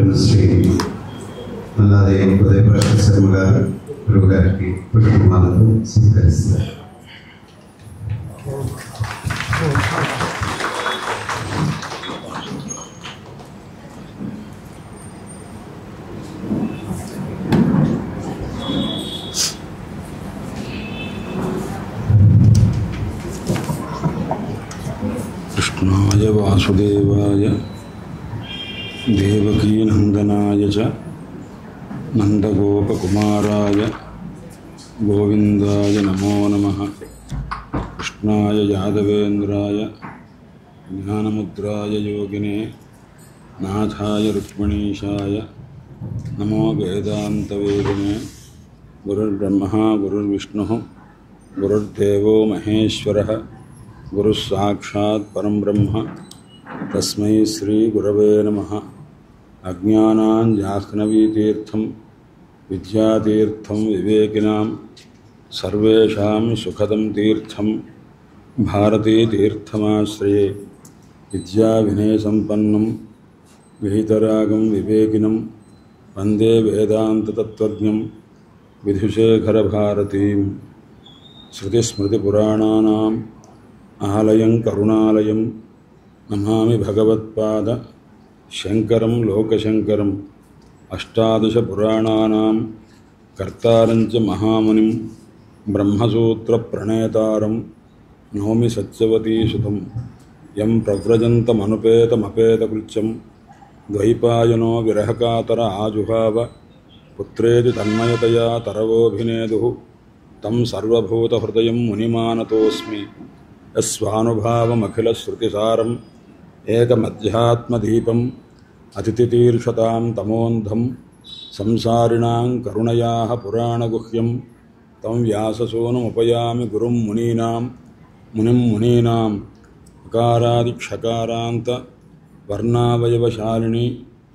బ్రహ్మశ్రీ అలాగే ఉదయప్రకాశ్ శర్మ గారు గురువు గారికి కుటుంబాలను స్వీకరిస్తారు कृष्णाय वासुदेवाय देवकीनन्दनाय च नन्दगोपकुमाराय गोविन्दाय नमो नमः कृष्णाय यादवेन्द्राय ज्ञानमुद्राय योगिने नाथाय रुक्मिणीशाय नमो वेदान्तवेदिने गुरुर्ब्रह्मा गुरुर्विष्णुः गुरुर्देवो महेश्वरः गुरुः साक्षात् परं ब्रह्म तस्मै श्रीगुरवे नमः अज्ञानाञ्जाह्नवीतीर्थं विद्यातीर्थं विवेकिनां सर्वेषां सुखदं तीर्थं भारतीतीर्थमाश्रये विद्याविनयसम्पन्नं विहितरागं विवेकिनं वन्दे वेदान्ततत्त्वज्ञं विधुशेखरभारतीं श्रुतिस्मृतिपुराणानाम् ఆలయం కరుణాలయం నమామి భగవత్పాద శంకరం లోకశంకరం అష్టాదశ పురాణానాం కర్తారం చ మహామునిం బ్రహ్మసూత్ర ప్రణేతారం నౌమి సత్యవతీసుతం యం ప్రవ్రజంతమనుపేతమపేతకృత్యం ద్వైపాయనో విరహకాతర ఆజుహావ పుత్రేతి తన్మయతయా తరవోభినేదు తం సర్వభూతహృదయం మునిమానతోస్మి యస్వానుభావమఖిలశ్రుతిసారం ఏకమధ్యాత్మదీపం అతిథితీర్షతాం తమోంధం సంసారిణాం కరుణయా పురాణగుహ్యం తం వ్యాససూనుముపయామి గురుం మునీనాం మునిం మునీనాం అకారాదిక్షకారాంత వర్ణావయవశాలిని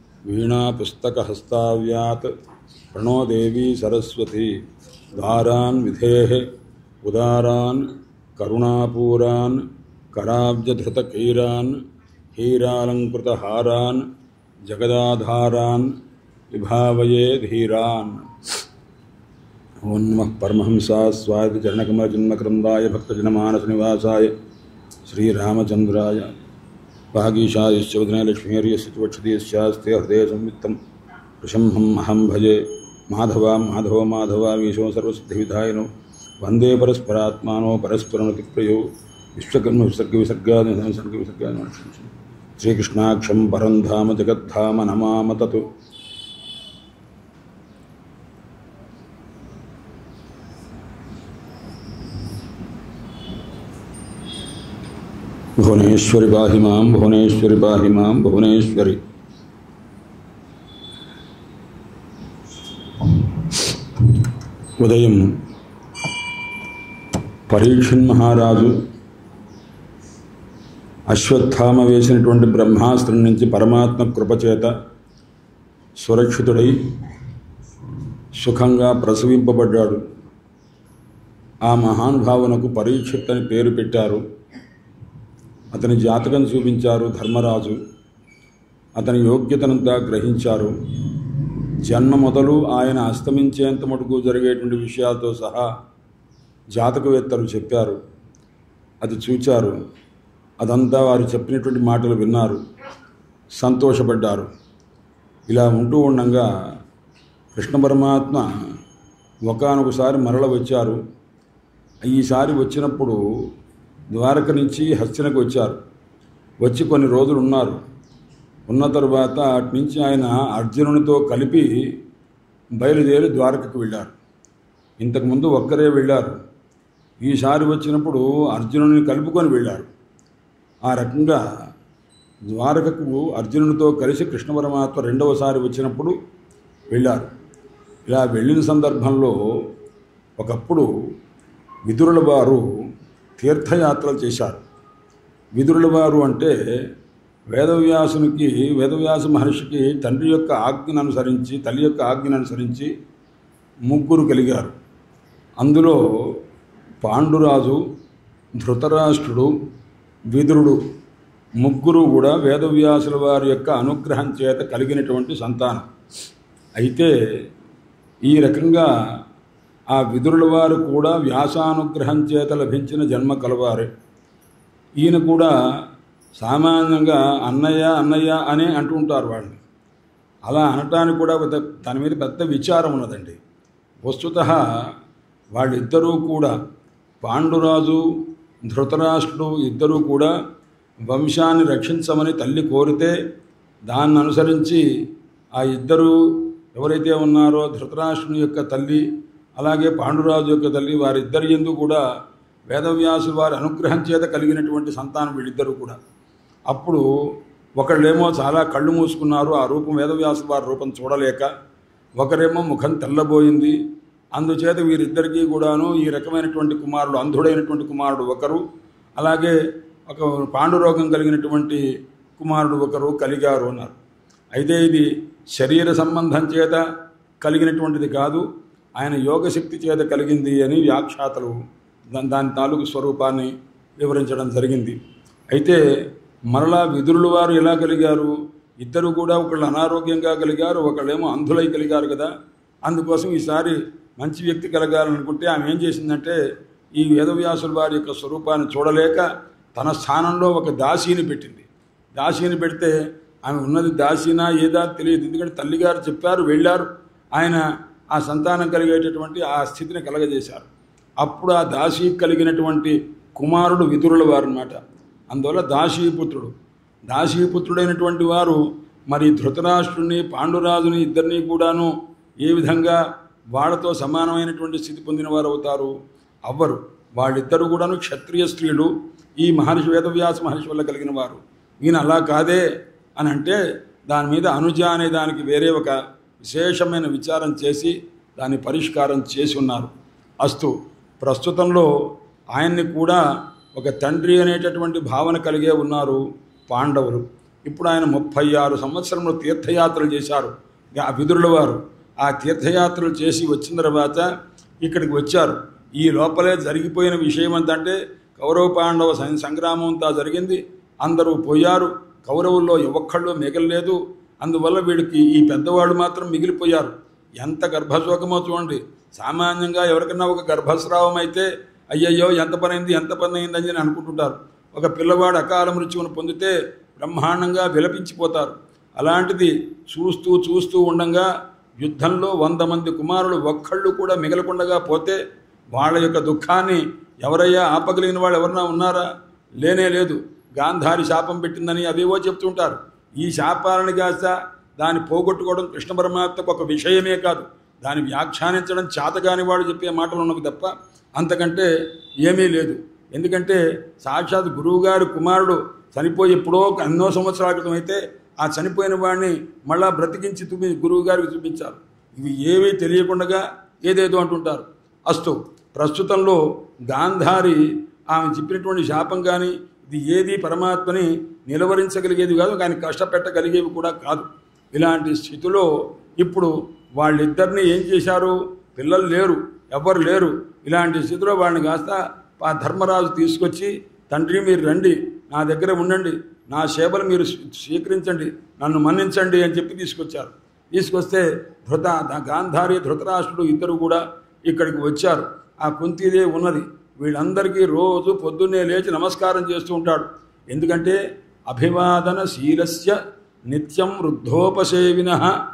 వీణాపుస్తకహస్తావ్యాత్ ప్రణో దేవీ సరస్వతి ద్వారాన్ విధేః ఉదారాన్ కరుణాపూరాన్ కరాబ్జధృతకైరాన్ హీరాలంకృతహారాన్ జగదాధారాన్ విభావయే ధీరాన్ ఓం నమః పరమహంసా స్వాతి చరణకమలజన్మకృందాయ భక్తజనమానసనివాసాయ శ్రీరామచంద్రాయ వాగీశాయశ్చౌదనే లక్ష్మీర్యస్య వక్షదీయశ్చాస్తే హృదయ సంవిత్తం వృషంహం అహం భజే మాధవ మాధవ మాధవ వీశో సర్వసిద్ధివిధాయనో వందే పరస్పరాత్మానో పరస్పరమతిప్రయో విశ్వకర్మ విసర్గ విసర్గాది సంసర్గ విసర్గాది శ్రీకృష్ణాక్షం పరం ధామ జగద్ధామ నమామ తత్ భువనేశ్వరి పాహి మాం భువనేశ్వరి పాహి మాం భువనేశ్వరి ఉదయం పరీక్షన్ మహారాజు అశ్వత్థామ వేసినటువంటి బ్రహ్మాస్త్రం నుంచి పరమాత్మ కృపచేత సురక్షితుడై సుఖంగా ప్రసవింపబడ్డాడు ఆ మహానుభావునకు పరీక్షిత్ అని పేరు పెట్టారు అతని జాతకం చూపించారు ధర్మరాజు అతని యోగ్యతనంతా గ్రహించారు జన్మ మొదలు ఆయన అస్తమించేంత మటుకు జరిగేటువంటి విషయాలతో సహా జాతకవేత్తలు చెప్పారు అది చూచారు అదంతా వారు చెప్పినటువంటి మాటలు విన్నారు సంతోషపడ్డారు ఇలా ఉంటూ ఉండగా కృష్ణ పరమాత్మ ఒకనొకసారి మరల వచ్చారు ఈసారి వచ్చినప్పుడు ద్వారక నుంచి హస్తినకు వచ్చారు వచ్చి కొన్ని రోజులు ఉన్నారు ఉన్న తరువాత అటు నుంచి ఆయన అర్జునునితో కలిపి బయలుదేరి ద్వారకకు వెళ్ళారు ఇంతకుముందు ఒక్కరే వెళ్ళారు ఈసారి వచ్చినప్పుడు అర్జునుని కలుపుకొని వెళ్ళారు ఆ రకంగా ద్వారకకు అర్జునునితో కలిసి కృష్ణ పరమాత్మ రెండవసారి వచ్చినప్పుడు వెళ్ళారు ఇలా వెళ్ళిన సందర్భంలో ఒకప్పుడు విదురుల వారు తీర్థయాత్రలు చేశారు విదురుల వారు అంటే వేదవ్యాసునికి వేదవ్యాస మహర్షికి తండ్రి యొక్క ఆజ్ఞను అనుసరించి తల్లి యొక్క ఆజ్ఞను అనుసరించి ముగ్గురు కలిగారు అందులో పాండురాజు ధృతరాష్ట్రుడు విదురుడు ముగ్గురు కూడా వేదవ్యాసుల వారి యొక్క అనుగ్రహం చేత కలిగినటువంటి సంతానం అయితే ఈ రకంగా ఆ విదురుల వారు కూడా వ్యాసానుగ్రహం చేత లభించిన జన్మ కలవారే ఈయన కూడా సామాన్యంగా అన్నయ్య అన్నయ్య అనే అంటుంటారు వాళ్ళని అలా అనటానికి కూడా పెద్ద దాని మీద పెద్ద విచారం ఉన్నదండి వస్తుత వాళ్ళిద్దరూ కూడా పాండురాజు ధృతరాష్ట్రుడు ఇద్దరూ కూడా వంశాన్ని రక్షించమని తల్లి కోరితే దాన్ని అనుసరించి ఆ ఇద్దరు ఎవరైతే ఉన్నారో ధృతరాష్ట్రుని యొక్క తల్లి అలాగే పాండురాజు యొక్క తల్లి వారిద్దరి ఎందు కూడా వేదవ్యాసులు వారి అనుగ్రహం చేత కలిగినటువంటి సంతానం వీళ్ళిద్దరూ కూడా అప్పుడు ఒకళ్ళేమో చాలా కళ్ళు మూసుకున్నారు ఆ రూపం వేదవ్యాసుల వారి రూపం చూడలేక ఒకరేమో ముఖం తెల్లబోయింది అందుచేత వీరిద్దరికీ కూడాను ఈ రకమైనటువంటి కుమారుడు అంధుడైనటువంటి కుమారుడు ఒకరు అలాగే ఒక పాండురోగం కలిగినటువంటి కుమారుడు ఒకరు కలిగారు అన్నారు అయితే ఇది శరీర సంబంధం చేత కలిగినటువంటిది కాదు ఆయన యోగశక్తి చేత కలిగింది అని వ్యాఖ్యాతలు దా- దాని తాలూకు స్వరూపాన్ని వివరించడం జరిగింది అయితే మరలా విదురుల వారు ఎలా కలిగారు ఇద్దరు కూడా ఒకళ్ళు అనారోగ్యంగా కలిగారు ఒకళ్ళేమో అంధులై కలిగారు కదా అందుకోసం ఈసారి మంచి వ్యక్తి కలగాలనుకుంటే ఆమె ఏం చేసిందంటే ఈ వేదవ్యాసుల వారి యొక్క స్వరూపాన్ని చూడలేక తన స్థానంలో ఒక దాసీని పెట్టింది దాసీని పెడితే ఆమె ఉన్నది దాసీనా ఏదా తెలియదు ఎందుకంటే తల్లిగారు చెప్పారు వెళ్ళారు ఆయన ఆ సంతానం కలిగేటటువంటి ఆ స్థితిని కలగజేశారు అప్పుడు ఆ దాసీ కలిగినటువంటి కుమారుడు విదురుల వారు అనమాట అందువల్ల దాసీపుత్రుడు దాసీపుత్రుడైనటువంటి వారు మరి ధృతరాష్ట్రుని పాండురాజుని ఇద్దరిని కూడాను ఏ విధంగా వాళ్ళతో సమానమైనటువంటి స్థితి పొందిన వారు అవుతారు అవ్వరు వాళ్ళిద్దరు కూడాను క్షత్రియ స్త్రీలు ఈ మహర్షి వేదవ్యాస మహర్షి వల్ల కలిగిన వారు ఈయన అలా కాదే అని అంటే దాని మీద అనుజ అనే దానికి వేరే ఒక విశేషమైన విచారం చేసి దాని పరిష్కారం చేసి ఉన్నారు అస్తు ప్రస్తుతంలో ఆయన్ని కూడా ఒక తండ్రి అనేటటువంటి భావన కలిగే ఉన్నారు పాండవులు ఇప్పుడు ఆయన ముప్పై ఆరు సంవత్సరంలో తీర్థయాత్రలు చేశారు ఆ విదురుల వారు ఆ తీర్థయాత్రలు చేసి వచ్చిన తర్వాత ఇక్కడికి వచ్చారు ఈ లోపలే జరిగిపోయిన విషయం ఏంటంటే కౌరవ పాండవ సం- సంగ్రామం అంతా జరిగింది అందరూ పోయారు కౌరవుల్లో ఒక్కళ్ళు మిగలలేదు అందువల్ల వీడికి ఈ పెద్దవాళ్ళు మాత్రం మిగిలిపోయారు ఎంత గర్భశోకమో చూడండి సామాన్యంగా ఎవరికన్నా ఒక గర్భస్రావం అయితే అయ్యయ్యో ఎంత పని అయింది ఎంత పని అయింది అని అనుకుంటుంటారు ఒక పిల్లవాడు అకాల మృత్యువును పొందితే బ్రహ్మాండంగా విలపించిపోతారు అలాంటిది చూస్తూ చూస్తూ ఉండంగా యుద్ధంలో వంద మంది కుమారులు ఒక్కళ్ళు కూడా మిగలకుండగా పోతే వాళ్ళ యొక్క దుఃఖాన్ని ఎవరయ్యా ఆపగలిగిన వాళ్ళు ఎవరన్నా ఉన్నారా లేనే లేదు గాంధారి శాపం పెట్టిందని అవేవో చెప్తుంటారు ఈ శాపాలను కాస్త దాన్ని పోగొట్టుకోవడం కృష్ణ పరమాత్మకు ఒక విషయమే కాదు దాన్ని వ్యాఖ్యానించడం చేతగాని వాడు చెప్పే మాటలు ఉన్నవి తప్ప అంతకంటే ఏమీ లేదు ఎందుకంటే సాక్షాత్ గురువుగారి కుమారుడు చనిపోయి ఎప్పుడో ఎన్నో సంవత్సరాల క్రితం అయితే ఆ చనిపోయిన వాడిని మళ్ళా బ్రతికించి చూపి గురువుగారికి చూపించారు ఇవి ఏవీ తెలియకుండా ఏదేదో అంటుంటారు అస్తు ప్రస్తుతంలో గాంధారి ఆమె చెప్పినటువంటి శాపం కానీ ఇది ఏది పరమాత్మని నిలవరించగలిగేది కాదు కానీ కష్టపెట్టగలిగేవి కూడా కాదు ఇలాంటి స్థితిలో ఇప్పుడు వాళ్ళిద్దరిని ఏం చేశారు పిల్లలు లేరు ఎవరు లేరు ఇలాంటి స్థితిలో వాళ్ళని కాస్త ఆ ధర్మరాజు తీసుకొచ్చి తండ్రి మీరు రండి నా దగ్గర ఉండండి నా సేవలు మీరు స్వీ- స్వీకరించండి నన్ను మన్నించండి అని చెప్పి తీసుకొచ్చారు తీసుకొస్తే ధృత గాంధారి ధృతరాష్ట్రుడు ఇద్దరు కూడా ఇక్కడికి వచ్చారు ఆ కుంతిదే ఉన్నది వీళ్ళందరికీ రోజు పొద్దున్నే లేచి నమస్కారం చేస్తూ ఉంటాడు ఎందుకంటే అభివాదన శీలస్య నిత్యం వృద్ధోపసేవిన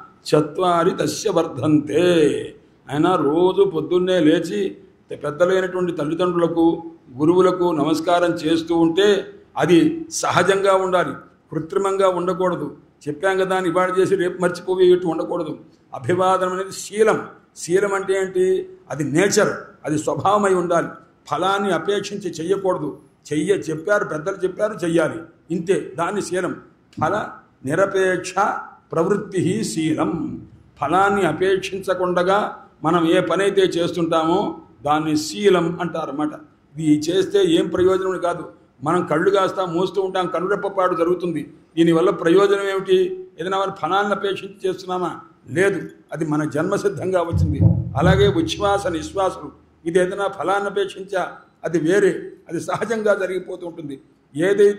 చత్వారి తస్య వర్ధంతే ఆయన రోజు పొద్దున్నే లేచి పెద్దలైనటువంటి తల్లిదండ్రులకు గురువులకు నమస్కారం చేస్తూ ఉంటే అది సహజంగా ఉండాలి కృత్రిమంగా ఉండకూడదు చెప్పాం కదా అని ఇవాళ చేసి రేపు మర్చిపోయేట్టు ఉండకూడదు అభివాదనం అనేది శీలం శీలం అంటే ఏంటి అది నేచర్ అది స్వభావమై ఉండాలి ఫలాన్ని అపేక్షించి చెయ్యకూడదు చెయ్య చెప్పారు పెద్దలు చెప్పారు చెయ్యాలి ఇంతే దాన్ని శీలం ఫల నిరపేక్ష ప్రవృత్తి శీలం ఫలాన్ని అపేక్షించకుండగా మనం ఏ పని అయితే చేస్తుంటామో దాన్ని శీలం అంటారన్నమాట ఇది చేస్తే ఏం ప్రయోజనం కాదు మనం కళ్ళు కాస్తా మూస్తూ ఉంటాం కనురెప్పపాటు జరుగుతుంది దీనివల్ల ప్రయోజనం ఏమిటి ఏదైనా వారి ఫలాన్ని అపేక్షించి చేస్తున్నామా లేదు అది మన జన్మసిద్ధంగా వచ్చింది అలాగే ఉచ్ఛ్వాస నిశ్వాసలు ఇది ఏదైనా ఫలాన్ని అపేక్షించా అది వేరే అది సహజంగా జరిగిపోతూ ఉంటుంది ఏదైతే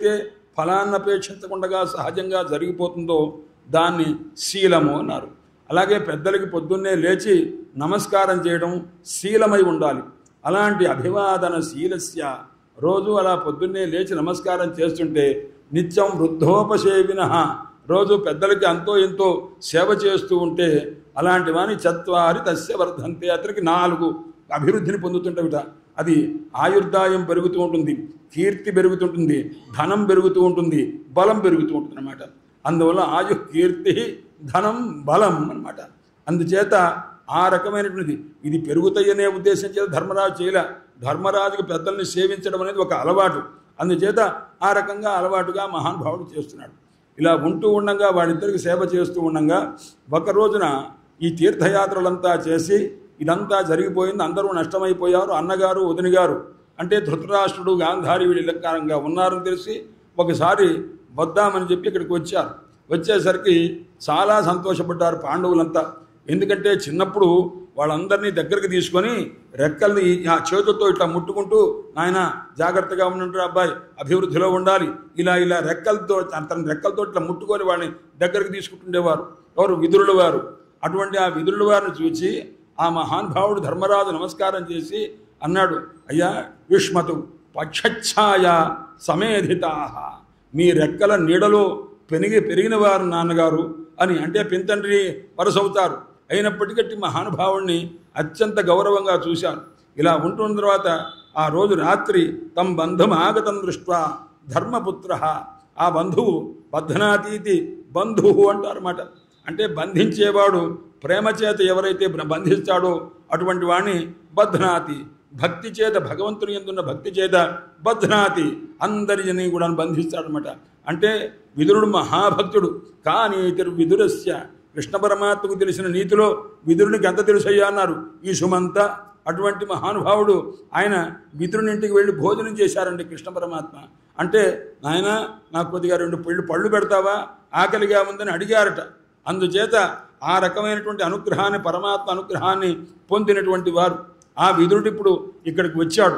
ఫలాన్ని అపేక్షించకుండా సహజంగా జరిగిపోతుందో దాన్ని శీలము అన్నారు అలాగే పెద్దలకి పొద్దున్నే లేచి నమస్కారం చేయడం శీలమై ఉండాలి అలాంటి అభివాదన శీలస్య రోజు అలా పొద్దున్నే లేచి నమస్కారం చేస్తుంటే నిత్యం వృద్ధోపసేవిన రోజు పెద్దలకి అంతో ఎంతో సేవ చేస్తూ ఉంటే అలాంటి వాని చత్వారి తస్య వర్ధంతే అతనికి నాలుగు అభివృద్ధిని పొందుతుంటవిట అది ఆయుర్దాయం పెరుగుతూ ఉంటుంది కీర్తి పెరుగుతుంటుంది ధనం పెరుగుతూ ఉంటుంది బలం పెరుగుతూ ఉంటుంది అనమాట అందువల్ల ఆయు కీర్తి ధనం బలం అన్నమాట అందుచేత ఆ రకమైనటువంటిది ఇది పెరుగుతాయనే ఉద్దేశం చేత ధర్మరాజు చేయలే ధర్మరాజుకు పెద్దల్ని సేవించడం అనేది ఒక అలవాటు అందుచేత ఆ రకంగా అలవాటుగా మహానుభావుడు చేస్తున్నాడు ఇలా ఉంటూ ఉండగా వాడిద్దరికి సేవ చేస్తూ ఉండగా ఒక రోజున ఈ తీర్థయాత్రలంతా చేసి ఇదంతా జరిగిపోయింది అందరూ నష్టమైపోయారు అన్నగారు వదిన గారు అంటే ధృతరాష్ట్రుడు గాంధారి వీళ్ళు ఇలకారంగా ఉన్నారని తెలిసి ఒకసారి వద్దామని చెప్పి ఇక్కడికి వచ్చారు వచ్చేసరికి చాలా సంతోషపడ్డారు పాండవులంతా ఎందుకంటే చిన్నప్పుడు వాళ్ళందరినీ దగ్గరికి తీసుకొని రెక్కల్ని ఆ చేతులతో ఇట్లా ముట్టుకుంటూ నాయన జాగ్రత్తగా ఉండండి అబ్బాయి అభివృద్ధిలో ఉండాలి ఇలా ఇలా రెక్కలతో తన రెక్కలతో ఇట్లా ముట్టుకొని వాళ్ళని దగ్గరికి తీసుకుంటుండేవారు ఎవరు విదురుల వారు అటువంటి ఆ విదురుల వారిని చూసి ఆ మహానుభావుడు ధర్మరాజు నమస్కారం చేసి అన్నాడు అయ్యా యుష్మతు పక్షఛాయ సమేధితా మీ రెక్కల నీడలో పెరిగి పెరిగిన వారు నాన్నగారు అని అంటే పింతండ్రి వరసవుతారు అయినప్పటికీ మహానుభావుణ్ణి అత్యంత గౌరవంగా చూశాను ఇలా ఉంటున్న తర్వాత ఆ రోజు రాత్రి తమ బంధుం ఆగతం దృష్ట్వా ధర్మపుత్ర ఆ బంధువు బద్ధనాతీతి బంధువు అంటారన్నమాట అంటే బంధించేవాడు ప్రేమ చేత ఎవరైతే బంధిస్తాడో అటువంటి వాణ్ణి బధ్నాతి భక్తి చేత భగవంతుని ఎందున్న భక్తి చేత బధ్నాతి అందరిని కూడా బంధిస్తాడనమాట అంటే విదురుడు మహాభక్తుడు కానీ ఇతరు విదురస్య కృష్ణ పరమాత్మకు తెలిసిన నీతిలో విదురునికి ఎంత తెలుసయ్యా అన్నారు ఈ సుమంత అటువంటి మహానుభావుడు ఆయన విదురుని ఇంటికి వెళ్ళి భోజనం చేశారండి కృష్ణ పరమాత్మ అంటే నాయన నాకు కొద్దిగా రెండు పళ్ళు పళ్ళు పెడతావా ఆకలిగా ఉందని అడిగారట అందుచేత ఆ రకమైనటువంటి అనుగ్రహాన్ని పరమాత్మ అనుగ్రహాన్ని పొందినటువంటి వారు ఆ విదురుడు ఇప్పుడు ఇక్కడికి వచ్చాడు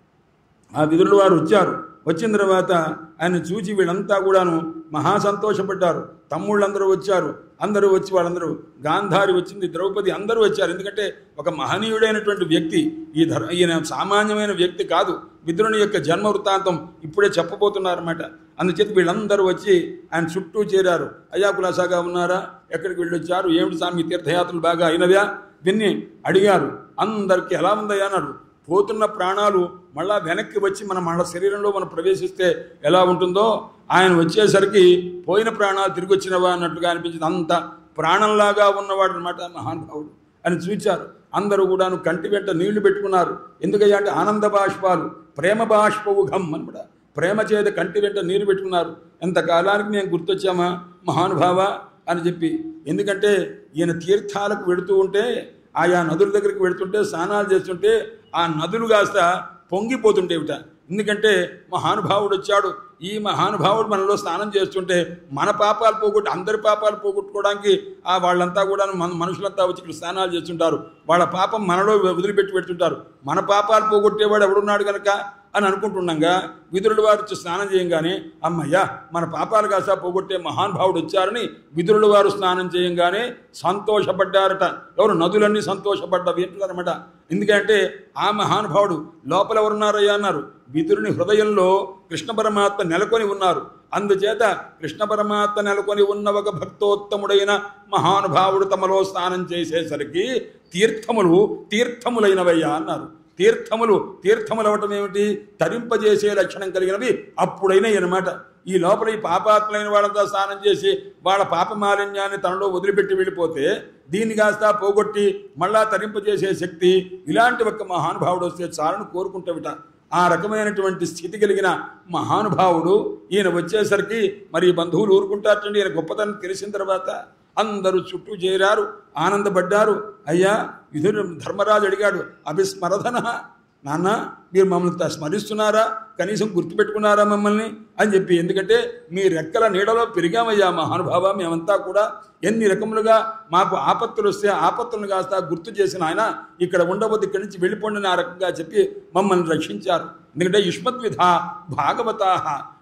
ఆ విదురుడు వారు వచ్చారు వచ్చిన తర్వాత ఆయన చూచి వీళ్ళంతా కూడాను మహా సంతోషపడ్డారు తమ్ముళ్ళందరూ వచ్చారు అందరూ వచ్చి వాళ్ళందరూ గాంధారి వచ్చింది ద్రౌపది అందరూ వచ్చారు ఎందుకంటే ఒక మహనీయుడైనటువంటి వ్యక్తి ఈ ధర్ ఈయన సామాన్యమైన వ్యక్తి కాదు విదురుని యొక్క జన్మ వృత్తాంతం ఇప్పుడే చెప్పబోతున్నారన్నమాట అందుచేత వీళ్ళందరూ వచ్చి ఆయన చుట్టూ చేరారు అయ్యా కులాసాగా ఉన్నారా ఎక్కడికి వెళ్ళొచ్చారు ఏమిటి స్వామి తీర్థయాత్రలు బాగా అయినవ్యా దీన్ని అడిగారు అందరికీ ఎలా ఉందయ్యా అన్నాడు పోతున్న ప్రాణాలు మళ్ళా వెనక్కి వచ్చి మన మన శరీరంలో మనం ప్రవేశిస్తే ఎలా ఉంటుందో ఆయన వచ్చేసరికి పోయిన ప్రాణాలు తిరిగి వచ్చినవా అన్నట్టుగా అనిపించింది అంత ప్రాణంలాగా ఉన్నవాడు అనమాట మహానుభావుడు అని చూచారు అందరూ కూడాను కంటి వెంట నీళ్లు పెట్టుకున్నారు ఎందుకయ్యా అంటే ఆనంద బాష్పాలు ప్రేమ బాష్పవుఘం అనమాట ప్రేమ చేత కంటి వెంట నీరు పెట్టుకున్నారు ఎంతకాలానికి మేము గుర్తొచ్చామా మహానుభావ అని చెప్పి ఎందుకంటే ఈయన తీర్థాలకు వెడుతూ ఉంటే ఆయా నదుల దగ్గరికి వెడుతుంటే స్నానాలు చేస్తుంటే ఆ నదులు కాస్త పొంగిపోతుంటేవిట ఎందుకంటే మహానుభావుడు వచ్చాడు ఈ మహానుభావుడు మనలో స్నానం చేస్తుంటే మన పాపాలు పోగొట్టి అందరి పాపాలు పోగొట్టుకోవడానికి ఆ వాళ్ళంతా కూడా మన మనుషులంతా వచ్చి ఇక్కడ స్నానాలు చేస్తుంటారు వాళ్ళ పాపం మనలో వదిలిపెట్టి పెడుతుంటారు మన పాపాలు పోగొట్టేవాడు ఎవడున్నాడు కనుక అని అనుకుంటుండగా విదురుడు వారు వచ్చి స్నానం చేయంగానే అమ్మయ్యా మన పాపాలు కాసా పోగొట్టే మహానుభావుడు వచ్చారని విదురుడు వారు స్నానం చేయంగానే సంతోషపడ్డారట ఎవరు నదులన్నీ సంతోషపడ్డవి అంటున్నారన్నమాట ఎందుకంటే ఆ మహానుభావుడు లోపల ఎవరున్నారయ్యా అన్నారు విదురుని హృదయంలో కృష్ణ పరమాత్మ నెలకొని ఉన్నారు అందుచేత కృష్ణ పరమాత్మ నెలకొని ఉన్న ఒక భక్తోత్తముడైన మహానుభావుడు తమలో స్నానం చేసేసరికి తీర్థములు తీర్థములైనవయ్యా అన్నారు తీర్థములు తీర్థములు అవటం ఏమిటి తరింపజేసే లక్షణం కలిగినవి అప్పుడైనా అనమాట ఈ లోపల ఈ పాపాత్ములైన వాళ్ళంతా స్నానం చేసి వాళ్ళ పాప మాలిన్యాన్ని తనలో వదిలిపెట్టి వెళ్ళిపోతే దీన్ని కాస్త పోగొట్టి మళ్ళా తరింపజేసే శక్తి ఇలాంటి ఒక మహానుభావుడు వస్తే చాలని కోరుకుంటావిట ఆ రకమైనటువంటి స్థితి కలిగిన మహానుభావుడు ఈయన వచ్చేసరికి మరి బంధువులు ఊరుకుంటారటండి ఈయన గొప్పతనం తెలిసిన తర్వాత అందరూ చుట్టూ చేరారు ఆనందపడ్డారు అయ్యా విధుడు ధర్మరాజు అడిగాడు అభిస్మరధన నాన్న మీరు మమ్మల్ని స్మరిస్తున్నారా కనీసం గుర్తుపెట్టుకున్నారా మమ్మల్ని అని చెప్పి ఎందుకంటే మీ రెక్కల నీడలో పెరిగామయ్యా మహానుభావ మేమంతా కూడా ఎన్ని రకములుగా మాకు ఆపత్తులు వస్తే ఆపత్తులను కాస్త గుర్తు చేసిన ఆయన ఇక్కడ ఉండబోద్దు ఇక్కడి నుంచి వెళ్ళిపోండి ఆ రకంగా చెప్పి మమ్మల్ని రక్షించారు ఎందుకంటే యుష్మద్విధ భాగవతా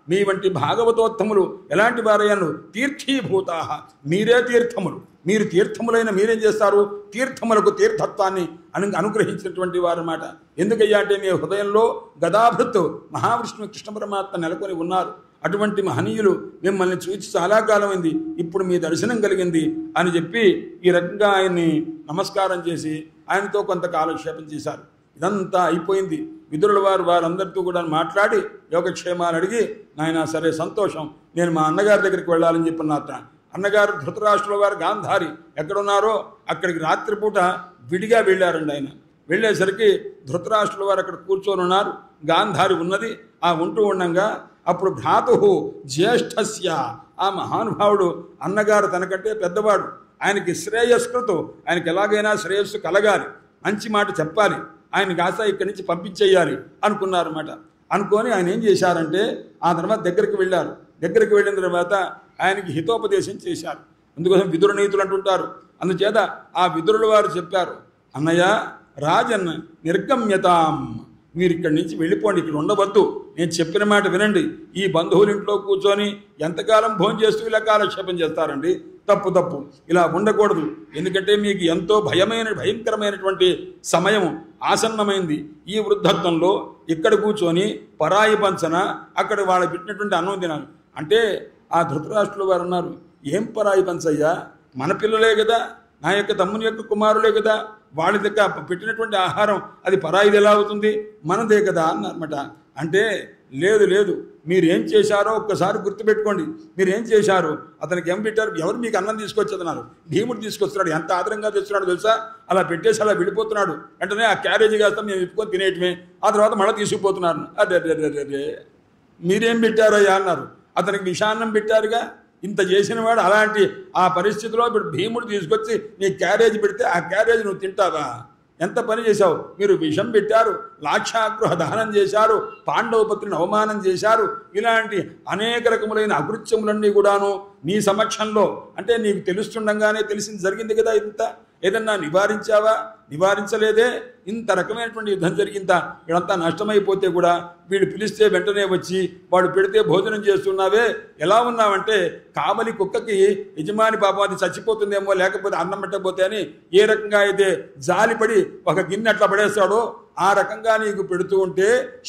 మీ వంటి భాగవతోత్తములు ఎలాంటి వారయ్యాను తీర్థీభూత మీరే తీర్థములు మీరు తీర్థములైన మీరేం చేస్తారు తీర్థములకు తీర్థత్వాన్ని అను అనుగ్రహించినటువంటి వారు అన్నమాట ఎందుకయ్యా అంటే మీ హృదయంలో గదాభృత్ మహావిష్ణు కృష్ణ పరమాత్మ నెలకొని ఉన్నారు అటువంటి మహనీయులు మిమ్మల్ని చూసి చాలా కాలమైంది ఇప్పుడు మీ దర్శనం కలిగింది అని చెప్పి ఈ రకంగా ఆయన్ని నమస్కారం చేసి ఆయనతో కొంత కాలక్షేపం చేశారు ఇదంతా అయిపోయింది విదురుల వారు వారందరితో కూడా మాట్లాడి యోగక్షేమాలు అడిగి నాయన సరే సంతోషం నేను మా అన్నగారి దగ్గరికి వెళ్ళాలని చెప్పి నా అన్నగారు ధృతరాష్ట్రుల వారు గాంధారి ఎక్కడున్నారో అక్కడికి రాత్రిపూట విడిగా వెళ్ళారండి ఆయన వెళ్ళేసరికి ధృతరాష్ట్రుల వారు అక్కడ కూర్చొని ఉన్నారు గాంధారి ఉన్నది ఆ ఉంటూ ఉండంగా అప్పుడు భ్రాతు జ్యేష్ఠస్య ఆ మహానుభావుడు అన్నగారు తనకంటే పెద్దవాడు ఆయనకి శ్రేయస్కృతు ఆయనకి ఎలాగైనా శ్రేయస్సు కలగాలి మంచి మాట చెప్పాలి ఆయన కాస్త ఇక్కడి నుంచి పంపించేయాలి అనుకున్నారన్నమాట అనుకొని ఆయన ఏం చేశారంటే ఆ తర్వాత దగ్గరికి వెళ్ళారు దగ్గరికి వెళ్ళిన తర్వాత ఆయనకి హితోపదేశం చేశారు అందుకోసం విదుర నీతులు అంటుంటారు అందుచేత ఆ విదురుల వారు చెప్పారు అన్నయ్య రాజన్ నిర్గమ్యతాం మీరు ఇక్కడి నుంచి వెళ్ళిపోండి ఇక్కడ ఉండవద్దు నేను చెప్పిన మాట వినండి ఈ బంధువుల ఇంట్లో కూర్చొని ఎంతకాలం భోజనం చేస్తూ ఇలా కాలక్షేపం చేస్తారండి తప్పు తప్పు ఇలా ఉండకూడదు ఎందుకంటే మీకు ఎంతో భయమైన భయంకరమైనటువంటి సమయం ఆసన్నమైంది ఈ వృద్ధత్వంలో ఇక్కడ కూర్చొని పరాయి పంచన అక్కడ వాళ్ళు పెట్టినటువంటి అన్నం తినాలి అంటే ఆ ధృతరాష్ట్రులు వారు అన్నారు ఏం పరాయి పంచయ్యా మన పిల్లలే కదా నా యొక్క తమ్ముని యొక్క కుమారులే కదా వాళ్ళ దగ్గర పెట్టినటువంటి ఆహారం అది పరాయిది ఎలా అవుతుంది మనదే కదా అన్నమాట అంటే లేదు లేదు మీరు ఏం చేశారో ఒక్కసారి గుర్తుపెట్టుకోండి మీరు ఏం చేశారు అతనికి ఏం పెట్టారు ఎవరు మీకు అన్నం తీసుకొచ్చేదన్నారు భీముడు తీసుకొస్తున్నాడు ఎంత ఆదరంగా తెస్తున్నాడు తెలుసా అలా పెట్టేసి అలా వెళ్ళిపోతున్నాడు వెంటనే ఆ క్యారేజీ కాస్త మేము ఇప్పుకొని తినేయటమే ఆ తర్వాత మళ్ళీ తీసుకుపోతున్నారు అదే అదే అదే అదే మీరేం పెట్టారయ్యా అన్నారు అతనికి విషాన్నం పెట్టారుగా ఇంత చేసిన వాడు అలాంటి ఆ పరిస్థితిలో ఇప్పుడు భీముడు తీసుకొచ్చి నీ క్యారేజ్ పెడితే ఆ క్యారేజ్ నువ్వు తింటావా ఎంత పని చేశావు మీరు విషం పెట్టారు లాక్షాగృహ దహనం చేశారు పాండవపత్రిని అవమానం చేశారు ఇలాంటి అనేక రకములైన అకృత్యములన్నీ కూడాను నీ సమక్షంలో అంటే నీకు తెలుస్తుండగానే తెలిసింది జరిగింది కదా ఇంత ఏదన్నా నివారించావా నివారించలేదే ఇంత రకమైనటువంటి యుద్ధం జరిగిందా వీడంతా నష్టమైపోతే కూడా వీడు పిలిస్తే వెంటనే వచ్చి వాడు పెడితే భోజనం చేస్తున్నావే ఎలా ఉన్నావంటే కామలి కుక్కకి యజమాని పాపం అది చచ్చిపోతుందేమో లేకపోతే అన్నం పెట్టకపోతే అని ఏ రకంగా అయితే జాలిపడి ఒక గిన్నె అట్లా పడేస్తాడో ఆ రకంగా నీకు పెడుతూ ఉంటే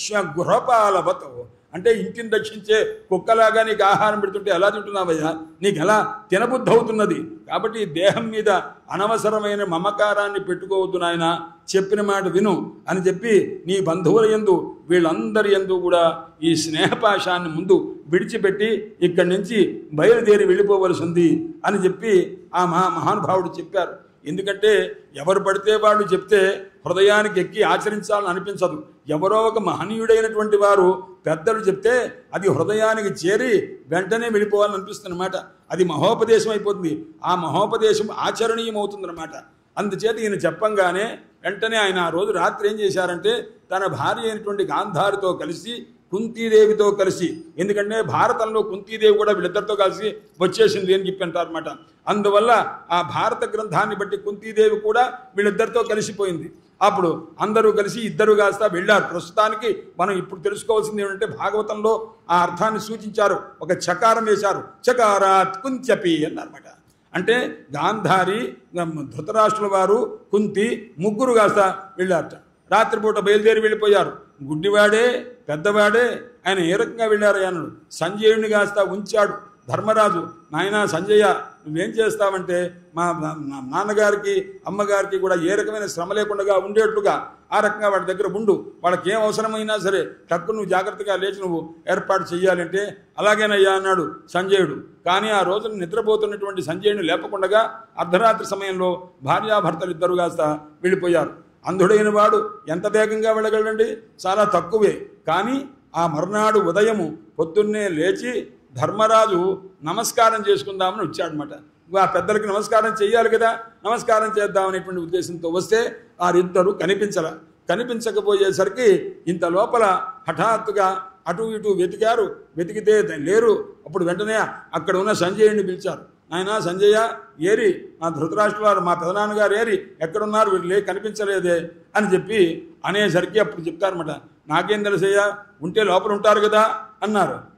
గృహపాలవతో అంటే ఇంటిని రక్షించే కుక్కలాగా నీకు ఆహారం పెడుతుంటే ఎలా తింటున్నావయ్యా నీకు ఎలా తినబుద్ధి అవుతున్నది కాబట్టి ఈ దేహం మీద అనవసరమైన మమకారాన్ని పెట్టుకోవద్దు నాయన చెప్పిన మాట విను అని చెప్పి నీ బంధువుల ఎందు వీళ్ళందరి ఎందు కూడా ఈ స్నేహపాశాన్ని ముందు విడిచిపెట్టి ఇక్కడి నుంచి బయలుదేరి వెళ్ళిపోవలసింది అని చెప్పి ఆ మహా మహానుభావుడు చెప్పారు ఎందుకంటే ఎవరు పడితే వాళ్ళు చెప్తే హృదయానికి ఎక్కి ఆచరించాలని అనిపించదు ఎవరో ఒక మహనీయుడైనటువంటి వారు పెద్దలు చెప్తే అది హృదయానికి చేరి వెంటనే వెళ్ళిపోవాలని అనిపిస్తుందన్నమాట అది మహోపదేశం అయిపోతుంది ఆ మహోపదేశం ఆచరణీయం అవుతుందన్నమాట అందుచేత ఈయన చెప్పంగానే వెంటనే ఆయన ఆ రోజు రాత్రి ఏం చేశారంటే తన భార్య అయినటువంటి గాంధారితో కలిసి కుంతీదేవితో కలిసి ఎందుకంటే భారతంలో కుంతీదేవి కూడా వీళ్ళిద్దరితో కలిసి వచ్చేసింది అని చెప్పి అంటారు అనమాట అందువల్ల ఆ భారత గ్రంథాన్ని బట్టి కుంతీదేవి కూడా వీళ్ళిద్దరితో కలిసిపోయింది అప్పుడు అందరూ కలిసి ఇద్దరు కాస్త వెళ్ళారు ప్రస్తుతానికి మనం ఇప్పుడు తెలుసుకోవాల్సింది ఏమంటే భాగవతంలో ఆ అర్థాన్ని సూచించారు ఒక చకారం వేశారు చకారాత్ కుంచపి అన్నారన్నమాట అంటే గాంధారి ధృతరాష్ట్రుల వారు కుంతి ముగ్గురు కాస్త వెళ్ళారట రాత్రిపూట బయలుదేరి వెళ్ళిపోయారు గుడ్డివాడే పెద్దవాడే ఆయన ఏ రకంగా వెళ్ళారు అన్నాడు సంజయుడిని కాస్త ఉంచాడు ధర్మరాజు నాయనా సంజయ నువ్వేం చేస్తావంటే మా మా నాన్నగారికి అమ్మగారికి కూడా ఏ రకమైన శ్రమ లేకుండా ఉండేట్టుగా ఆ రకంగా వాడి దగ్గర ఉండు వాళ్ళకి ఏం అవసరమైనా సరే టక్కు నువ్వు జాగ్రత్తగా లేచి నువ్వు ఏర్పాటు చేయాలంటే అలాగేనయ్యా అన్నాడు సంజయుడు కానీ ఆ రోజున నిద్రపోతున్నటువంటి సంజయుని లేపకుండా అర్ధరాత్రి సమయంలో భార్యాభర్తలు ఇద్దరు కాస్త వెళ్ళిపోయారు అంధుడైన వాడు ఎంత వేగంగా వెళ్ళగలండి చాలా తక్కువే కానీ ఆ మర్నాడు ఉదయము పొద్దున్నే లేచి ధర్మరాజు నమస్కారం చేసుకుందామని వచ్చాడనమాట ఆ పెద్దలకి నమస్కారం చేయాలి కదా నమస్కారం చేద్దామనేటువంటి ఉద్దేశంతో వస్తే వారిద్దరూ కనిపించల కనిపించకపోయేసరికి ఇంత లోపల హఠాత్తుగా అటు ఇటు వెతికారు వెతికితే లేరు అప్పుడు వెంటనే అక్కడ ఉన్న సంజయుడిని పిలిచారు ఆయన సంజయ్య ఏరి మా ధృతరాష్ట్ర వారు మా పెదనాన్నగారు ఏరి ఎక్కడున్నారు వీళ్ళు లే కనిపించలేదే అని చెప్పి అనేసరికి అప్పుడు చెప్తారన్నమాట నాకేం తెలుసయ్యా ఉంటే లోపల ఉంటారు కదా అన్నారు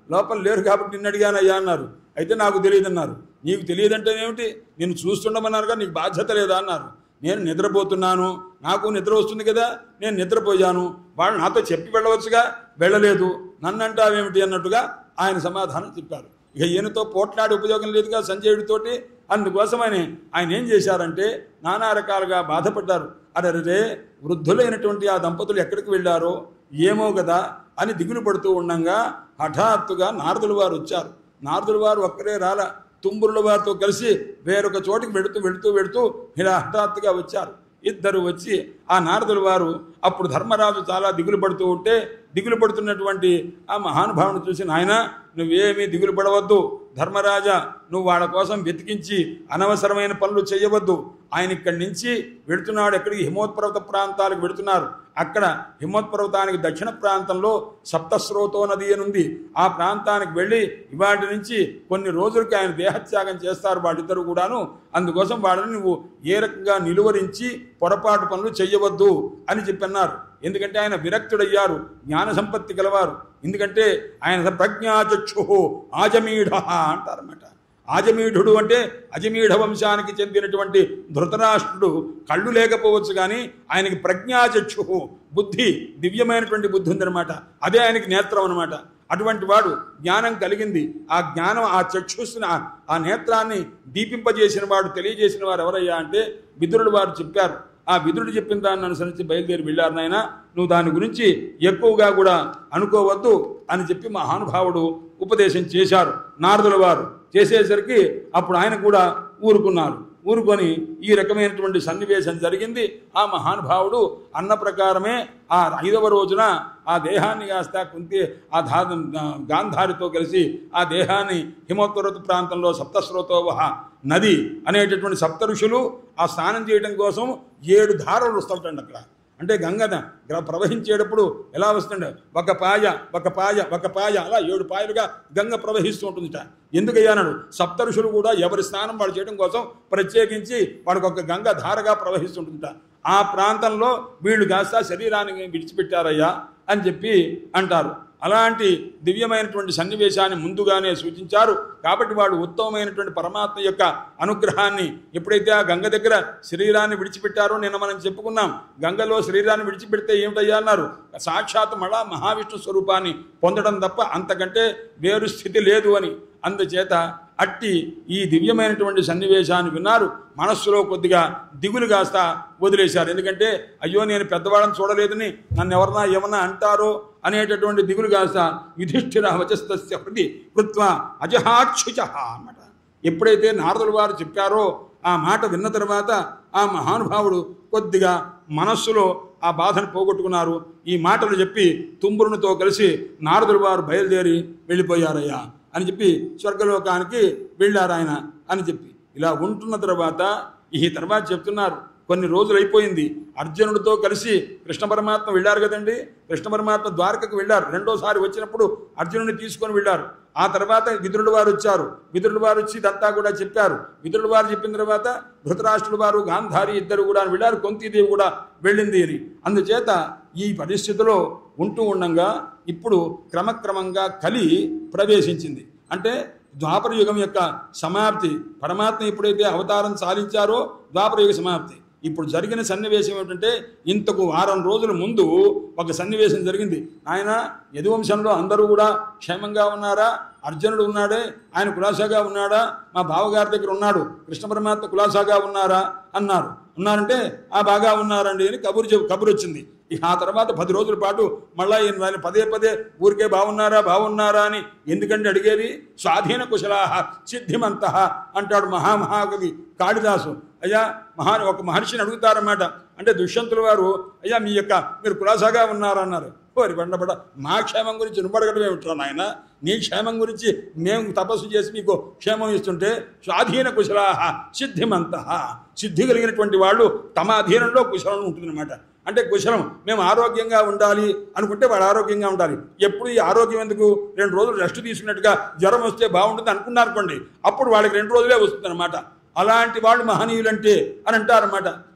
లోపల లేరు కాబట్టి నిన్ను అడిగానయ్యా అన్నారు అయితే నాకు తెలియదన్నారు నీకు తెలియదంటే ఏమిటి నేను చూస్తుండమన్నారుగా నీకు బాధ్యత లేదా అన్నారు నేను నిద్రపోతున్నాను నాకు నిద్ర వస్తుంది కదా నేను నిద్రపోయాను వాళ్ళు నాతో చెప్పి వెళ్ళవచ్చుగా వెళ్ళలేదు నన్ను అంటావేమిటి అన్నట్టుగా ఆయన సమాధానం చెప్పారు ఇక ఈయనతో పోట్లాడే ఉపయోగం లేదుగా సంజయుడితోటి అందుకోసమని ఆయన ఏం చేశారంటే నానా రకాలుగా బాధపడ్డారు అరే వృద్ధులైనటువంటి ఆ దంపతులు ఎక్కడికి వెళ్ళారో ఏమో కదా అని దిగులు పడుతూ ఉండంగా హఠాత్తుగా నారదుల వారు వచ్చారు నారదుల వారు ఒక్కరే రాల తుంబురుల వారితో కలిసి వేరొక చోటికి వెళుతూ వెళుతూ వెళుతూ ఇలా హఠాత్తుగా వచ్చారు ఇద్దరు వచ్చి ఆ నారదుల వారు అప్పుడు ధర్మరాజు చాలా దిగులు పడుతూ ఉంటే దిగులు పడుతున్నటువంటి ఆ మహానుభావుని చూసి నాయన నువ్వేమీ దిగులు పడవద్దు ధర్మరాజా నువ్వు వాళ్ళ కోసం వెతికించి అనవసరమైన పనులు చేయవద్దు ఆయన ఇక్కడి నుంచి వెళుతున్నాడు ఎక్కడికి హిమోత్పర్వత ప్రాంతాలకు వెళుతున్నారు అక్కడ హిమోత్పర్వతానికి దక్షిణ ప్రాంతంలో సప్తస్రోతో నది అని ఉంది ఆ ప్రాంతానికి వెళ్ళి ఇవాటి నుంచి కొన్ని రోజులకి ఆయన దేహత్యాగం చేస్తారు వాళ్ళిద్దరు కూడాను అందుకోసం వాళ్ళని నువ్వు ఏ రకంగా నిలువరించి పొరపాటు పనులు చెయ్యవద్దు అని చెప్పన్నారు ఎందుకంటే ఆయన విరక్తుడయ్యారు జ్ఞాన సంపత్తి గలవారు ఎందుకంటే ఆయన ప్రజ్ఞాచక్షు ఆజమీఢ అంటారన్నమాట ఆజమీఢుడు అంటే అజమీఢ వంశానికి చెందినటువంటి ధృతరాష్ట్రుడు కళ్ళు లేకపోవచ్చు కానీ ఆయనకి ప్రజ్ఞాచక్షు బుద్ధి దివ్యమైనటువంటి బుద్ధి ఉందన్నమాట అదే ఆయనకి నేత్రం అనమాట అటువంటి వాడు జ్ఞానం కలిగింది ఆ జ్ఞానం ఆ చక్షుస్సుని ఆ- ఆ నేత్రాన్ని దీపింపజేసిన వాడు తెలియజేసిన వారు ఎవరయ్యా అంటే విదురుడు వారు చెప్పారు ఆ విదురుడు చెప్పిన దాన్ని అనుసరించి బయలుదేరి వెళ్ళారు నాయన నువ్వు దాని గురించి ఎక్కువగా కూడా అనుకోవద్దు అని చెప్పి మహానుభావుడు ఉపదేశం చేశారు నారదుల వారు చేసేసరికి అప్పుడు ఆయన కూడా ఊరుకున్నారు ఊరుకొని ఈ రకమైనటువంటి సన్నివేశం జరిగింది ఆ మహానుభావుడు అన్న ప్రకారమే ఆ ఐదవ రోజున ఆ దేహాన్ని కాస్త కుంతి ఆ ధా గాంధారితో కలిసి ఆ దేహాన్ని హిమోత్తరత ప్రాంతంలో సప్తస్రోతోవహ నది అనేటటువంటి సప్త ఋషులు ఆ స్నానం చేయడం కోసం ఏడు ధారలు వస్తుంటండి అక్కడ అంటే గంగ గ్ర- ప్రవహించేటప్పుడు ఎలా వస్తుండే ఒక పాయ ఒక పాయ ఒక పాయ అలా ఏడు పాయలుగా గంగ ప్రవహిస్తూ ఉంటుందిట ఎందుకయ్యానాడు సప్త ఋషులు కూడా ఎవరి స్నానం వాడు చేయడం కోసం ప్రత్యేకించి వాడికి ఒక గంగ ధారగా ప్రవహిస్తుంటుందిట ఆ ప్రాంతంలో వీళ్ళు కాస్త శరీరాన్ని విడిచిపెట్టారయ్యా అని చెప్పి అంటారు అలాంటి దివ్యమైనటువంటి సన్నివేశాన్ని ముందుగానే సూచించారు కాబట్టి వాడు ఉత్తమమైనటువంటి పరమాత్మ యొక్క అనుగ్రహాన్ని ఎప్పుడైతే ఆ గంగ దగ్గర శరీరాన్ని విడిచిపెట్టారో నిన్న మనం చెప్పుకున్నాం గంగలో శరీరాన్ని విడిచిపెడితే ఏమిటయ్యా అన్నారు సాక్షాత్ మళ్ళా మహావిష్ణు స్వరూపాన్ని పొందడం తప్ప అంతకంటే వేరు స్థితి లేదు అని అందుచేత అట్టి ఈ దివ్యమైనటువంటి సన్నివేశాన్ని విన్నారు మనస్సులో కొద్దిగా దిగులు కాస్త వదిలేశారు ఎందుకంటే అయ్యో నేను పెద్దవాళ్ళని చూడలేదని నన్ను ఎవరన్నా ఏమన్నా అంటారో అనేటటువంటి దిగులు కాస్త యుధిష్ఠిర వచస్తస్య హృది కృత్వా అజహాక్షుచ అన్నమాట ఎప్పుడైతే నారదుల వారు చెప్పారో ఆ మాట విన్న తర్వాత ఆ మహానుభావుడు కొద్దిగా మనస్సులో ఆ బాధను పోగొట్టుకున్నారు ఈ మాటలు చెప్పి తుంబురునితో కలిసి నారదుల వారు బయలుదేరి వెళ్ళిపోయారయ్యా అని చెప్పి స్వర్గలోకానికి వెళ్ళారు ఆయన అని చెప్పి ఇలా ఉంటున్న తర్వాత ఈ తర్వాత చెప్తున్నారు కొన్ని రోజులు అయిపోయింది అర్జునుడితో కలిసి కృష్ణ పరమాత్మ వెళ్ళారు కదండి కృష్ణ పరమాత్మ ద్వారకకు వెళ్ళారు రెండోసారి వచ్చినప్పుడు అర్జునుడిని తీసుకొని వెళ్ళారు ఆ తర్వాత విదురుడు వారు వచ్చారు విదురుడు వారు వచ్చి ఇదంతా కూడా చెప్పారు విదురుడు వారు చెప్పిన తర్వాత ధృతరాష్ట్రుడు వారు గాంధారి ఇద్దరు కూడా వెళ్ళారు కొంతిదేవి కూడా వెళ్ళింది అని అందుచేత ఈ పరిస్థితిలో ఉంటూ ఉండంగా ఇప్పుడు క్రమక్రమంగా కలి ప్రవేశించింది అంటే ద్వాపర యుగం యొక్క సమాప్తి పరమాత్మ ఎప్పుడైతే అవతారం సాధించారో ద్వాపర యుగ సమాప్తి ఇప్పుడు జరిగిన సన్నివేశం ఏమిటంటే ఇంతకు వారం రోజుల ముందు ఒక సన్నివేశం జరిగింది ఆయన యదువంశంలో అందరూ కూడా క్షేమంగా ఉన్నారా అర్జునుడు ఉన్నాడే ఆయన కులాసాగా ఉన్నాడా మా బావగారి దగ్గర ఉన్నాడు కృష్ణ పరమాత్మ కులాసాగా ఉన్నారా అన్నారు ఉన్నారంటే ఆ బాగా ఉన్నారండి అని కబురు చెప్- కబురు వచ్చింది ఇక ఆ తర్వాత పది రోజుల పాటు మళ్ళా ఈయన ఆయన పదే పదే ఊరికే బాగున్నారా బాగున్నారా అని ఎందుకంటే అడిగేది స్వాధీన కుశలాహ సిద్ధిమంత అంటాడు మహామహాకవి కాళిదాసు అయ్యా మహా ఒక మహర్షిని అడుగుతారన్నమాట అంటే దుష్యంతుల వారు అయ్యా మీ యొక్క మీరు కులాసాగా ఉన్నారన్నారు ఓరి బండబడ మా క్షేమం గురించి నువ్వు అడగడం ఏమిట్రా నాయన నీ క్షేమం గురించి మేము తపస్సు చేసి మీకు క్షేమం ఇస్తుంటే స్వాధీన కుశలాహ సిద్ధిమంత సిద్ధి కలిగినటువంటి వాళ్ళు తమ అధీనంలో కుశలం ఉంటుందన్నమాట అంటే కుశలం మేము ఆరోగ్యంగా ఉండాలి అనుకుంటే వాడు ఆరోగ్యంగా ఉండాలి ఎప్పుడు ఈ ఆరోగ్యం ఎందుకు రెండు రోజులు రెస్ట్ తీసుకున్నట్టుగా జ్వరం వస్తే బాగుంటుంది అనుకున్నారు అనుకోండి అప్పుడు వాళ్ళకి రెండు రోజులే వస్తుంది అలాంటి వాళ్ళు మహనీయులంటే అని అంటారన్నమాట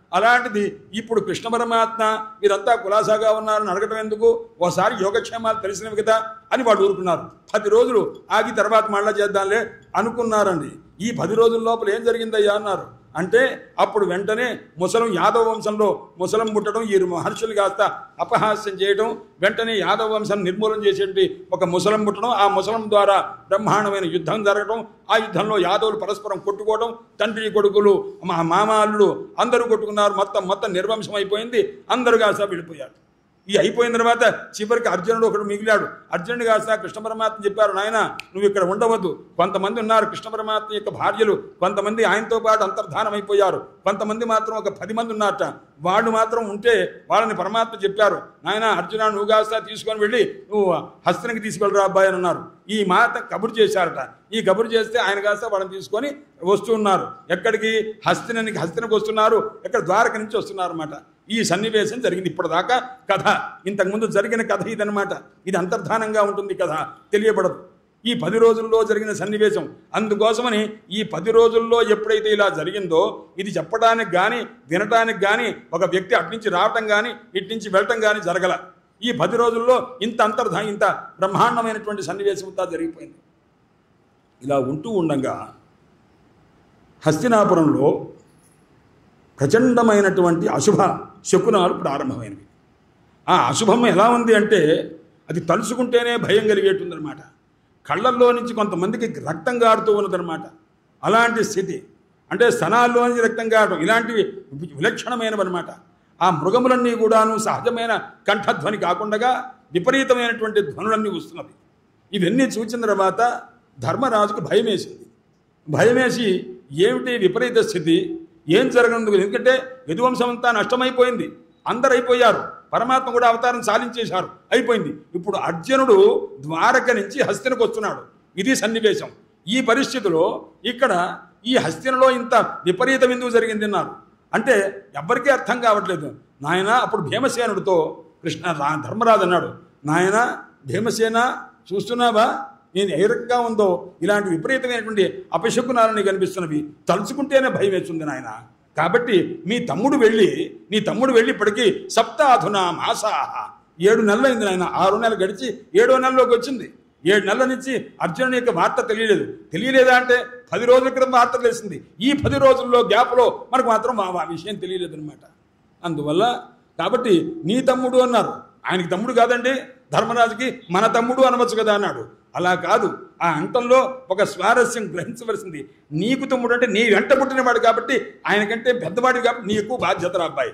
అలాంటిది ఇప్పుడు కృష్ణ పరమాత్మ మీరంతా కులాసాగా ఉన్నారని అడగటం ఎందుకు ఓసారి యోగక్షేమాలు తెలిసినవి కదా అని వాళ్ళు ఊరుకున్నారు పది రోజులు ఆగి తర్వాత మళ్ళా చేద్దాంలే అనుకున్నారండి ఈ పది రోజుల లోపల ఏం జరిగిందయ్యా అన్నారు అంటే అప్పుడు వెంటనే ముసలం యాదవ వంశంలో ముసలం పుట్టడం ఈ మహర్షులు కాస్త అపహాస్యం చేయడం వెంటనే యాదవ వంశం నిర్మూలన చేసేటి ఒక ముసలం పుట్టడం ఆ ముసలం ద్వారా బ్రహ్మాండమైన యుద్ధం జరగడం ఆ యుద్ధంలో యాదవులు పరస్పరం కొట్టుకోవడం తండ్రి కొడుకులు మా మామాళ్ళు అందరూ కొట్టుకున్నారు మొత్తం మొత్తం నిర్వంశం అయిపోయింది అందరూ కాస్త వెళ్ళిపోయారు ఈ అయిపోయిన తర్వాత చివరికి అర్జునుడు ఒకడు మిగిలాడు అర్జునుడు కాస్త కృష్ణ పరమాత్మ చెప్పారు నాయన నువ్వు ఇక్కడ ఉండవద్దు కొంతమంది ఉన్నారు కృష్ణ పరమాత్మ యొక్క భార్యలు కొంతమంది ఆయనతో పాటు అంతర్ధానం అయిపోయారు కొంతమంది మాత్రం ఒక పది మంది ఉన్నారట వాళ్ళు మాత్రం ఉంటే వాళ్ళని పరమాత్మ చెప్పారు నాయన అర్జున నువ్వు కాస్త తీసుకొని వెళ్ళి నువ్వు హస్తినికి తీసుకెళ్ళరా అబ్బాయి అని అన్నారు ఈ మాట కబురు చేశారట ఈ కబురు చేస్తే ఆయన కాస్త వాళ్ళని తీసుకొని వస్తున్నారు ఎక్కడికి హస్తినానికి హస్తినకు వస్తున్నారు ఎక్కడ ద్వారక నుంచి వస్తున్నారు అన్నమాట ఈ సన్నివేశం జరిగింది ఇప్పటిదాకా కథ ఇంతకుముందు జరిగిన కథ ఇదనమాట ఇది అంతర్ధానంగా ఉంటుంది కథ తెలియబడదు ఈ పది రోజుల్లో జరిగిన సన్నివేశం అందుకోసమని ఈ పది రోజుల్లో ఎప్పుడైతే ఇలా జరిగిందో ఇది చెప్పడానికి కానీ వినటానికి కానీ ఒక వ్యక్తి అట్నుంచి రావటం కానీ ఇట్నుంచి వెళ్ళటం కానీ జరగల ఈ పది రోజుల్లో ఇంత అంతర్ధా ఇంత బ్రహ్మాండమైనటువంటి సన్నివేశం అంతా జరిగిపోయింది ఇలా ఉంటూ ఉండగా హస్తినాపురంలో ప్రచండమైనటువంటి అశుభ శకునాలు ప్రారంభమైనవి ఆ అశుభం ఎలా ఉంది అంటే అది తలుచుకుంటేనే భయం కలిగేటుందన్నమాట కళ్ళల్లో నుంచి కొంతమందికి రక్తం గారుతూ ఉన్నదన్నమాట అలాంటి స్థితి అంటే స్తనాల్లో నుంచి రక్తం గారడం ఇలాంటివి విలక్షణమైనవన్నమాట ఆ మృగములన్నీ కూడాను సహజమైన కంఠధ్వని కాకుండా విపరీతమైనటువంటి ధ్వనులన్నీ వస్తున్నవి ఇవన్నీ చూసిన తర్వాత ధర్మరాజుకు భయం వేసింది భయమేసి ఏమిటి విపరీత స్థితి ఏం జరగనందుకు ఎందుకంటే యదువంశం అంతా నష్టమైపోయింది అందరు అయిపోయారు పరమాత్మ కూడా అవతారం సాధించేశారు అయిపోయింది ఇప్పుడు అర్జునుడు ద్వారక నుంచి హస్తినకు వస్తున్నాడు ఇది సన్నివేశం ఈ పరిస్థితిలో ఇక్కడ ఈ హస్తినలో ఇంత విపరీతం ఎందుకు జరిగింది అన్నారు అంటే ఎవ్వరికీ అర్థం కావట్లేదు నాయన అప్పుడు భీమసేనుడితో కృష్ణ రా- ధర్మరాజు అన్నాడు నాయన భీమసేన చూస్తున్నావా నేను ఏ రకంగా ఉందో ఇలాంటి విపరీతమైనటువంటి అపశకునాలని కనిపిస్తున్నవి తలుచుకుంటేనే భయం వేస్తుంది నాయన కాబట్టి మీ తమ్ముడు వెళ్ళి నీ తమ్ముడు వెళ్ళి ఇప్పటికీ సప్తాధున మాసాహ ఏడు నెలలైంది నాయన ఆరు నెలలు గడిచి ఏడో నెలలోకి వచ్చింది ఏడు నెలల నుంచి అర్జునుని యొక్క వార్త తెలియలేదు తెలియలేదా అంటే పది రోజుల క్రితం వార్త తెలిసింది ఈ పది రోజుల్లో గ్యాప్లో మనకు మాత్రం ఆ ఆ విషయం తెలియలేదు అనమాట అందువల్ల కాబట్టి నీ తమ్ముడు అన్నారు ఆయనకి తమ్ముడు కాదండి ధర్మరాజుకి మన తమ్ముడు అనవచ్చు కదా అన్నాడు అలా కాదు ఆ అంటంలో ఒక స్వారస్యం గ్రహించవలసింది నీకు తమ్ముడు అంటే నీ వెంట పుట్టినవాడు కాబట్టి ఆయనకంటే పెద్దవాడు కాబట్టి నీ ఎక్కువ బాధ్యత రా అబ్బాయి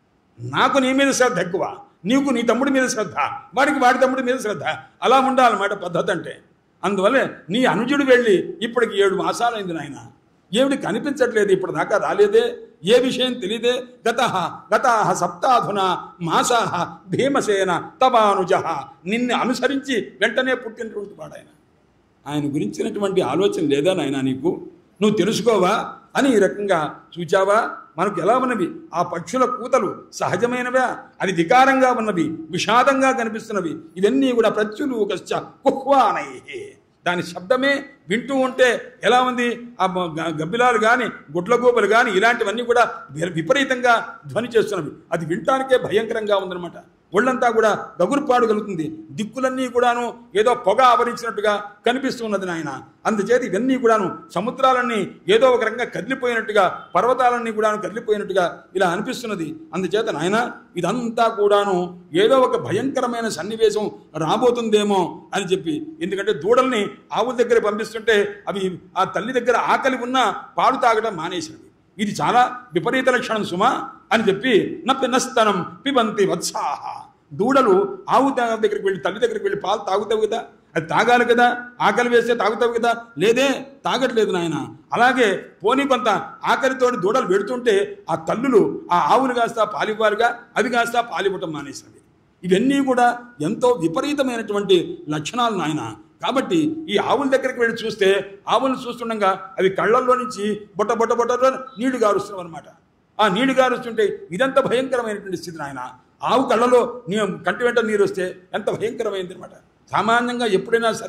నాకు నీ మీద శ్రద్ధ ఎక్కువ నీకు నీ తమ్ముడి మీద శ్రద్ధ వాడికి వాడి తమ్ముడి మీద శ్రద్ధ అలా ఉండాలన్నమాట పద్ధతి అంటే అందువల్ల నీ అనుజుడు వెళ్ళి ఇప్పటికి ఏడు మాసాలైంది నాయన ఏమిటి కనిపించట్లేదు ఇప్పుడు దాకా రాలేదే ఏ విషయం తెలియదే గత గత సప్తాధున మాసాహ భీమసేన తవానుజ నిన్ను అనుసరించి వెంటనే పుట్టినటువంటి వాడు ఆయన ఆయన గురించినటువంటి ఆలోచన లేదా నాయనా నీకు నువ్వు తెలుసుకోవా అని ఈ రకంగా చూచావా మనకు ఎలా ఉన్నవి ఆ పక్షుల కూతలు సహజమైనవా అది వికారంగా ఉన్నవి విషాదంగా కనిపిస్తున్నవి ఇవన్నీ కూడా ప్రత్యులు కశ్చ కుహ్వానై దాని శబ్దమే వింటూ ఉంటే ఎలా ఉంది ఆ మ- గ- గబ్బిలాలు కానీ గుడ్లగూబలు కానీ ఇలాంటివన్నీ కూడా వి- విపరీతంగా ధ్వని చేస్తున్నవి అది వినటానికే భయంకరంగా ఉందన్నమాట ఒళ్ళంతా కూడా గగురుపాడు కలుగుతుంది దిక్కులన్నీ కూడాను ఏదో పొగ ఆవరించినట్టుగా కనిపిస్తున్నది నాయన అందుచేత ఇవన్నీ కూడాను సముద్రాలన్నీ ఏదో ఒక రకంగా కదిలిపోయినట్టుగా పర్వతాలన్నీ కూడాను కదిలిపోయినట్టుగా ఇలా అనిపిస్తున్నది అందుచేత నాయన ఇదంతా కూడాను ఏదో ఒక భయంకరమైన సన్నివేశం రాబోతుందేమో అని చెప్పి ఎందుకంటే దూడల్ని ఆవుల దగ్గర పంపిస్తుంటే అవి ఆ తల్లి దగ్గర ఆకలి ఉన్నా పాలు తాగడం మానేసినవి ఇది చాలా విపరీత లక్షణం సుమా అని చెప్పి నపినస్తనం పిబంతి వత్సాహ దూడలు ఆవు తా- దగ్గరికి వెళ్ళి తల్లి దగ్గరికి వెళ్ళి పాలు తాగుతావు కదా అది తాగాలి కదా ఆకలి వేస్తే తాగుతావు కదా లేదే తాగట్లేదు నాయన అలాగే పోనీ కొంత ఆకలితోటి దూడలు పెడుతుంటే ఆ తల్లులు ఆ ఆవులు కాస్త పాలివ్వాలిగా అవి కాస్త పాలివ్వటం మానేసినవి ఇవన్నీ కూడా ఎంతో విపరీతమైనటువంటి లక్షణాలు నాయన కాబట్టి ఈ ఆవుల దగ్గరికి వెళ్ళి చూస్తే ఆవులను చూస్తుండగా అవి కళ్ళల్లో నుంచి బొట్ట బొట్ట బొట్ట నీళ్లు గారుస్తున్నాం అనమాట ఆ నీళ్లు గారుస్తుంటే ఇదంత భయంకరమైనటువంటి స్థితి నాయన ఆవు కళ్ళలో నీ కంటి వెంట నీరు వస్తే ఎంత భయంకరమైంది అనమాట సామాన్యంగా ఎప్పుడైనా సరే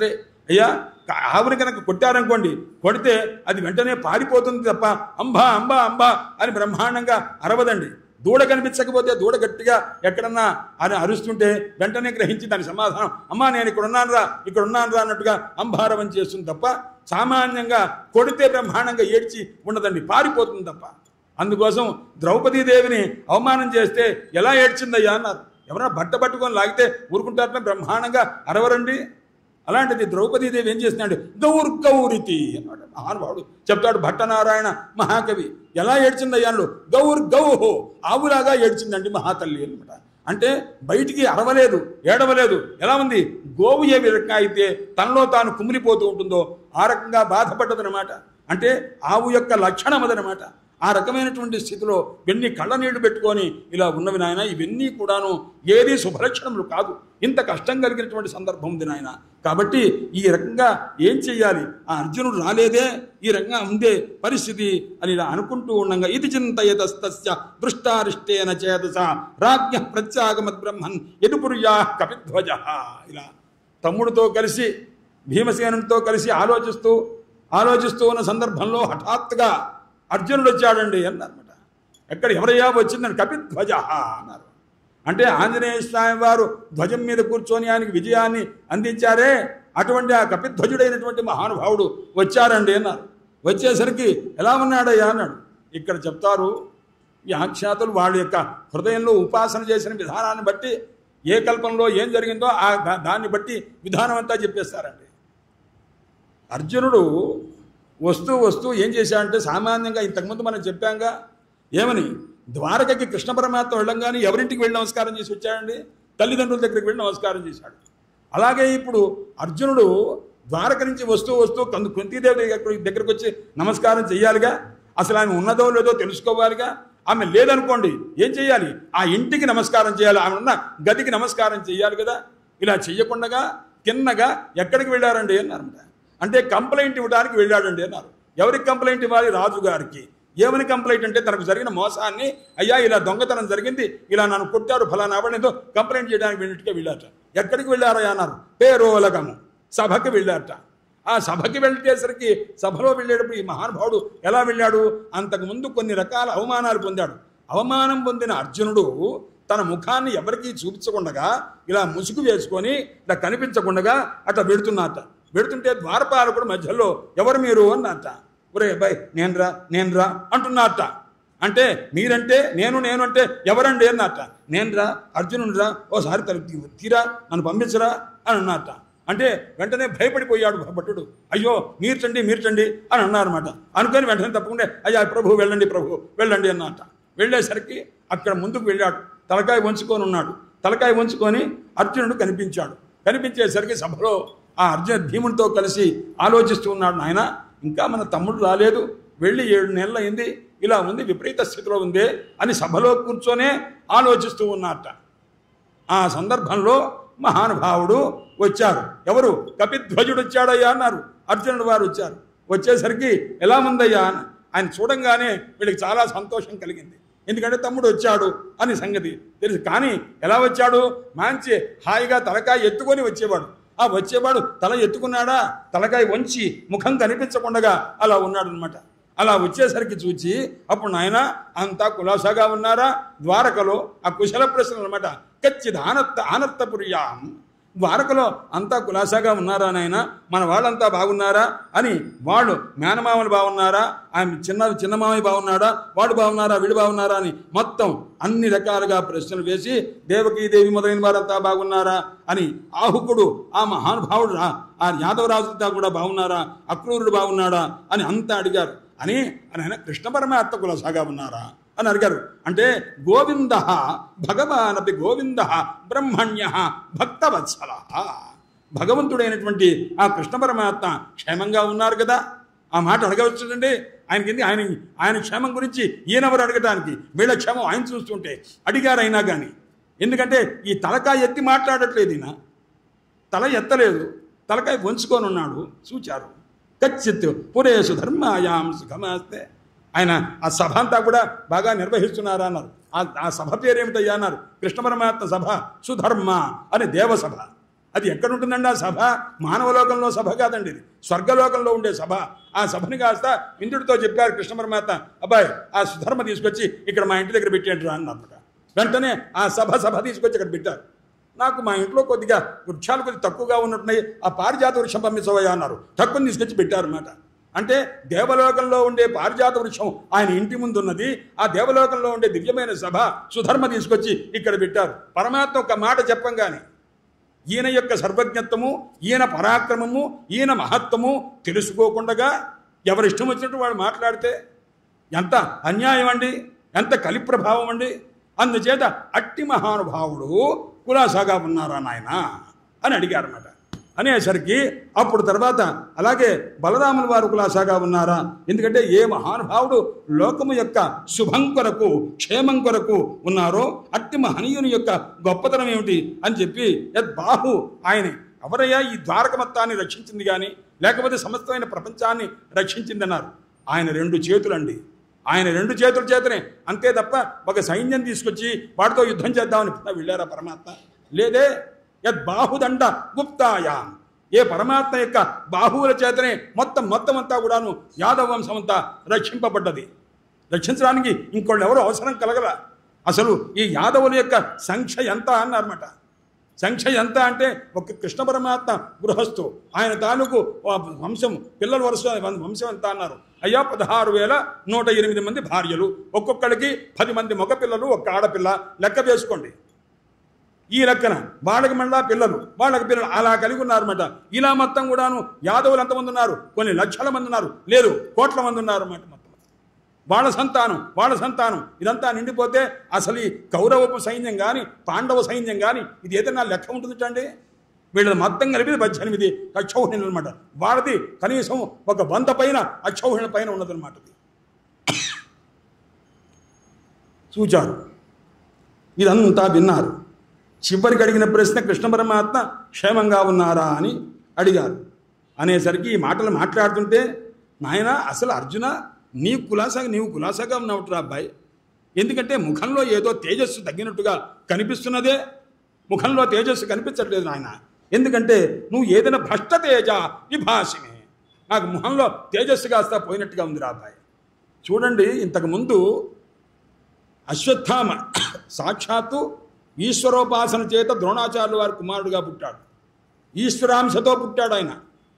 అయ్యా క- ఆవుని కనుక కొట్టారనుకోండి కొడితే అది వెంటనే పారిపోతుంది తప్ప అంబా అంబా అంబా అని బ్రహ్మాండంగా అరవదండి దూడ కనిపించకపోతే దూడ గట్టిగా ఎక్కడన్నా అని అరుస్తుంటే వెంటనే గ్రహించి దాని సమాధానం అమ్మా నేను ఇక్కడ ఉన్నాను రా ఇక్కడ ఉన్నాను రా అన్నట్టుగా అంబారవం చేస్తుంది తప్ప సామాన్యంగా కొడితే బ్రహ్మాండంగా ఏడ్చి ఉండదండి పారిపోతుంది తప్ప అందుకోసం ద్రౌపదీదేవిని అవమానం చేస్తే ఎలా ఏడ్చిందయ్యా అన్నారు ఎవరైనా బట్ట పట్టుకొని లాగితే ఊరుకుంటారని బ్రహ్మాండంగా అరవరండి అలాంటిది ద్రౌపదీదేవి ఏం చేస్తున్నాడు గౌర్ గౌరితి అన్నాడు మహానుభావుడు చెప్తాడు భట్టనారాయణ మహాకవి ఎలా ఏడ్చిందయ్యాడు గౌర్ గౌహో ఆవులాగా ఏడ్చిందండి మహాతల్లి అనమాట అంటే బయటికి అరవలేదు ఏడవలేదు ఎలా ఉంది గోవు ఏ విధంగా అయితే తనలో తాను కుమిలిపోతూ ఉంటుందో ఆ రకంగా బాధపడ్డదనమాట అంటే ఆవు యొక్క లక్షణం అదనమాట ఆ రకమైనటువంటి స్థితిలో వెన్ని కళ్ళ నీళ్లు పెట్టుకొని ఇలా ఉన్నవి నాయన ఇవన్నీ కూడాను ఏది శుభలక్షణములు కాదు ఇంత కష్టం కలిగినటువంటి సందర్భం ఉంది నాయన కాబట్టి ఈ రకంగా ఏం చెయ్యాలి ఆ అర్జునుడు రాలేదే ఈ రకంగా ఉందే పరిస్థితి అని ఇలా అనుకుంటూ ఉండగా ఇది చింతయతస్తస్య దృష్టారిష్టేన చేతస రాజ్ఞ ప్రత్యాగమద్ బ్రహ్మన్ ఎదుపుర్యా కపిధ్వజ ఇలా తమ్ముడితో కలిసి భీమసేనుడితో కలిసి ఆలోచిస్తూ ఆలోచిస్తూ ఉన్న సందర్భంలో హఠాత్తుగా అర్జునుడు వచ్చాడండి అన్నారన్నమాట ఎక్కడ ఎవరయ్యా వచ్చిందని కపిధ్వజ అన్నారు అంటే ఆంజనేయ స్వామి వారు ధ్వజం మీద కూర్చొని ఆయనకి విజయాన్ని అందించారే అటువంటి ఆ కపిధ్వజుడైనటువంటి మహానుభావుడు వచ్చారండి అన్నారు వచ్చేసరికి ఎలా ఉన్నాడయ్యా అన్నాడు ఇక్కడ చెప్తారు ఈ ఆఖ్యాతులు వాళ్ళ యొక్క హృదయంలో ఉపాసన చేసిన విధానాన్ని బట్టి ఏ కల్పంలో ఏం జరిగిందో ఆ దా- దాన్ని బట్టి విధానం అంతా చెప్పేస్తారండి అర్జునుడు వస్తూ వస్తూ ఏం చేశాడంటే సామాన్యంగా ఇంతకుముందు మనం చెప్పాంగా ఏమని ద్వారకకి కృష్ణ పరమాత్మ వెళ్ళంగానే ఎవరింటికి వెళ్ళి నమస్కారం చేసి వచ్చాడండి తల్లిదండ్రుల దగ్గరికి వెళ్ళి నమస్కారం చేశాడు అలాగే ఇప్పుడు అర్జునుడు ద్వారక నుంచి వస్తూ వస్తూ కందు కుంతీదేవి దగ్గర- దగ్గరకు వచ్చి నమస్కారం చెయ్యాలిగా అసలు ఆమె ఉన్నదో లేదో తెలుసుకోవాలిగా ఆమె లేదనుకోండి ఏం చేయాలి ఆ ఇంటికి నమస్కారం చేయాలి ఆమె ఉన్న గదికి నమస్కారం చేయాలి కదా ఇలా చెయ్యకుండా తిన్నగా ఎక్కడికి వెళ్ళారండి అన్నారన్నమాట అంటే కంప్లైంట్ ఇవ్వడానికి వెళ్ళాడండి అన్నారు ఎవరికి కంప్లైంట్ ఇవ్వాలి రాజు గారికి ఏమని కంప్లైంట్ అంటే తనకు జరిగిన మోసాన్ని అయ్యా ఇలా దొంగతనం జరిగింది ఇలా నన్ను కొట్టారు ఫలానా అవడంతో కంప్లైంట్ చేయడానికి వెళ్ళినట్టుగా వెళ్ళారట ఎక్కడికి వెళ్ళారయ్యా అన్నారు పేరోలగము సభకి వెళ్ళారట ఆ సభకి వెళ్ళేసరికి సభలో వెళ్ళేటప్పుడు ఈ మహానుభావుడు ఎలా వెళ్ళాడు అంతకుముందు కొన్ని రకాల అవమానాలు పొందాడు అవమానం పొందిన అర్జునుడు తన ముఖాన్ని ఎవరికీ చూపించకుండగా ఇలా ముసుగు వేసుకొని ఇలా కనిపించకుండగా అట్లా వెడుతున్నట్ట వెడుతుంటే ద్వారపాలకుడు మధ్యలో ఎవరు మీరు అన్నట్ట ఒరే అబ్బాయి నేను రా నేను రా అంటున్నట్ట అంటే మీరంటే నేను నేను అంటే ఎవరండి అన్నట్ట నేను రా అర్జునుడు రా ఓసారి తల తీ- తీరా నన్ను పంపించరా అని అన్నట్ట అంటే వెంటనే భయపడిపోయాడు భటుడు అయ్యో మీర్చండి మీర్చండి అని అన్నారన్నమాట అనుకొని వెంటనే తప్పకుండా అయ్యా ప్రభు వెళ్ళండి ప్రభు వెళ్ళండి అన్నట్ట వెళ్ళేసరికి అక్కడ ముందుకు వెళ్ళాడు తలకాయ వంచుకొని ఉన్నాడు తలకాయ వంచుకొని అర్జునుడు కనిపించాడు కనిపించేసరికి సభలో ఆ అర్జున భీముడితో కలిసి ఆలోచిస్తూ ఉన్నాడు నాయన ఇంకా మన తమ్ముడు రాలేదు వెళ్ళి ఏడు నెలలు అయింది ఇలా ఉంది విపరీత స్థితిలో ఉంది అని సభలో కూర్చొనే ఆలోచిస్తూ ఉన్నట్ట ఆ సందర్భంలో మహానుభావుడు వచ్చారు ఎవరు కపిధ్వజుడు వచ్చాడయ్యా అన్నారు అర్జునుడు వారు వచ్చారు వచ్చేసరికి ఎలా ఉందయ్యా అని ఆయన చూడంగానే వీళ్ళకి చాలా సంతోషం కలిగింది ఎందుకంటే తమ్ముడు వచ్చాడు అని సంగతి తెలుసు కానీ ఎలా వచ్చాడు మంచి హాయిగా తలకాయ ఎత్తుకొని వచ్చేవాడు ఆ వచ్చేవాడు తల ఎత్తుకున్నాడా తలకాయ వంచి ముఖం కనిపించకుండా అలా ఉన్నాడు అనమాట అలా వచ్చేసరికి చూచి అప్పుడు నాయన అంతా కులాసాగా ఉన్నారా ద్వారకలో ఆ కుశల ప్రశ్నలు అనమాట ఖచ్చిత ఆనర్త ఆనర్తపుర్యాం ద్వారకలో అంతా కులాసాగా ఉన్నారా నాయన మన వాళ్ళంతా బాగున్నారా అని వాళ్ళు మేనమామలు బాగున్నారా ఆమె చిన్న చిన్న మామయ్య బాగున్నాడా వాడు బాగున్నారా వీడు బాగున్నారా అని మొత్తం అన్ని రకాలుగా ప్రశ్నలు వేసి దేవకీదేవి మొదలైన వారంతా బాగున్నారా అని ఆహుకుడు ఆ మహానుభావుడు రా ఆ యాదవరాజుతో కూడా బాగున్నారా అక్రూరుడు బాగున్నాడా అని అంతా అడిగారు అని అని ఆయన కృష్ణ పరమాత్మ కులసాగా ఉన్నారా అని అడిగారు అంటే గోవింద భగవానపి గోవింద బ్రహ్మణ్య భక్తవత్సల భగవంతుడైనటువంటి ఆ కృష్ణ పరమాత్మ క్షేమంగా ఉన్నారు కదా ఆ మాట అడగవచ్చునండి ఆయనకి ఏంది? ఆయన ఆయన క్షేమం గురించి ఈయనెవరు అడగటానికి వీళ్ళ క్షేమం ఆయన చూస్తుంటే అడిగారు అయినా కానీ ఎందుకంటే ఈ తలకాయ ఎత్తి మాట్లాడట్లేదు ఈయన తల ఎత్తలేదు తలకాయ వంచుకొని ఉన్నాడు చూచారు కచ్చిత్ పురేషు ధర్మాయాం సుఖమాస్తే ఆయన ఆ సభ అంతా కూడా బాగా నిర్వహిస్తున్నారా అన్నారు ఆ ఆ సభ పేరేమిటయ్యా అన్నారు కృష్ణ పరమాత్మ సభ సుధర్మ అని దేవసభ అది ఎక్కడ ఉంటుందండి ఆ సభ మానవలోకంలో సభ కాదండి ఇది స్వర్గలోకంలో ఉండే సభ ఆ సభని కాస్త ఇంద్రుడితో చెప్పారు కృష్ణ పరమాత్మ అబ్బాయి ఆ సుధర్మ తీసుకొచ్చి ఇక్కడ మా ఇంటి దగ్గర పెట్టేంటారా అన్నమాట వెంటనే ఆ సభ సభ తీసుకొచ్చి ఇక్కడ పెట్టారు నాకు మా ఇంట్లో కొద్దిగా వృక్షాలు కొద్దిగా తక్కువగా ఉన్నట్టున్నాయి ఆ పారిజాత వృక్షం పంపించవయ్యా అన్నారు తక్కువ తీసుకొచ్చి పెట్టారన్నమాట అంటే దేవలోకంలో ఉండే పారిజాత వృక్షం ఆయన ఇంటి ముందు ఉన్నది ఆ దేవలోకంలో ఉండే దివ్యమైన సభ సుధర్మ తీసుకొచ్చి ఇక్కడ పెట్టారు పరమాత్మ ఒక మాట చెప్పంగానే ఈయన యొక్క సర్వజ్ఞత్వము ఈయన పరాక్రమము ఈయన మహత్వము తెలుసుకోకుండా ఎవరిష్టం వచ్చినట్టు వాడు మాట్లాడితే ఎంత అన్యాయం అండి ఎంత కలి ప్రభావం అండి అందుచేత అట్టి మహానుభావుడు కులాసాగా ఉన్నారా నాయన అని అడిగారన్నమాట అనేసరికి అప్పుడు తర్వాత అలాగే బలరాముల వారు కులాసాగా ఉన్నారా ఎందుకంటే ఏ మహానుభావుడు లోకము యొక్క శుభం కొరకు క్షేమం కొరకు ఉన్నారో అట్టి మహనీయుని యొక్క గొప్పతనం ఏమిటి అని చెప్పి యద్ బాహు ఆయనే ఎవరయ్యా ఈ ద్వారక మొత్తాన్ని రక్షించింది కానీ లేకపోతే సమస్తమైన ప్రపంచాన్ని రక్షించింది అన్నారు ఆయన రెండు చేతులండి ఆయన రెండు చేతుల చేతనే అంతే తప్ప ఒక సైన్యం తీసుకొచ్చి వాటితో యుద్ధం చేద్దామని ఎప్పుడన్నా వెళ్ళారా పరమాత్మ లేదే యద్ బాహుదండ గుప్తాయా ఏ పరమాత్మ యొక్క బాహువుల చేతనే మొత్తం మొత్తం అంతా కూడాను యాదవ వంశం అంతా రక్షింపబడ్డది రక్షించడానికి ఇంకోళ్ళు ఎవరు అవసరం కలగల అసలు ఈ యాదవుల యొక్క సంఖ్య ఎంత అన్నారన్నమాట సంఖ్య ఎంత అంటే ఒక కృష్ణ పరమాత్మ గృహస్థు ఆయన తాలూకు ఆ వంశం పిల్లల వరుస వంశం ఎంత అన్నారు అయ్యా పదహారు వేల నూట ఎనిమిది మంది భార్యలు ఒక్కొక్కడికి పది మంది మగ పిల్లలు ఒక ఆడపిల్ల లెక్క వేసుకోండి ఈ లెక్కన వాళ్ళకి మళ్ళా పిల్లలు వాళ్ళకి పిల్లలు అలా కలిగి ఉన్నారన్నమాట ఇలా మొత్తం కూడాను యాదవులు ఎంతమంది ఉన్నారు కొన్ని లక్షల మంది ఉన్నారు లేదు కోట్ల మంది ఉన్నారు అన్నమాట మొత్తం వాళ్ళ సంతానం వాళ్ళ సంతానం ఇదంతా నిండిపోతే అసలు ఈ కౌరవపు సైన్యం కానీ పాండవ సైన్యం కానీ ఇది ఏదైనా లెక్క ఉంటుందండి వీళ్ళది మొత్తం కలిపి పద్దెనిమిది అక్షౌహిణులు అనమాట వాళ్ళది కనీసం ఒక వంద పైన అక్షౌహిణ పైన ఉన్నదన్నమాట ఇది చూచారు ఇదంతా విన్నారు చివరికి అడిగిన ప్రశ్న కృష్ణ పరమాత్మ క్షేమంగా ఉన్నారా అని అడిగారు అనేసరికి ఈ మాటలు మాట్లాడుతుంటే నాయన అసలు అర్జున నీ కులాసాగా నీవు కులాసాగా ఉన్నావుట్రా అబ్బాయి ఎందుకంటే ముఖంలో ఏదో తేజస్సు తగ్గినట్టుగా కనిపిస్తున్నదే ముఖంలో తేజస్సు కనిపించట్లేదు నాయన ఎందుకంటే నువ్వు ఏదైనా భ్రష్ట తేజ విభాషిమే నాకు ముఖంలో తేజస్సు కాస్త పోయినట్టుగా ఉందిరా అబ్బాయి చూడండి ఇంతకు ముందు అశ్వత్థామ సాక్షాత్తు ఈశ్వరోపాసన చేత ద్రోణాచార్యుల వారి కుమారుడుగా పుట్టాడు ఈశ్వరాంశతో పుట్టాడు ఆయన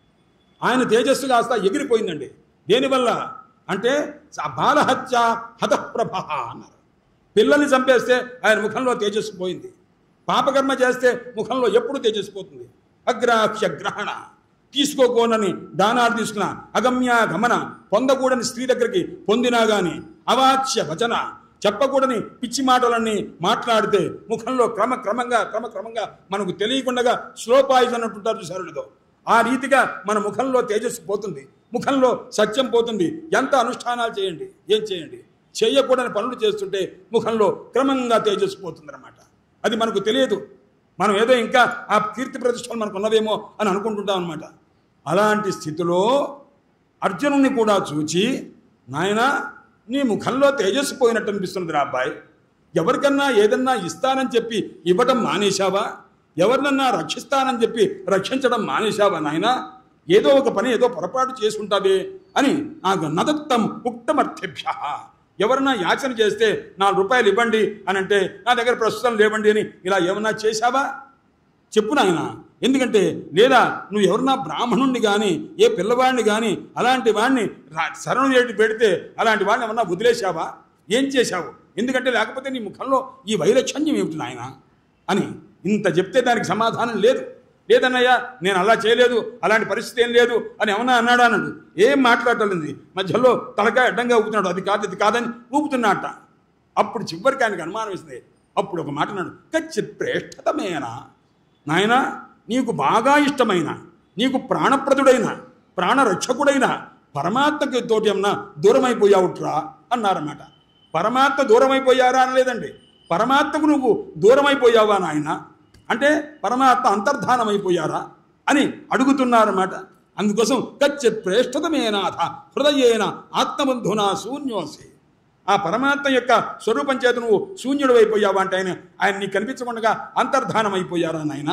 ఆయన తేజస్సు కాస్త ఎగిరిపోయిందండి దేనివల్ల అంటే స- బాలహత్య హతప్రభ అన్నారు పిల్లల్ని చంపేస్తే ఆయన ముఖంలో తేజస్సు పోయింది పాపకర్మ చేస్తే ముఖంలో ఎప్పుడు తేజస్సు పోతుంది అగ్రాహ్య గ్రహణ తీసుకోకోనని దానాలు తీసుకున్న అగమ్య గమన పొందకూడని స్త్రీ దగ్గరికి పొందినా గాని అవాచ్య వచన చెప్పకూడని పిచ్చి మాటలన్నీ మాట్లాడితే ముఖంలో క్రమక్రమంగా క్రమక్రమంగా మనకు తెలియకుండా స్లో పాయిజన్ అంటుంటారు చూసారుడితో ఆ రీతిగా మన ముఖంలో తేజస్సు పోతుంది ముఖంలో సత్యం పోతుంది ఎంత అనుష్ఠానాలు చేయండి ఏం చేయండి చేయకూడని పనులు చేస్తుంటే ముఖంలో క్రమంగా తేజస్సు పోతుందన్నమాట అది మనకు తెలియదు మనం ఏదో ఇంకా ఆ కీర్తి ప్రతిష్టలు మనకు ఉన్నదేమో అని అనుకుంటుంటాం అనమాట అలాంటి స్థితిలో అర్జునుని కూడా చూచి నాయనా నీ ముఖంలో తేజస్సు పోయినట్టు అనిపిస్తుంది రా అబ్బాయి ఎవరికన్నా ఏదన్నా ఇస్తానని చెప్పి ఇవ్వటం మానేశావా ఎవరినన్నా రక్షిస్తానని చెప్పి రక్షించడం మానేశావా నాయనా ఏదో ఒక పని ఏదో పొరపాటు చేసుకుంటావే అని నాకు నదత్తం ఉక్తమర్థ్యభ్య ఎవరన్నా యాచన చేస్తే నాలుగు రూపాయలు ఇవ్వండి అని అంటే నా దగ్గర ప్రస్తుతం లేవండి అని ఇలా ఏమన్నా చేశావా చెప్పు నాయన ఎందుకంటే లేదా నువ్వు ఎవరన్నా బ్రాహ్మణుణ్ణి కానీ ఏ పిల్లవాడిని కానీ అలాంటి వాడిని రా- శరణు ఏటి పెడితే అలాంటి వాడిని ఏమన్నా వదిలేశావా ఏం చేశావు ఎందుకంటే లేకపోతే నీ ముఖంలో ఈ వైలక్షణ్యం ఏమిటి నాయన అని ఇంత చెప్తే దానికి సమాధానం లేదు లేదన్నయ్యా నేను అలా చేయలేదు అలాంటి పరిస్థితి ఏం లేదు అని ఏమన్నా అన్నాడా అన్నాడు ఏం మాట్లాడలేదు మధ్యలో తలకాయ అడ్డంగా ఊపుతున్నాడు అది కాదు ఇది కాదని ఊపుతున్నట్ట అప్పుడు చివరికి ఆయనకు అనుమానం వేసింది అప్పుడు ఒక మాట అన్నాడు కచ్చిత్ ప్రేష్టతమేనా నాయన నీకు బాగా ఇష్టమైన నీకు ప్రాణప్రదుడైన ప్రాణరక్షకుడైన పరమాత్మకి తోటి ఏమన్నా దూరమైపోయావుట్రా అన్నారన్నమాట పరమాత్మ దూరమైపోయారా అనలేదండి పరమాత్మకు నువ్వు దూరమైపోయావా నాయన అంటే పరమాత్మ అంతర్ధానమైపోయారా అని అడుగుతున్నారన్నమాట అందుకోసం కచ్చిత్ ప్రేష్టతమేనాథ హృదయేన ఆత్మబంధునా శూన్యోసి ఆ పరమాత్మ యొక్క స్వరూపం చేత నువ్వు శూన్యుడు అయిపోయావా అంటే ఆయన ఆయన నీకు కనిపించకుండా అంతర్ధానం అయిపోయారా నాయన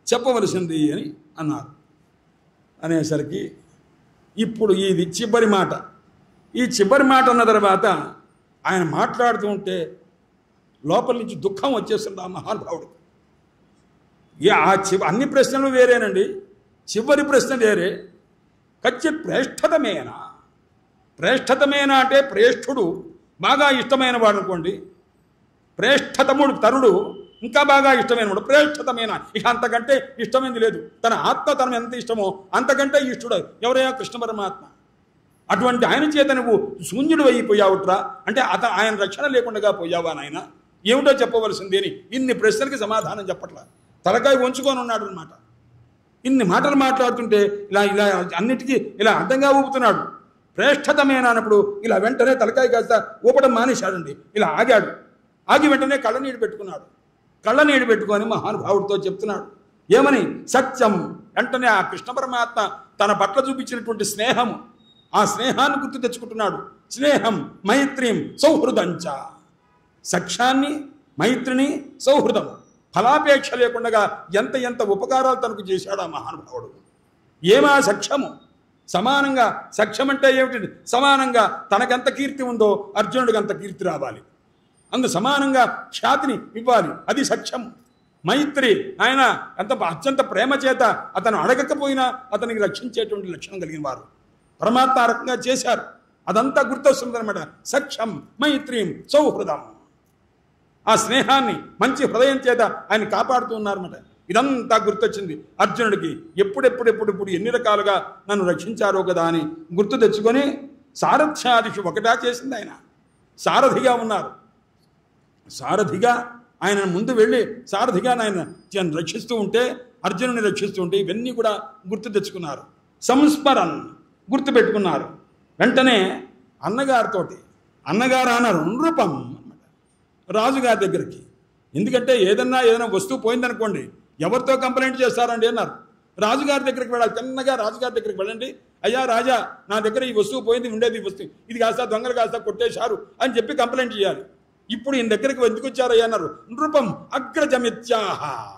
చెప్పవలసింది అని అన్నారు అనేసరికి ఇప్పుడు ఇది చివరి మాట ఈ చివరి మాట అన్న తర్వాత ఆయన మాట్లాడుతూ ఉంటే లోపల నుంచి దుఃఖం వచ్చేస్తుంది ఆ మహానుభావుడికి ఏ ఆ చి అన్ని ప్రశ్నలు వేరేనండి చివరి ప్రశ్న వేరే కచ్చి ప్రేష్ఠతమేనా ప్రేష్ఠతమేనా అంటే ప్రేష్ఠుడు బాగా ఇష్టమైన వాడు అనుకోండి ప్రేష్ఠతముడు తరుడు ఇంకా బాగా ఇష్టమైన వాడు ప్రేష్ఠతమైన ఇక అంతకంటే ఇష్టమైంది లేదు తన ఆత్మ తనం ఎంత ఇష్టమో అంతకంటే ఇష్టడు ఎవరయ్యా కృష్ణ పరమాత్మ అటువంటి ఆయన చేత నువ్వు శూన్యుడు అయిపోయావుట్రా అంటే అత ఆయన రక్షణ లేకుండా పోయావా నాయన ఏమిటో చెప్పవలసింది అని ఇన్ని ప్రశ్నలకి సమాధానం చెప్పట్లా తలకాయ వంచుకొని ఉన్నాడు అనమాట ఇన్ని మాటలు మాట్లాడుతుంటే ఇలా ఇలా అన్నిటికీ ఇలా అర్థంగా ఊపుతున్నాడు ప్రేష్ఠతమేనా అన్నప్పుడు ఇలా వెంటనే తలకాయ కాస్త ఊపడం మానేశాడండి ఇలా ఆగాడు ఆగి వెంటనే కళ్ళనీడు పెట్టుకున్నాడు కళ్ళనీడు పెట్టుకొని మహానుభావుడితో చెప్తున్నాడు ఏమని సత్యం వెంటనే ఆ కృష్ణ పరమాత్మ తన పట్ల చూపించినటువంటి స్నేహం ఆ స్నేహాన్ని గుర్తు తెచ్చుకుంటున్నాడు స్నేహం మైత్రీం సౌహృదంచ సఖ్యాన్ని మైత్రిని సౌహృదం ఫలాపేక్ష లేకుండా ఎంత ఎంత ఉపకారాలు తనకు చేశాడు ఆ మహానుభావుడు ఏమా సఖ్యము సమానంగా సఖ్యం అంటే ఏమిటి సమానంగా తనకెంత కీర్తి ఉందో అర్జునుడికి అంత కీర్తి రావాలి అందు సమానంగా ఖ్యాతిని ఇవ్వాలి అది సఖ్యం మైత్రి ఆయన ఎంత అత్యంత ప్రేమ చేత అతను అడగకపోయినా అతనికి రక్షించేటువంటి లక్షణం కలిగిన వారు పరమాత్మ ఆ రకంగా చేశారు అదంతా గుర్తొస్తుంది అనమాట సఖ్యం మైత్రీం సౌహృదం ఆ స్నేహాన్ని మంచి హృదయం చేత ఆయన కాపాడుతూ ఉన్నారన్నమాట ఇదంతా గుర్తొచ్చింది అర్జునుడికి ఎప్పుడెప్పుడెప్పుడెప్పుడు ఎన్ని రకాలుగా నన్ను రక్షించారో కదా అని గుర్తు తెచ్చుకొని సారథ్యాదిషు ఒకటా చేసింది ఆయన సారథిగా ఉన్నారు సారథిగా ఆయన ముందు వెళ్ళి సారథిగా ఆయన ఆయన రక్షిస్తూ ఉంటే అర్జునుని రక్షిస్తూ ఉంటే ఇవన్నీ కూడా గుర్తు తెచ్చుకున్నారు సంస్మరన్ గుర్తు పెట్టుకున్నారు వెంటనే అన్నగారితోటి అన్నగారు అన్నారు నృపం అన్నమాట రాజుగారి దగ్గరికి ఎందుకంటే ఏదన్నా ఏదైనా వస్తువు పోయిందనుకోండి ఎవరితో కంప్లైంట్ చేస్తారండి అన్నారు రాజుగారి దగ్గరికి వెళ్ళాలి చిన్నగా రాజుగారి దగ్గరికి వెళ్ళండి అయ్యా రాజా నా దగ్గర ఈ వస్తువు పోయింది ఉండేది ఈ వస్తువు ఇది కాస్త దొంగలు కాస్త కొట్టేశారు అని చెప్పి కంప్లైంట్ చేయాలి ఇప్పుడు ఈయన దగ్గరికి ఎందుకు వచ్చారయ్యా అన్నారు నృపం అగ్రజమిత్యాహ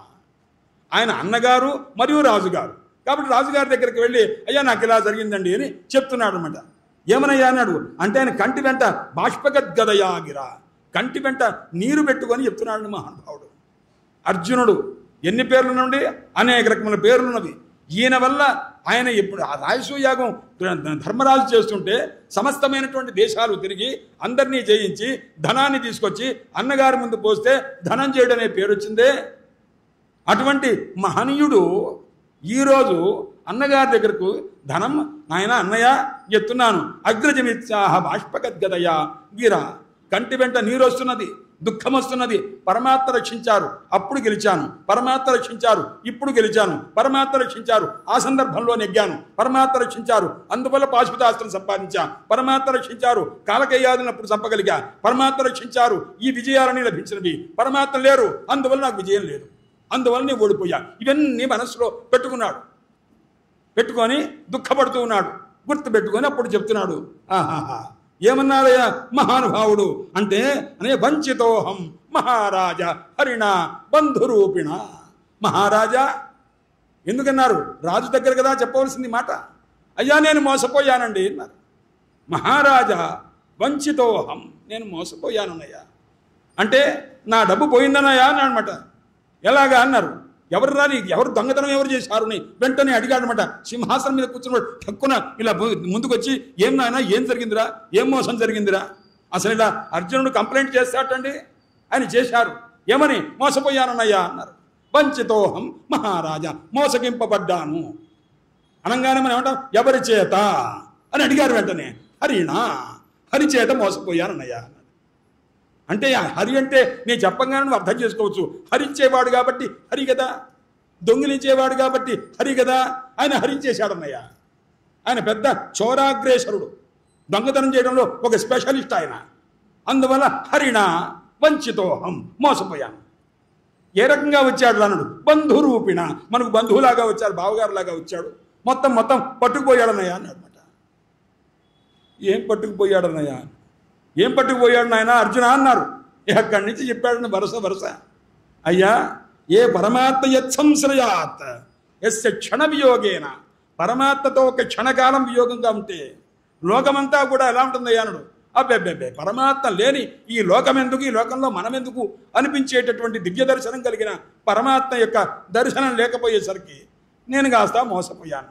ఆయన అన్నగారు మరియు రాజుగారు కాబట్టి రాజుగారి దగ్గరికి వెళ్ళి అయ్యా నాకు ఇలా జరిగిందండి అని చెప్తున్నాడు అనమాట ఏమనయ్యా అన్నాడు అంటే ఆయన కంటి వెంట బాష్పగద్గదయాగిరా కంటి వెంట నీరు పెట్టుకొని చెప్తున్నాడు మహానుభావుడు అర్జునుడు ఎన్ని పేర్లు నుండి అనేక రకముల పేర్లున్నవి ఈయన వల్ల ఆయన ఇప్పుడు ఆ రాయసూయాగం ధర్మరాజు చేస్తుంటే సమస్తమైనటువంటి దేశాలు తిరిగి అందరినీ జయించి ధనాన్ని తీసుకొచ్చి అన్నగారి ముందు పోస్తే ధనంజయుడు అనే పేరు వచ్చిందే అటువంటి మహనీయుడు ఈరోజు అన్నగారి దగ్గరకు ధనం నాయన అన్నయ్య ఎత్తున్నాను అగ్రజమిత్యాహ బాష్పగద్గదయా గిరా కంటి వెంట నీరు వస్తున్నది దుఃఖం వస్తున్నది పరమాత్మ రక్షించారు అప్పుడు గెలిచాను పరమాత్మ రక్షించారు ఇప్పుడు గెలిచాను పరమాత్మ రక్షించారు ఆ సందర్భంలో నెగ్గాను పరమాత్మ రక్షించారు అందువల్ల పాశుపతాస్త్రం సంపాదించా పరమాత్మ రక్షించారు కాలకయ్యాదినప్పుడు చంపగలిగా పరమాత్మ రక్షించారు ఈ విజయాలని లభించినవి పరమాత్మ లేరు అందువల్ల నాకు విజయం లేదు అందువల్ల నేను ఓడిపోయా ఇవన్నీ మనసులో పెట్టుకున్నాడు పెట్టుకొని దుఃఖపడుతూ ఉన్నాడు గుర్తు పెట్టుకొని అప్పుడు చెప్తున్నాడు ఆహాహా ఏమన్నాడయ్యా మహానుభావుడు అంటే అనే వంచితోహం మహారాజా హరిణ బంధురూపిణ మహారాజా ఎందుకన్నారు రాజు దగ్గర కదా చెప్పవలసింది మాట అయ్యా నేను మోసపోయానండి అన్నారు మహారాజా వంచితోహం నేను మోసపోయానన్నయ్యా అంటే నా డబ్బు పోయిందన్నయ్యా అన్నమాట ఎలాగా అన్నారు ఎవరు రాని ఎవరు దొంగతనం ఎవరు చేశారు అని వెంటనే అడిగాడనమాట సింహాసనం మీద కూర్చున్నాడు తక్కువ ఇలా ముందుకొచ్చి ఏం నాయనా ఏం జరిగిందిరా ఏం మోసం జరిగిందిరా అసలు ఇలా అర్జునుడు కంప్లైంట్ చేస్తాటండి అని చేశారు ఏమని మోసపోయానన్నయ్యా అన్నారు వంచితోహం మహారాజా మోసగింపబడ్డాను అనగానే మనం ఏమంటాం ఎవరి చేత అని అడిగారు వెంటనే హరినా హరి చేత మోసపోయానన్నయ్యా అన్నాడు అంటే ఆ హరి అంటే నేను చెప్పగానే నువ్వు అర్థం చేసుకోవచ్చు హరించేవాడు కాబట్టి హరి కదా దొంగిలించేవాడు కాబట్టి హరి కదా ఆయన హరించేశాడన్నయ్య ఆయన పెద్ద చోరాగ్రేసరుడు దొంగతనం చేయడంలో ఒక స్పెషలిస్ట్ ఆయన అందువల్ల హరిణ వంచితోహం మోసపోయాను ఏ రకంగా వచ్చాడు అన్నాడు బంధురూపిణ మనకు బంధువులాగా వచ్చాడు బావగారులాగా వచ్చాడు మొత్తం మొత్తం పట్టుకుపోయాడన్నయ్య అన్నాడు అనమాట ఏం పట్టుకుపోయాడన్నయ్య ఏం పట్టుకుపోయాడు నాయన అర్జున అన్నారు అక్కడి నుంచి చెప్పాడు వరుస వరుస అయ్యా ఏ పరమాత్మ యత్సంశ్రయాత్ ఎస్య క్షణ వియోగేన పరమాత్మతో ఒక క్షణకాలం వియోగంగా ఉంటే లోకమంతా కూడా ఎలా ఉంటుంది అన్నాడు అబ్బెబ్బెబ్బే పరమాత్మ లేని ఈ లోకం ఎందుకు ఈ లోకంలో మనం ఎందుకు అనిపించేటటువంటి దివ్య దర్శనం కలిగిన పరమాత్మ యొక్క దర్శనం లేకపోయేసరికి నేను కాస్త మోసపోయాను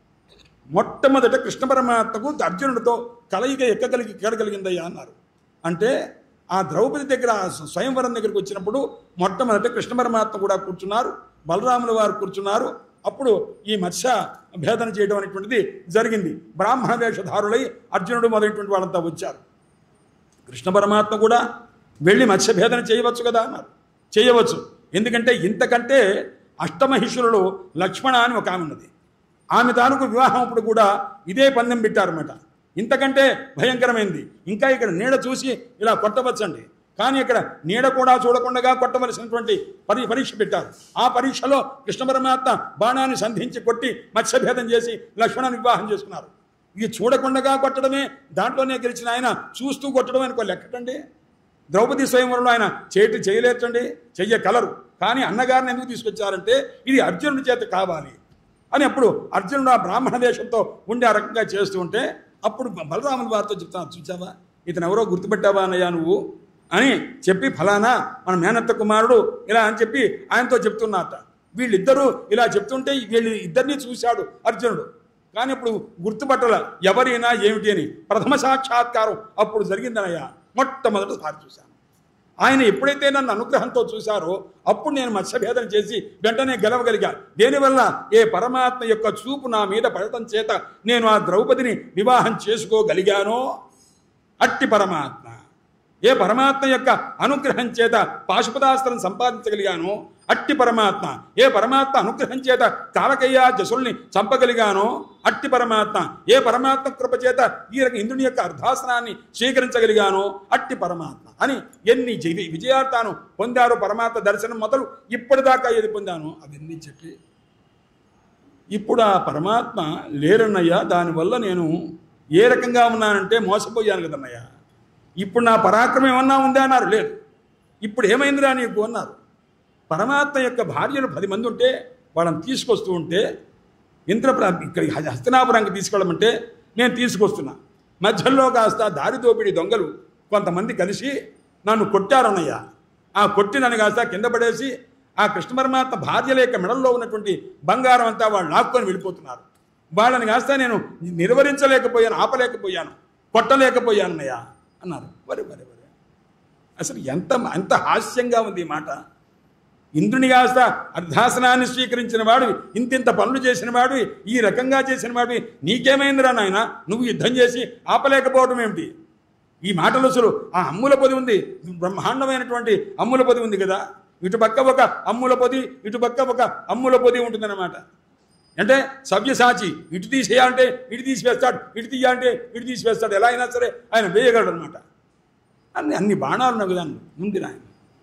మొట్టమొదట కృష్ణ పరమాత్మకు అర్జునుడితో కలయిక ఎక్కగలిగి ఎక్కగలిగిందయ్యా అన్నారు అంటే ఆ ద్రౌపది దగ్గర ఆ స్వయంవరం దగ్గరికి వచ్చినప్పుడు మొట్టమొదట కృష్ణ పరమాత్మ కూడా కూర్చున్నారు బలరాముల వారు కూర్చున్నారు అప్పుడు ఈ మత్స్య భేదన చేయడం అనేటువంటిది జరిగింది బ్రాహ్మణ వేషధారులై అర్జునుడు మొదలైనటువంటి వాళ్ళంతా వచ్చారు కృష్ణ పరమాత్మ కూడా వెళ్ళి మత్స్యభేదన చేయవచ్చు కదా అన్నారు చేయవచ్చు ఎందుకంటే ఇంతకంటే అష్టమహిషులలో లక్ష్మణ అని ఒక ఆమె ఉన్నది ఆమె తాలూకు వివాహం అప్పుడు కూడా ఇదే పందెం పెట్టారన్నమాట ఇంతకంటే భయంకరమైంది ఇంకా ఇక్కడ నీడ చూసి ఇలా కొట్టవచ్చండి కానీ ఇక్కడ నీడ కూడా చూడకుండా కొట్టవలసినటువంటి పరి పరీక్ష పెట్టారు ఆ పరీక్షలో కృష్ణ పరమాత్మ బాణాన్ని సంధించి కొట్టి మత్స్యభేదం చేసి లక్ష్మణాన్ని వివాహం చేసుకున్నారు ఇది చూడకుండా కొట్టడమే దాంట్లోనే గెలిచిన ఆయన చూస్తూ కొట్టడం అనుకో లెక్కటండి ద్రౌపది స్వయంవరంలో ఆయన చేటి చేయలేటండి చెయ్యగలరు కానీ అన్నగారిని ఎందుకు తీసుకొచ్చారంటే ఇది అర్జునుడి చేత కావాలి అని అప్పుడు అర్జునుడు ఆ బ్రాహ్మణ దేశంతో ఉండే ఆ రకంగా చేస్తూ ఉంటే అప్పుడు బలరాముల వారితో చెప్తాను చూసావా ఇతను ఎవరో గుర్తుపెట్టావా అన్నయ్యా నువ్వు అని చెప్పి ఫలానా మన మేనత్త కుమారుడు ఇలా అని చెప్పి ఆయనతో చెప్తున్నట్ట వీళ్ళిద్దరూ ఇలా చెప్తుంటే వీళ్ళు ఇద్దరిని చూశాడు అర్జునుడు కానీ ఇప్పుడు గుర్తుపట్టల ఎవరైనా ఏమిటి అని ప్రథమ సాక్షాత్కారం అప్పుడు జరిగిందనయ్యా మొట్టమొదటిసారి చూశాను ఆయన ఎప్పుడైతే నన్ను అనుగ్రహంతో చూశారో అప్పుడు నేను మత్స్యభేదన చేసి వెంటనే గెలవగలిగా దేనివల్ల ఏ పరమాత్మ యొక్క చూపు నా మీద పడటం చేత నేను ఆ ద్రౌపదిని వివాహం చేసుకోగలిగానో అట్టి పరమాత్మ ఏ పరమాత్మ యొక్క అనుగ్రహం చేత పాశుపదాస్త్రం సంపాదించగలిగానో అట్టి పరమాత్మ ఏ పరమాత్మ అనుగ్రహం చేత కాలకయ్య జసుల్ని చంపగలిగానో అట్టి పరమాత్మ ఏ పరమాత్మ కృప చేత ఈ రకం ఇంద్రుని యొక్క అర్ధాసనాన్ని స్వీకరించగలిగానో అట్టి పరమాత్మ అని ఎన్ని జి- విజయార్థాను పొందారో పరమాత్మ దర్శనం మొదలు ఇప్పటిదాకా ఏది పొందాను అవన్నీ చెప్పి ఇప్పుడు ఆ పరమాత్మ లేరన్నయ్య దానివల్ల నేను ఏ రకంగా ఉన్నానంటే మోసపోయాను కదన్నయ్య ఇప్పుడు నా పరాక్రమం ఏమన్నా ఉందా అన్నారు లేదు ఇప్పుడు ఏమైందిరా నీకు అన్నారు పరమాత్మ యొక్క భార్యలు పది మంది ఉంటే వాళ్ళని తీసుకొస్తూ ఉంటే ఇంద్రప్ర ఇక్కడ హస్తనాపురానికి తీసుకెళ్ళమంటే నేను తీసుకొస్తున్నా మధ్యలో కాస్త దారి దోపిడి దొంగలు కొంతమంది కలిసి నన్ను కొట్టారన్నయ్య ఆ కొట్టి నన్ను కాస్త కింద పడేసి ఆ కృష్ణ పరమాత్మ భార్యల యొక్క మెడల్లో ఉన్నటువంటి బంగారం అంతా వాళ్ళు లాక్కొని వెళ్ళిపోతున్నారు వాళ్ళని కాస్త నేను నిర్వహించలేకపోయాను ఆపలేకపోయాను కొట్టలేకపోయాను అన్నయ్య అన్నారు వరే వరే వరే అసలు ఎంత ఎంత హాస్యంగా ఉంది ఈ మాట ఇంద్రుని కాస్త అర్ధాసనాన్ని స్వీకరించిన వాడు ఇంతింత పనులు చేసిన వాడు ఈ రకంగా చేసిన వాడు నీకేమైందిరా నాయన నువ్వు యుద్ధం చేసి ఆపలేకపోవడం ఏమిటి ఈ మాటలు అసలు ఆ అమ్ముల పొది ఉంది బ్రహ్మాండమైనటువంటి అమ్ముల పొది ఉంది కదా ఇటు పక్క ఒక అమ్ముల పొది ఇటు పక్క ఒక అమ్ముల పొది ఉంటుందన్నమాట అంటే సవ్యసాచి ఇటు తీసేయాలంటే ఇటు తీసివేస్తాడు ఇటు తీయాలంటే ఇటు తీసివేస్తాడు ఎలా అయినా సరే ఆయన వేయగలడు అనమాట అన్ని అన్ని బాణాలు ఉన్నవి కదా ఉంది ఆయన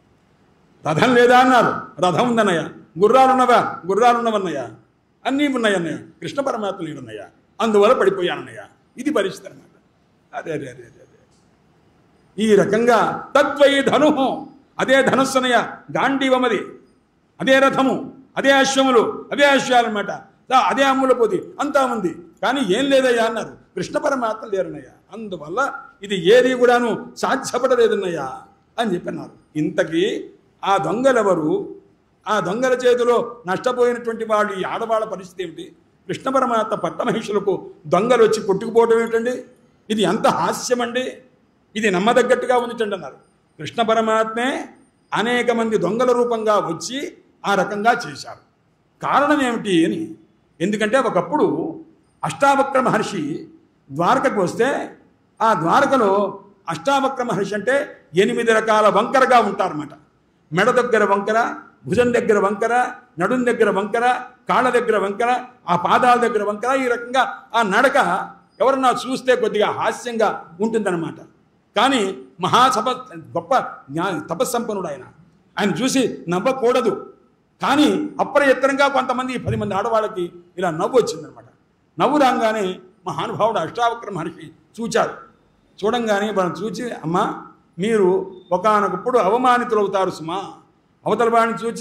రథం లేదా అన్నారు రథం ఉందన్నయ్య గుర్రాలు ఉన్నవా గుర్రాలు ఉన్నవన్నయ్య అన్నీ ఉన్నాయి అన్నయ్య కృష్ణ పరమాత్మ లేడున్నయ్య అందువల్ల పడిపోయానన్నయ్య ఇది పరిస్థితి అన్నమాట అదే అదే అదే అదే అదే ఈ రకంగా తద్వై ధను అదే ధనుస్సనయ గాంధీవమది అదే రథము అదే అశ్వములు అదే అశ్వాలన్నమాట దా- అదే అమ్ముల పోతి అంతా ఉంది కానీ ఏం లేదయ్యా అన్నారు కృష్ణ పరమాత్మ లేరన్నయ్య అందువల్ల ఇది ఏది కూడాను సాధ్యపడలేదన్నయ్యా అని చెప్పన్నారు ఇంతకీ ఆ దొంగలెవరు ఆ దొంగల చేతిలో నష్టపోయినటువంటి వాళ్ళు ఈ ఆడవాళ్ళ పరిస్థితి ఏమిటి కృష్ణ పరమాత్మ పట్టమహిషులకు దొంగలు వచ్చి కొట్టుకుపోవడం ఏమిటండి ఇది ఎంత హాస్యమండి ఇది నమ్మదగ్గట్టుగా ఉందిటండి అన్నారు కృష్ణ పరమాత్మే అనేక మంది దొంగల రూపంగా వచ్చి ఆ రకంగా చేశారు కారణం ఏమిటి అని ఎందుకంటే ఒకప్పుడు అష్టావక్ర మహర్షి ద్వారకకు వస్తే ఆ ద్వారకలో అష్టావక్ర మహర్షి అంటే ఎనిమిది రకాల వంకరగా ఉంటారన్నమాట మెడ దగ్గర వంకర భుజం దగ్గర వంకర నడుం దగ్గర వంకర కాళ్ళ దగ్గర వంకర ఆ పాదాల దగ్గర వంకర ఈ రకంగా ఆ నడక ఎవరన్నా చూస్తే కొద్దిగా హాస్యంగా ఉంటుందన్నమాట కానీ మహాసభ గొప్ప జ్ఞా తపస్సంపన్నుడు ఆయన ఆయన చూసి నవ్వకూడదు కానీ అప్రయత్నంగా కొంతమంది పది మంది ఆడవాళ్ళకి ఇలా నవ్వు వచ్చిందనమాట నవ్వు రాగానే మహానుభావుడు అష్టావక్ర మహర్షి చూచారు చూడంగానే వాళ్ళని చూచి అమ్మా మీరు ఒకనొకప్పుడు అవమానితులవుతారు సుమా అవతల వాడిని చూచి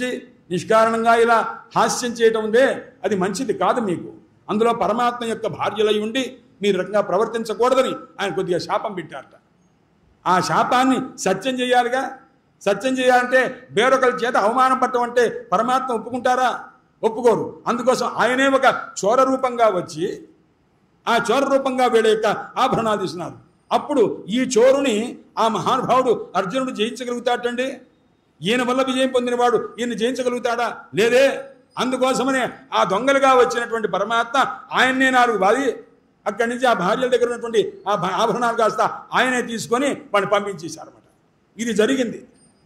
నిష్కారణంగా ఇలా హాస్యం చేయటం ఉందే అది మంచిది కాదు మీకు అందులో పరమాత్మ యొక్క భార్యలై ఉండి మీరు ఈ రకంగా ప్రవర్తించకూడదని ఆయన కొద్దిగా శాపం పెట్టారట ఆ శాపాన్ని సత్యం చేయాలిగా సత్యం చేయాలంటే వేరొకరి చేత అవమానం పట్టడం అంటే పరమాత్మ ఒప్పుకుంటారా ఒప్పుకోరు అందుకోసం ఆయనే ఒక చోర రూపంగా వచ్చి ఆ చోర రూపంగా వీళ్ళ యొక్క ఆభరణాలు తీసినారు అప్పుడు ఈ చోరుని ఆ మహానుభావుడు అర్జునుడు జయించగలుగుతాడండి ఈయన వల్ల విజయం పొందినవాడు ఈయన జయించగలుగుతాడా లేదే అందుకోసమనే ఆ దొంగలుగా వచ్చినటువంటి పరమాత్మ ఆయన్నే నాలుగు బాది అక్కడి నుంచి ఆ భార్యల దగ్గర ఉన్నటువంటి ఆ భ- ఆభరణాలు కాస్త ఆయనే తీసుకొని వాడిని పంపించేశారన్నమాట ఇది జరిగింది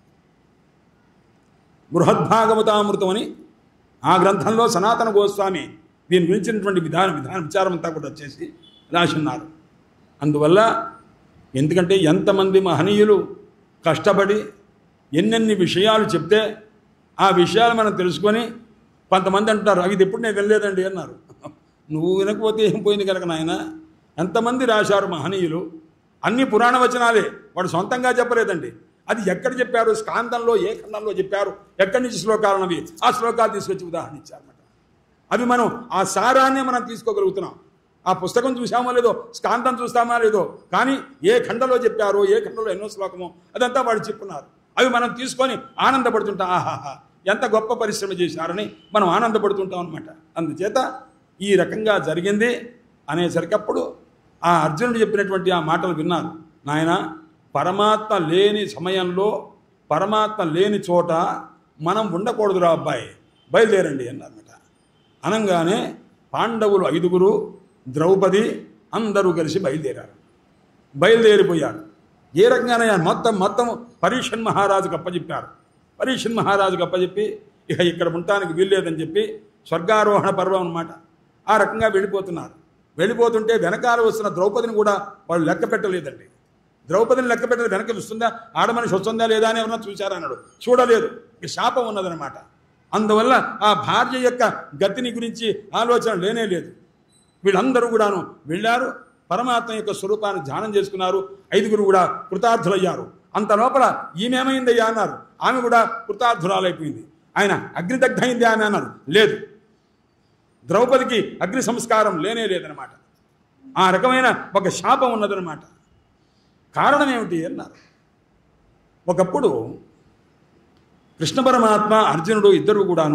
బృహద్భాగవతామృతం అని ఆ గ్రంథంలో సనాతన గోస్వామి దీని గురించినటువంటి విధాన విధాన విచారం అంతా కూడా వచ్చేసి రాసి ఉన్నారు అందువల్ల ఎందుకంటే ఎంతమంది మహనీయులు కష్టపడి ఎన్నెన్ని విషయాలు చెప్తే ఆ విషయాలు మనం తెలుసుకొని కొంతమంది అంటారు అవి ఇది ఎప్పుడు నేను వినలేదండి అన్నారు నువ్వు వినకపోతే ఏం పోయింది కనుక నాయన ఎంతమంది రాశారు మహనీయులు అన్ని పురాణ వచనాలే వాడు సొంతంగా చెప్పలేదండి అది ఎక్కడ చెప్పారు స్కాంతంలో ఏ ఖండంలో చెప్పారు ఎక్కడి నుంచి శ్లోకాలు అవి ఆ శ్లోకాలు తీసుకొచ్చి ఉదాహరణ ఇచ్చారన్నమాట అవి మనం ఆ సారాన్ని మనం తీసుకోగలుగుతున్నాం ఆ పుస్తకం చూసామో లేదో స్కాంతం చూస్తామా లేదో కానీ ఏ ఖండలో చెప్పారో ఏ ఖండలో ఎన్నో శ్లోకమో అదంతా వాడు చెప్పున్నారు అవి మనం తీసుకొని ఆనందపడుతుంటాం ఆహాహా ఎంత గొప్ప పరిశ్రమ చేశారని మనం ఆనందపడుతుంటాం అనమాట అందుచేత ఈ రకంగా జరిగింది అనేసరికప్పుడు ఆ అర్జునుడు చెప్పినటువంటి ఆ మాటలు విన్నారు నాయన పరమాత్మ లేని సమయంలో పరమాత్మ లేని చోట మనం ఉండకూడదురా అబ్బాయి బయలుదేరండి అన్నారన్నమాట అనగానే పాండవులు ఐదుగురు ద్రౌపది అందరూ కలిసి బయలుదేరారు బయలుదేరిపోయారు ఏ రకంగానైనా మొత్తం మొత్తం పరీషన్ మహారాజుకు అప్పచెప్పారు పరీషన్ మహారాజుకు అప్పచెప్పి ఇక ఇక్కడ ఉండటానికి వీల్లేదని చెప్పి స్వర్గారోహణ పర్వం అన్నమాట ఆ రకంగా వెళ్ళిపోతున్నారు వెళ్ళిపోతుంటే వెనకాల వస్తున్న ద్రౌపదిని కూడా వాళ్ళు లెక్క పెట్టలేదండి ద్రౌపదిని లెక్క పెట్టలేదు వెనక వస్తుందా ఆడమనిషి వస్తుందా లేదా అని ఎవరన్నా చూశారా అన్నాడు చూడలేదు ఇక శాపం ఉన్నదనమాట అందువల్ల ఆ భార్య యొక్క గతిని గురించి ఆలోచన లేనే లేదు వీళ్ళందరూ కూడాను వెళ్ళారు పరమాత్మ యొక్క స్వరూపాన్ని ధ్యానం చేసుకున్నారు ఐదుగురు కూడా కృతార్థులయ్యారు అంత లోపల ఈమెమైందయ్యా అన్నారు ఆమె కూడా కృతార్థురాలైపోయింది ఆయన అగ్నిదగ్ధ అయింది ఆమె అన్నారు లేదు ద్రౌపదికి అగ్ని సంస్కారం లేనే లేదనమాట ఆ రకమైన ఒక శాపం ఉన్నదనమాట కారణం ఏమిటి అన్నారు ఒకప్పుడు కృష్ణ పరమాత్మ అర్జునుడు ఇద్దరు కూడాను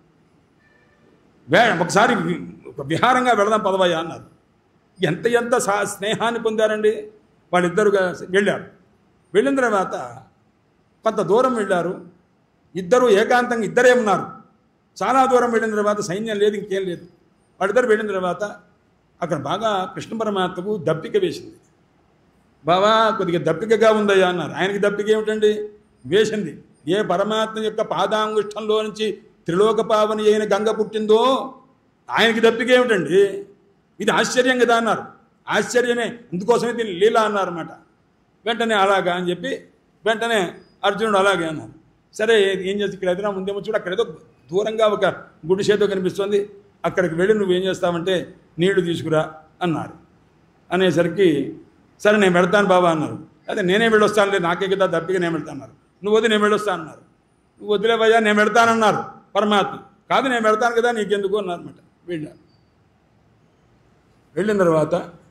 వే ఒకసారి వి- ఒక విహారంగా వెళదాం పదవయ్య అన్నారు ఎంత ఎంత సా స్నేహాన్ని పొందారండి వాళ్ళిద్దరు కలిసి వెళ్ళారు వెళ్ళిన తర్వాత కొంత దూరం వెళ్ళారు ఇద్దరు ఏకాంతంగా ఇద్దరే ఉన్నారు చాలా దూరం వెళ్ళిన తర్వాత సైన్యం లేదు ఇంకేం లేదు వాళ్ళిద్దరు వెళ్ళిన తర్వాత అక్కడ బాగా కృష్ణ పరమాత్మకు దప్పిక వేసింది బావా కొద్దిగా దప్పికగా ఉందయ్యా అన్నారు ఆయనకి దప్పిక ఏమిటండి వేసింది ఏ పరమాత్మ యొక్క పాదాంగుష్టంలో నుంచి త్రిలోక పావని అయిన గంగ పుట్టిందో ఆయనకి దప్పిక ఏమిటండి ఇది ఆశ్చర్యం కదా అన్నారు ఆశ్చర్యమే అందుకోసమే దీన్ని లీల అన్నారు అనమాట వెంటనే అలాగా అని చెప్పి వెంటనే అర్జునుడు అలాగే అన్నారు సరే ఏం చేసి ఇక్కడ ఎదురా ముందేమో చూడు అక్కడ ఏదో దూరంగా ఒక గుడిసేదో కనిపిస్తుంది అక్కడికి వెళ్ళి నువ్వేం చేస్తావంటే నీళ్లు తీసుకురా అన్నారు అనేసరికి సరే నేను వెళ్తాను బాబా అన్నారు అదే నేనే వెళ్ళొస్తానులే నాకే కదా దప్పిక నేను వెళ్తాను అన్నారు నువ్వు వద్దు నేను వెళ్ళొస్తా అన్నారు నువ్వు వదిలేవయ్యా నేను వెళ్తానన్నారు పరమాత్మ కాదు నేను వెళ్తాను కదా నీకెందుకు అన్నారు అనమాట వెళ్ళారు వెళ్ళిన తర్వాత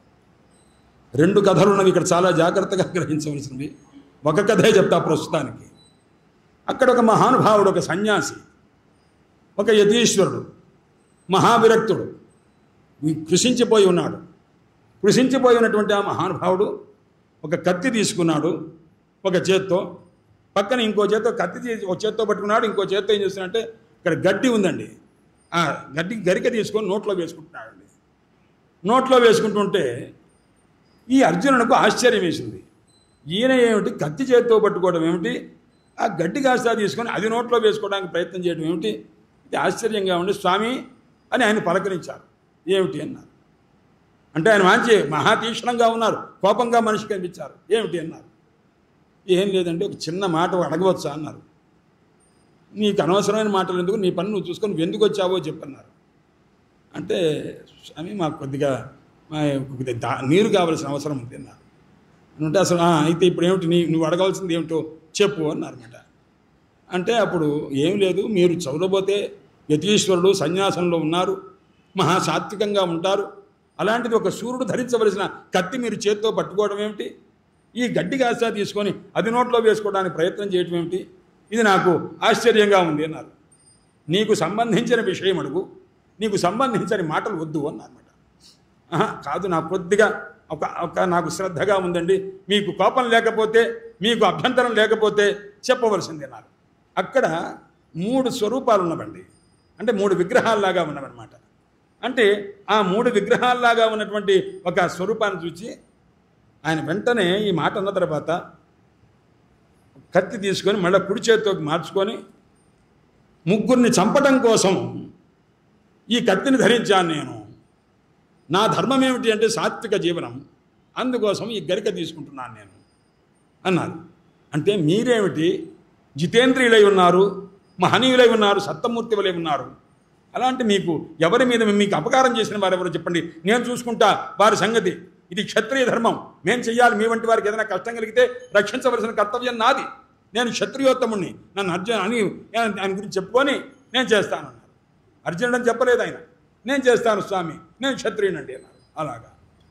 రెండు కథలు ఉన్నవి ఇక్కడ చాలా జాగ్రత్తగా గ్రహించవలసినవి ఒక కథే చెప్తా ప్రస్తుతానికి అక్కడ ఒక మహానుభావుడు ఒక సన్యాసి ఒక యతీశ్వరుడు మహావిరక్తుడు కృషించిపోయి ఉన్నాడు కృషించిపోయి ఉన్నటువంటి ఆ మహానుభావుడు ఒక కత్తి తీసుకున్నాడు ఒక చేత్తో పక్కన ఇంకో చేత్తో కత్తి తీసి ఒక చేత్తో పట్టుకున్నాడు ఇంకో చేత్తో ఏం చేస్తున్నాడంటే ఇక్కడ గడ్డి ఉందండి ఆ గడ్డి గరిక తీసుకొని నోట్లో వేసుకుంటున్నాడండి నోట్లో వేసుకుంటుంటే ఈ అర్జునుడికి ఆశ్చర్యం వేసింది ఈయన ఏమిటి కత్తి చేత్తో పట్టుకోవడం ఏమిటి ఆ గడ్డి కాస్త తీసుకొని అది నోట్లో వేసుకోవడానికి ప్రయత్నం చేయడం ఏమిటి ఇది ఆశ్చర్యంగా ఉండి స్వామి అని ఆయన పలకరించారు ఏమిటి అన్నారు అంటే ఆయన మంచి మహా తీక్షణంగా ఉన్నారు కోపంగా మనిషి కనిపించారు ఏమిటి అన్నారు ఏం లేదంటే ఒక చిన్న మాట అడగవచ్చా అన్నారు నీకు అనవసరమైన మాటలు ఎందుకు నీ పని నువ్వు చూసుకొని నువ్వు ఎందుకు వచ్చావో చెప్పన్నారు అంటే స్వామి మాకు కొద్దిగా మా కొద్దిగా దా నీరు కావాల్సిన అవసరం ఉంది అన్నారు అంటే అసలు "ఆ, అయితే ఇప్పుడు ఏమిటి నీ నువ్వు అడగాల్సింది ఏమిటో చెప్పు అన్నారన్నమాట అంటే అప్పుడు ఏం లేదు మీరు చదవబోతే యతీశ్వరుడు సన్యాసంలో ఉన్నారు మహా సాత్వికంగా ఉంటారు అలాంటిది ఒక సూర్యుడు ధరించవలసిన కత్తి మీరు చేత్తో పట్టుకోవడం ఏమిటి ఈ గడ్డి కాస్త తీసుకొని అది నోట్లో వేసుకోవడానికి ప్రయత్నం చేయటం ఏమిటి ఇది నాకు ఆశ్చర్యంగా ఉంది అన్నారు నీకు సంబంధించిన విషయం అడుగు నీకు సంబంధించిన మాటలు వద్దు అన్నమాట ఆహా, కాదు నాకు కొద్దిగా ఒక ఒక నాకు శ్రద్ధగా ఉందండి మీకు కోపం లేకపోతే మీకు అభ్యంతరం లేకపోతే చెప్పవలసింది నాకు అక్కడ మూడు స్వరూపాలు ఉన్నవండి అంటే మూడు విగ్రహాల్లాగా ఉన్నవన్నమాట అంటే ఆ మూడు విగ్రహాల్లాగా ఉన్నటువంటి ఒక స్వరూపాన్ని చూసి ఆయన వెంటనే ఈ మాట అన్న తర్వాత కత్తి తీసుకొని మళ్ళీ కుడి చేతిలోకి మార్చుకొని ముగ్గురిని చంపడం కోసం ఈ కత్తిని ధరించాను నేను నా ధర్మం ఏమిటి అంటే సాత్విక జీవనం అందుకోసం ఈ గరిక తీసుకుంటున్నాను నేను అన్నారు అంటే మీరేమిటి జితేంద్రియులై ఉన్నారు మహనీయులై ఉన్నారు సత్తమూర్తి వలె ఉన్నారు అలాంటి మీకు ఎవరి మీద మీకు అపకారం చేసిన వారు ఎవరు చెప్పండి నేను చూసుకుంటా వారి సంగతి ఇది క్షత్రియ ధర్మం మేము చెయ్యాలి మీ వంటి వారికి ఏదైనా కష్టం కలిగితే రక్షించవలసిన కర్తవ్యం నాది నేను క్షత్రియోత్తముణ్ణి నన్ను అర్జున్ అని ఆయన గురించి చెప్పుకొని నేను చేస్తాను అన్నారు అర్జునుడు అని చెప్పలేదు ఆయన నేను చేస్తాను స్వామి నేను క్షత్రియునండి అన్నారు అలాగా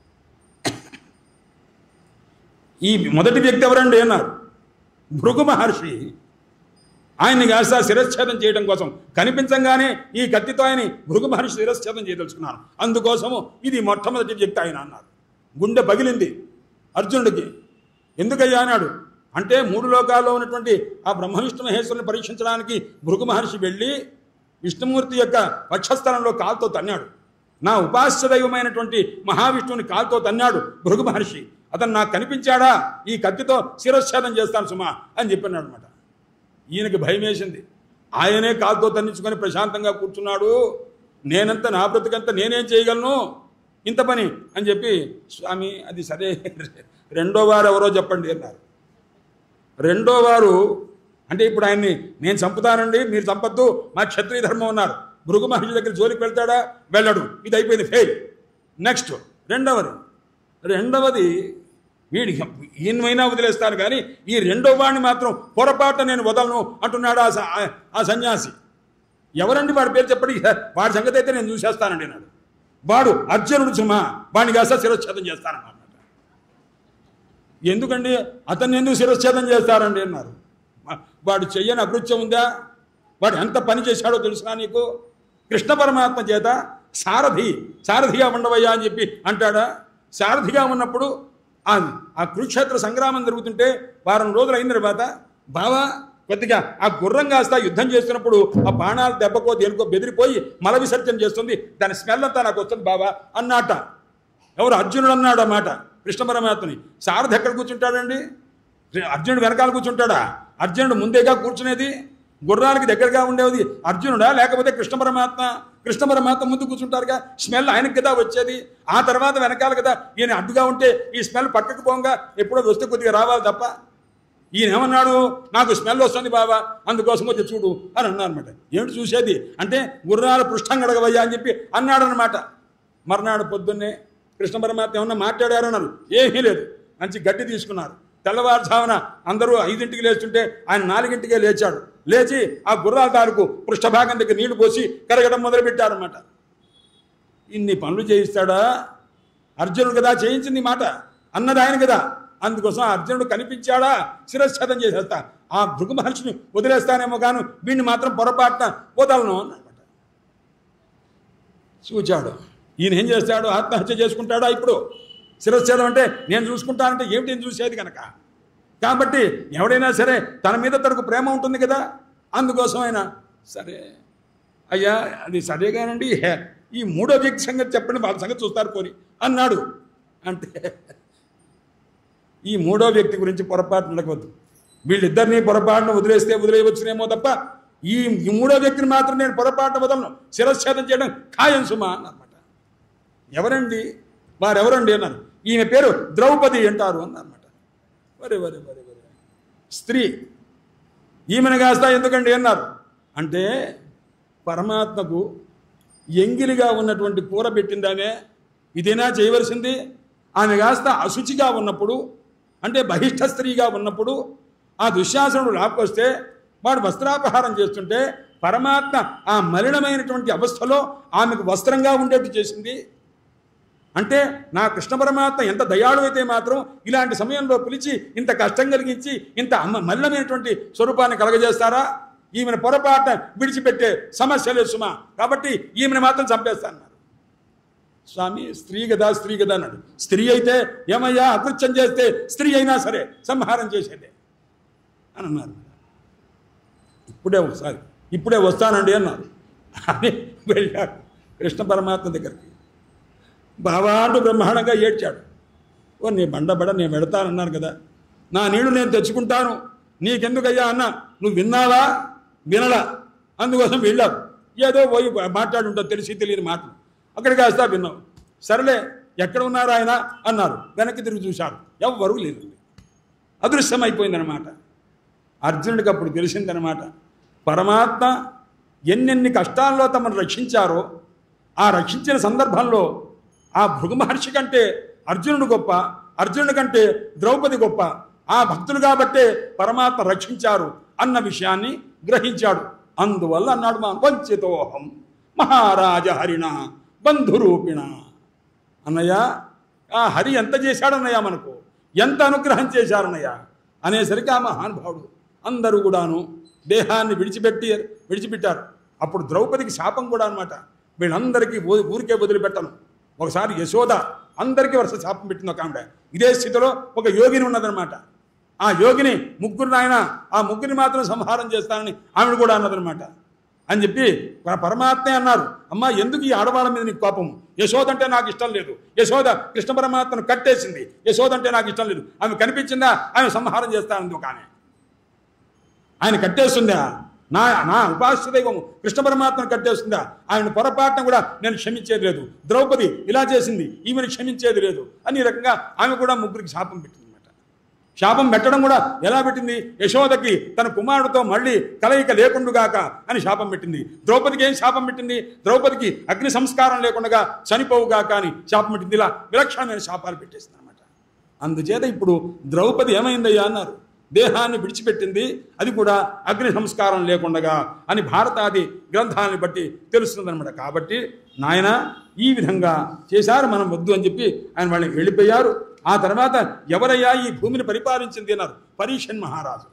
ఈ మొదటి వ్యక్తి ఎవరండి అన్నారు భృగు మహర్షి ఆయన్ని కాస్త శిరచ్ఛేదం చేయడం కోసం కనిపించంగానే ఈ కత్తితో ఆయన భృగు మహర్షి శిరచ్ఛేదం చేయదలుచుకున్నాను అందుకోసము ఇది మొట్టమొదటి వ్యక్తి ఆయన అన్నారు గుండె పగిలింది అర్జునుడికి ఎందుకయ్యా అన్నాడు అంటే మూడు లోకాల్లో ఉన్నటువంటి ఆ బ్రహ్మ విష్ణు మహేశ్వరుని పరీక్షించడానికి భృగు మహర్షి వెళ్ళి విష్ణుమూర్తి యొక్క వక్షస్థలంలో కాలుతో తన్నాడు నా ఉపాస్య దైవమైనటువంటి మహావిష్ణువుని కాలుతో తన్నాడు భృగు మహర్షి అతను నాకు కనిపించాడా ఈ కత్తితో శిరచ్ఛేదం చేస్తాను సుమా అని చెప్పినాడు అనమాట ఈయనకి భయం వేసింది ఆయనే కాలుతో తన్నించుకొని ప్రశాంతంగా కూర్చున్నాడు నేనంత నా బ్రతుకంత నేనేం చేయగలను ఇంత పని అని చెప్పి స్వామి అది సరే రెండో వారు ఎవరో చెప్పండి అన్నారు రెండో వారు అంటే ఇప్పుడు ఆయన్ని నేను చంపుతానండి మీరు చంపద్దు మా క్షత్రియ ధర్మం ఉన్నారు భృగు మహర్షి దగ్గర జోలికి వెళ్తాడా వెళ్ళడు ఇది అయిపోయింది ఫెయిల్ నెక్స్ట్ రెండవది రెండవది వీడికి ఈయనమైనా వదిలేస్తాను కానీ ఈ రెండో వాడిని మాత్రం పొరపాటు నేను వదలను అంటున్నాడు ఆ స- ఆ- ఆ సన్యాసి ఎవరండి వాడి పేరు చెప్పండి వాడి సంగతి అయితే నేను చూసేస్తానండి నాడు వాడు అర్జునుడు సుమా వాడిని కాస్త శిరచ్ఛేదం చేస్తానన్నమాట ఎందుకండి అతన్ని ఎందుకు శిరచ్ఛేదం చేస్తారండి అన్నారు వా- వాడు చెయ్యని అకృత్యం ఉందా వాడు ఎంత పని చేశాడో తెలుసునా నీకు కృష్ణ పరమాత్మ చేత సారథి సారథిగా ఉండవయ్యా అని చెప్పి అంటాడా సారథిగా ఉన్నప్పుడు ఆ ఆ కురుక్షేత్ర సంగ్రామం జరుగుతుంటే వారం రోజులు అయిన తర్వాత బావా కొద్దిగా ఆ గుర్రం కాస్త యుద్ధం చేస్తున్నప్పుడు ఆ బాణాలు దెబ్బకో దేనికో బెదిరిపోయి మల విసర్జన చేస్తుంది దాని స్మెల్ అంతా నాకు వస్తుంది బావా అన్నాట ఎవరు అర్జునుడు అన్నాడు ఆ మాట కృష్ణ పరమాత్మని సారథి ఎక్కడ కూర్చుంటాడండి అర్జునుడు వెనకాల కూర్చుంటాడా అర్జునుడు ముందేగా కూర్చునేది గుర్రానికి దగ్గరగా ఉండేది అర్జునుడా లేకపోతే కృష్ణ పరమాత్మ కృష్ణ పరమాత్మ ముందు కూర్చుంటారుగా స్మెల్ ఆయనకి కదా వచ్చేది ఆ తర్వాత వెనకాల కదా ఈయన అడ్డుగా ఉంటే ఈ స్మెల్ పక్కకు పోగా ఎప్పుడో వస్తే కొద్దిగా రావాలి తప్ప ఈయన ఏమన్నాడు నాకు స్మెల్ వస్తుంది బాబా అందుకోసం వచ్చి చూడు అని అన్నారు అనమాట ఏమిటి చూసేది అంటే గుర్రాల పృష్ఠం గడగవయ్యా అని చెప్పి అన్నాడు అనమాట మర్నాడు పొద్దున్నే కృష్ణ పరమాత్మ ఏమన్నా మాట్లాడారు అన్నారు ఏమీ లేదు మంచి గడ్డి తీసుకున్నారు తెల్లవారుజామున అందరూ ఐదింటికి లేస్తుంటే ఆయన నాలుగింటికే లేచాడు లేచి ఆ గుర్రాల తారుకు పృష్ఠభాగం దగ్గర నీళ్లు పోసి కరగడం మొదలుపెట్టారన్నమాట ఇన్ని పనులు చేయిస్తాడా అర్జునుడు కదా చేయించింది ఈ మాట అన్నది ఆయన కదా అందుకోసం ఆ అర్జునుడు కనిపించాడా శిరచ్ఛేదం చేసేస్తా ఆ భృగు మహర్షిని వదిలేస్తానేమో గాను వీడిని మాత్రం పొరపాటున వదలను అన్నమాట చూచాడు ఈయన ఏం చేస్తాడు ఆత్మహత్య చేసుకుంటాడా ఇప్పుడు శిరచ్ఛేదం అంటే నేను చూసుకుంటానంటే ఏమిటి నేను చూసేది కనుక కాబట్టి ఎవడైనా సరే తన మీద తనకు ప్రేమ ఉంటుంది కదా అందుకోసం ఆయన సరే అయ్యా అది సరేగానండి హే- ఈ మూడో వ్యక్తి సంగతి చెప్పండి వాళ్ళ సంగతి చూస్తారు పోని అన్నాడు అంటే ఈ మూడో వ్యక్తి గురించి పొరపాటు నడకవద్దు వీళ్ళిద్దరినీ పొరపాటును వదిలేస్తే వదిలేయవచ్చునేమో తప్ప ఈ ఈ మూడో వ్యక్తిని మాత్రం నేను పొరపాటున వదలను శిరచ్ఛేదం చేయడం ఖాయం సుమా అన్నమాట ఎవరండి వారెవరండి అన్నారు ఈమె పేరు ద్రౌపది అంటారు అన్నమాట వరే వరే వరే వరే స్త్రీ ఈమెను కాస్త ఎందుకండి అన్నారు అంటే పరమాత్మకు ఎంగిలిగా ఉన్నటువంటి కూర పెట్టిందామే ఇదేనా చేయవలసింది ఆమె కాస్త అశుచిగా ఉన్నప్పుడు అంటే బహిష్ట స్త్రీగా ఉన్నప్పుడు ఆ దుశ్శాసనుడు లాక్కొస్తే వాడు వస్త్రాపహారం చేస్తుంటే పరమాత్మ ఆ మలినమైనటువంటి అవస్థలో ఆమెకు వస్త్రంగా ఉండేట్టు చేసింది అంటే నా కృష్ణ పరమాత్మ ఎంత దయాళు అయితే మాత్రం ఇలాంటి సమయంలో పిలిచి ఇంత కష్టం కలిగించి ఇంత అమ్మ మలినమైనటువంటి స్వరూపాన్ని కలగజేస్తారా ఈమెను పొరపాటున విడిచిపెట్టే సమస్య లేదు సుమా కాబట్టి ఈమెను మాత్రం చంపేస్తాన్నారు స్వామి స్త్రీ కదా స్త్రీ కదా అన్నాడు స్త్రీ అయితే ఏమయ్యా అకృత్యం చేస్తే స్త్రీ అయినా సరే సంహారం చేసేదే అని అన్నారు ఇప్పుడే ఒకసారి ఇప్పుడే వస్తానండి అన్నారు అని వెళ్ళాడు కృష్ణ పరమాత్మ దగ్గరికి బావాడు బ్రహ్మాండంగా ఏడ్చాడు ఓ నీ బండబడ నేను వెడతానన్నాను కదా నా నీళ్లు నేను తెచ్చుకుంటాను నీకెందుకయ్యా అన్నా నువ్వు విన్నావా వినలా అందుకోసం వెళ్ళావు ఏదో పోయి మాట్లాడుంటావు తెలిసి తెలియని మాటలు అక్కడికి వేస్తా విన్నావు సరేలే ఎక్కడ ఉన్నారు ఆయన అన్నారు వెనక్కి తిరిగి చూశారు ఎవ్వరూ లేదు అదృశ్యమైపోయిందనమాట అర్జునుడికి అప్పుడు తెలిసిందనమాట పరమాత్మ ఎన్నెన్ని కష్టాల్లో తమను రక్షించారో ఆ రక్షించిన సందర్భంలో ఆ భృగు మహర్షి కంటే అర్జునుడు గొప్ప అర్జునుడి కంటే ద్రౌపది గొప్ప ఆ భక్తులు కాబట్టే పరమాత్మ రక్షించారు అన్న విషయాన్ని గ్రహించాడు అందువల్ల అన్నాడు మా వంచితోహం మహారాజ హరిణ బంధురూపిణ అన్నయ్య ఆ హరి ఎంత చేశాడన్నయ్య మనకు ఎంత అనుగ్రహం చేశారన్నయ్య అనేసరికి ఆ మహానుభావుడు అందరూ కూడాను దేహాన్ని విడిచిపెట్టి విడిచిపెట్టారు అప్పుడు ద్రౌపదికి శాపం కూడా అనమాట వీళ్ళందరికీ ఊ- ఊరికే వదిలిపెట్టను ఒకసారి యశోద అందరికీ వరుస శాపం పెట్టింది ఒక ఆవిడ ఇదే స్థితిలో ఒక యోగిని ఉన్నదనమాట ఆ యోగిని ముగ్గురు ఆయన ఆ ముగ్గురిని మాత్రం సంహారం చేస్తానని ఆవిడ కూడా అన్నదనమాట అని చెప్పి మన పరమాత్మే అన్నారు అమ్మా ఎందుకు ఈ ఆడవాళ్ళ మీద నీకు కోపం యశోద అంటే నాకు ఇష్టం లేదు యశోద కృష్ణ పరమాత్మను కట్టేసింది యశోద అంటే నాకు ఇష్టం లేదు ఆమె కనిపించిందా ఆమె సంహారం చేస్తానంది ఒక ఆమె ఆయన కట్టేస్తుందా నా నా ఉపాస్య దైవం కృష్ణ పరమాత్మను కట్టేస్తుందా ఆయన పొరపాటున కూడా నేను క్షమించేది లేదు ద్రౌపది ఇలా చేసింది ఈమెను క్షమించేది లేదు అని ఈ రకంగా ఆమె కూడా ముగ్గురికి శాపం పెట్టింది అనమాట శాపం పెట్టడం కూడా ఎలా పెట్టింది యశోదకి తన కుమారుడితో మళ్ళీ కలయిక లేకుండుగాక అని శాపం పెట్టింది ద్రౌపదికి ఏం శాపం పెట్టింది ద్రౌపదికి అగ్ని సంస్కారం లేకుండా చనిపోవుగాక అని శాపం పెట్టింది ఇలా విలక్షణమైన శాపాలు పెట్టేసింది అనమాట అందుచేత ఇప్పుడు ద్రౌపది ఏమైందయ్యా అన్నారు దేహాన్ని విడిచిపెట్టింది అది కూడా అగ్ని సంస్కారం లేకుండగా అని భారతాది గ్రంథాలను బట్టి తెలుస్తుందన్నమాట కాబట్టి నాయన ఈ విధంగా చేశారు మనం వద్దు అని చెప్పి ఆయన వాళ్ళని వెళ్ళిపోయారు ఆ తర్వాత ఎవరయ్యా ఈ భూమిని పరిపాలించింది అన్నారు పరీషన్ మహారాజు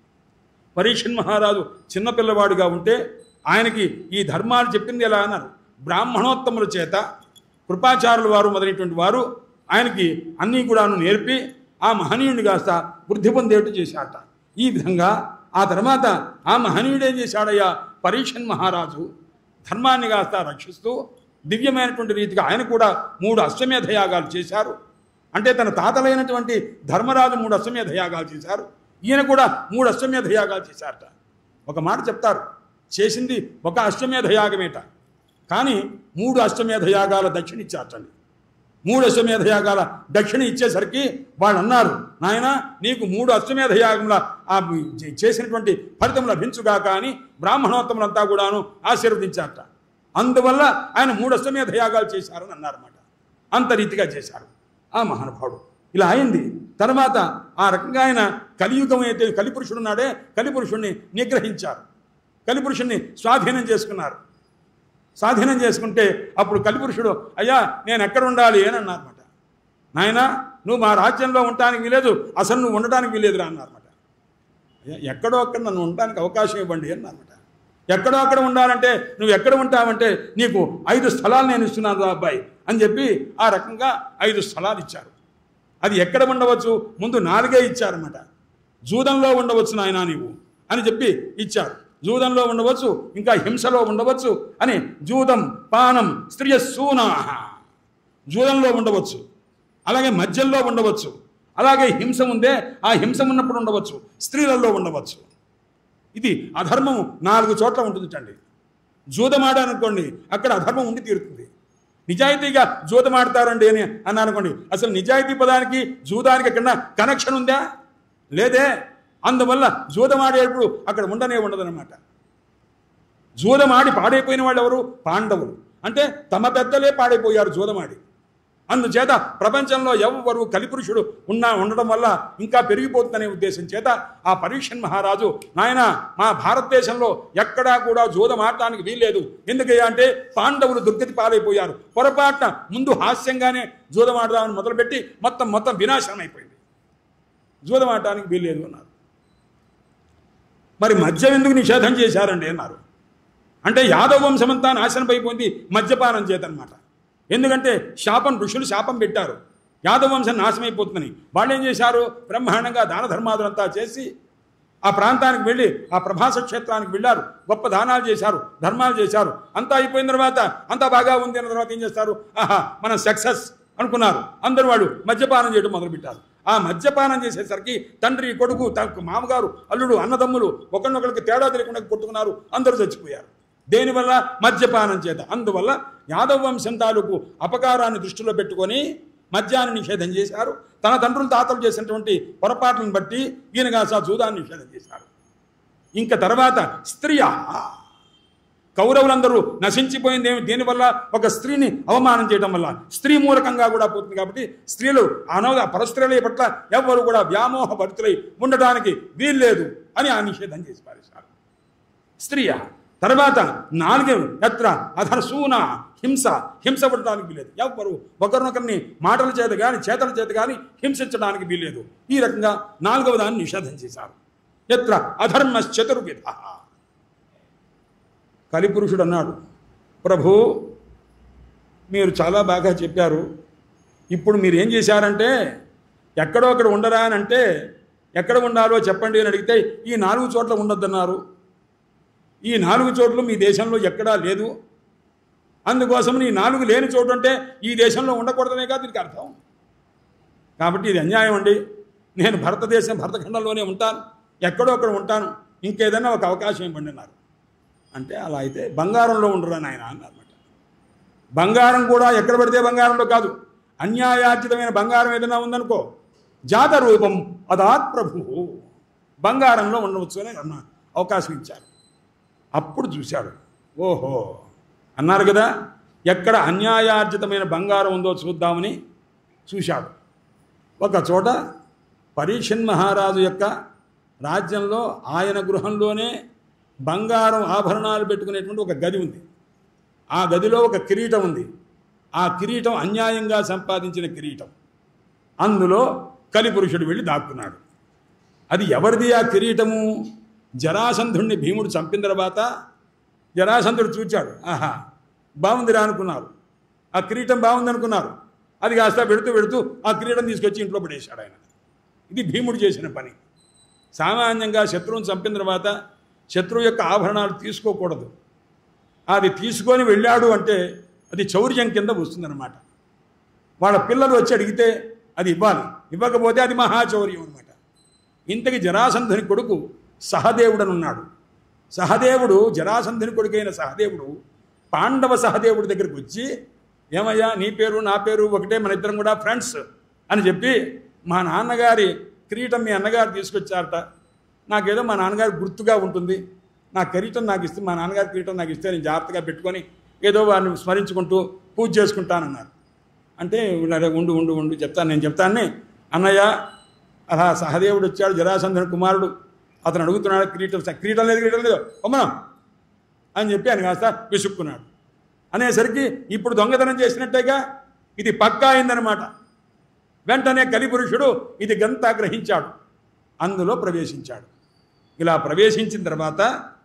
పరీషన్ మహారాజు చిన్నపిల్లవాడిగా ఉంటే ఆయనకి ఈ ధర్మాలు చెప్పింది ఎలా అన్నారు బ్రాహ్మణోత్తముల చేత కృపాచారుల వారు మొదలైనటువంటి వారు ఆయనకి అన్నీ కూడాను నేర్పి ఆ మహనీయుడిని కాస్త వృద్ధి పొందేట్టు చేశాట ఈ విధంగా ఆ తర్వాత ఆ మహనీయుడు ఏం చేశాడయ్యా పరీక్షన్ మహారాజు ధర్మాన్ని కాస్త రక్షిస్తూ దివ్యమైనటువంటి రీతిగా ఆయన కూడా మూడు అశ్వమేధ యాగాలు చేశారు అంటే తన తాతలైనటువంటి ధర్మరాజు మూడు అశ్వమేధ యాగాలు చేశారు ఈయన కూడా మూడు అశ్వమేధ యాగాలు చేశారట ఒక మాట చెప్తారు చేసింది ఒక అశ్వమేధ యాగమేట కానీ మూడు అశ్వమేధ యాగాల దక్షిణ ఇచ్చారటండి మూడు అశ్వమేధ యాగాల దక్షిణ ఇచ్చేసరికి వాళ్ళు అన్నారు నాయన నీకు మూడు అశ్వమేధ యాగముల ఆ చే- చేసినటువంటి ఫలితం లభించుగాక అని బ్రాహ్మణోత్తములంతా కూడాను ఆశీర్వదించారట అందువల్ల ఆయన మూడు అశ్వమేధ యాగాలు చేశారని అన్నారన్నమాట అంత రీతిగా చేశారు ఆ మహానుభావుడు ఇలా అయింది తర్వాత ఆ రకంగా ఆయన కలియుగం అయితే కలిపురుషుడు ఉన్నాడే కలిపురుషుణ్ణి నిగ్రహించారు కలిపురుషుణ్ణి స్వాధీనం చేసుకున్నారు స్వాధీనం చేసుకుంటే అప్పుడు కలిపురుషుడు అయ్యా నేను ఎక్కడ ఉండాలి అని అన్నారన్నమాట నాయన నువ్వు మా రాజ్యంలో ఉండటానికి వీలేదు అసలు నువ్వు ఉండటానికి వీలేదురా అన్నారన్నమాట అయ్యా ఎక్కడో అక్కడ నన్ను ఉండటానికి అవకాశం ఇవ్వండి అన్నారన్నమాట ఎక్కడో అక్కడ ఉండాలంటే నువ్వు ఎక్కడ ఉంటావంటే నీకు ఐదు స్థలాలు నేను ఇస్తున్నాను రా అబ్బాయి అని చెప్పి ఆ రకంగా ఐదు స్థలాలు ఇచ్చారు అది ఎక్కడ ఉండవచ్చు ముందు నాలుగే ఇచ్చారన్నమాట జూదంలో ఉండవచ్చు నాయనా నీవు అని చెప్పి ఇచ్చారు జూదంలో ఉండవచ్చు ఇంకా హింసలో ఉండవచ్చు అని జూదం పానం స్త్రియ సూనా జూదంలో ఉండవచ్చు అలాగే మద్యంలో ఉండవచ్చు అలాగే హింస ఉందే ఆ హింస ఉన్నప్పుడు ఉండవచ్చు స్త్రీలలో ఉండవచ్చు ఇది అధర్మం నాలుగు చోట్ల ఉంటుందిటండి జూదమాడానుకోండి అక్కడ అధర్మం ఉండి తీరుతుంది నిజాయితీగా జూదమాడతారండి అని అన్నారు అనుకోండి అసలు నిజాయితీ పదానికి జూదానికి ఎక్కడ కనెక్షన్ ఉందా లేదే అందువల్ల జూదమాడేటప్పుడు అక్కడ ఉండనే ఉండదన్నమాట జూదమాడి పాడైపోయిన వాళ్ళు ఎవరు పాండవులు అంటే తమ పెద్దలే పాడైపోయారు జూదమాడి అందుచేత ప్రపంచంలో ఎవ్వరు కలిపురుషుడు ఉన్నా ఉండడం వల్ల ఇంకా పెరిగిపోతుందనే ఉద్దేశం చేత ఆ పరీక్షన్ మహారాజు నాయన మా భారతదేశంలో ఎక్కడా కూడా జూదం ఆడటానికి వీల్లేదు ఎందుకయ్యా అంటే పాండవులు దుర్గతి పాలైపోయారు పొరపాటున ముందు హాస్యంగానే జూదం ఆడదామని మొదలుపెట్టి మొత్తం మొత్తం వినాశనం అయిపోయింది జూదం ఆడటానికి వీల్లేదు అన్నారు మరి మద్యం ఎందుకు నిషేధం చేశారండి అన్నారు అంటే యాదవ వంశమంతా నాశనం అయిపోయింది మద్యపానం చేతనమాట ఎందుకంటే శాపం ఋషులు శాపం పెట్టారు యాదవ వంశం నాశనం అయిపోతుందని వాళ్ళు ఏం చేశారు బ్రహ్మాండంగా దాన ధర్మాదులంతా చేసి ఆ ప్రాంతానికి వెళ్ళి ఆ ప్రభాస క్షేత్రానికి వెళ్ళారు గొప్ప దానాలు చేశారు ధర్మాలు చేశారు అంతా అయిపోయిన తర్వాత అంతా బాగా ఉంది అన్న తర్వాత ఏం చేస్తారు ఆహా మనం సక్సెస్ అనుకున్నారు అందరూ వాళ్ళు మద్యపానం చేయడం మొదలుపెట్టారు ఆ మద్యపానం చేసేసరికి తండ్రి కొడుకు తనకు మామగారు అల్లుడు అన్నదమ్ములు ఒకరినొకరికి తేడా తెలియకుండా కొట్టుకున్నారు అందరూ చచ్చిపోయారు దేనివల్ల మద్యపానం చేత అందువల్ల యాదవ వంశం తాలూకు అపకారాన్ని దృష్టిలో పెట్టుకొని మద్యాన్ని నిషేధం చేశారు తన తండ్రులు తాతలు చేసినటువంటి పొరపాట్లను బట్టి ఈయన కాసా జూదాన్ని నిషేధం చేశారు ఇంకా తర్వాత స్త్రీయా కౌరవులందరూ నశించిపోయింది ఏమి దీనివల్ల ఒక స్త్రీని అవమానం చేయడం వల్ల స్త్రీ మూలకంగా కూడా పోతుంది కాబట్టి స్త్రీలు అనవ పరస్త్రీల పట్ల ఎవ్వరు కూడా వ్యామోహ భరితులై ఉండటానికి వీల్లేదు అని ఆ నిషేధం చేసి పారేశారు స్త్రీయ తర్వాత నాలుగు ఎత్ర అధర్సూన హింస హింస పడటానికి వీలేదు ఎవ్వరు ఒకరినొకరిని మాటల చేత కానీ చేతల చేత కానీ హింసించడానికి వీలేదు ఈ రకంగా నాలుగవ దాన్ని నిషేధం చేశారు ఎత్ర అధర్మ చతుర్విధ కలిపురుషుడు అన్నాడు ప్రభు మీరు చాలా బాగా చెప్పారు ఇప్పుడు మీరు ఏం చేశారంటే ఎక్కడో అక్కడ ఉండరా అని అంటే ఎక్కడ ఉండాలో చెప్పండి అని అడిగితే ఈ నాలుగు చోట్ల ఉండొద్దన్నారు ఈ నాలుగు చోట్ల మీ దేశంలో ఎక్కడా లేదు అందుకోసం ఈ నాలుగు లేని చోటు అంటే ఈ దేశంలో ఉండకూడదనే కాదు దీనికి అర్థం కాబట్టి ఇది అన్యాయం అండి నేను భారతదేశం భరతఖండంలోనే ఉంటాను ఎక్కడో అక్కడ ఉంటాను ఇంకేదైనా ఒక అవకాశం ఇవ్వండి అన్నారు అంటే అలా అయితే బంగారంలో ఉండరు అని ఆయన అన్నమాట బంగారం కూడా ఎక్కడ పడితే బంగారంలో కాదు అన్యాయార్జితమైన బంగారం ఏదైనా ఉందనుకో జాత రూపం అదాత్ ప్రభు బంగారంలో ఉండవచ్చు అని అన్న అవకాశం ఇచ్చారు అప్పుడు చూశాడు ఓహో అన్నారు కదా ఎక్కడ అన్యాయార్జితమైన బంగారం ఉందో చూద్దామని చూశాడు ఒక చోట పరీక్షన్ మహారాజు యొక్క రాజ్యంలో ఆయన గృహంలోనే బంగారం ఆభరణాలు పెట్టుకునేటువంటి ఒక గది ఉంది ఆ గదిలో ఒక కిరీటం ఉంది ఆ కిరీటం అన్యాయంగా సంపాదించిన కిరీటం అందులో కలిపురుషుడు వెళ్ళి దాక్కున్నాడు అది ఎవరిది ఆ కిరీటము జరాసంధుణ్ణి భీముడు చంపిన తర్వాత జరాసంధుడు చూచాడు ఆహా బాగుందిరా అనుకున్నారు ఆ కిరీటం బాగుంది అనుకున్నారు అది కాస్త పెడుతూ పెడుతూ ఆ కిరీటం తీసుకొచ్చి ఇంట్లో పడేశాడు ఆయన ఇది భీముడు చేసిన పని సామాన్యంగా శత్రువుని చంపిన తర్వాత శత్రువు యొక్క ఆభరణాలు తీసుకోకూడదు అది తీసుకొని వెళ్ళాడు అంటే అది చౌర్యం కింద వస్తుందన్నమాట వాళ్ళ పిల్లలు వచ్చి అడిగితే అది ఇవ్వాలి ఇవ్వకపోతే అది మహాచౌర్యం అనమాట ఇంతకి జరాసంధుని కొడుకు సహదేవుడని ఉన్నాడు సహదేవుడు జరాసంధుని కొడుకైన సహదేవుడు పాండవ సహదేవుడి దగ్గరికి వచ్చి ఏమయ్యా నీ పేరు నా పేరు ఒకటే మన ఇద్దరం కూడా ఫ్రెండ్స్ అని చెప్పి మా నాన్నగారి కిరీటం మీ అన్నగారు తీసుకొచ్చారట నాకేదో మా నాన్నగారు గుర్తుగా ఉంటుంది నా కిరీటం నాకు ఇస్తే మా నాన్నగారి కిరీటం నాకు ఇస్తే నేను జాగ్రత్తగా పెట్టుకొని ఏదో వారిని స్మరించుకుంటూ పూజ చేసుకుంటానన్నారు అంటే "ఉన్నారు, ఉండు ఉండు ఉండు చెప్తాను నేను చెప్తాను అన్నయ్య అలా సహదేవుడు వచ్చాడు జరాసంధుని కుమారుడు అతను అడుగుతున్నాడు కిరీటం కిరీటం లేదు కిరీటం లేదు అమ్మనం అని చెప్పి ఆయన కాస్త విసుక్కున్నాడు అనేసరికి ఇప్పుడు దొంగతనం చేసినట్టేగా ఇది పక్కా అయిందనమాట వెంటనే కలిపురుషుడు ఇది గంతా గ్రహించాడు అందులో ప్రవేశించాడు ఇలా ప్రవేశించిన తర్వాత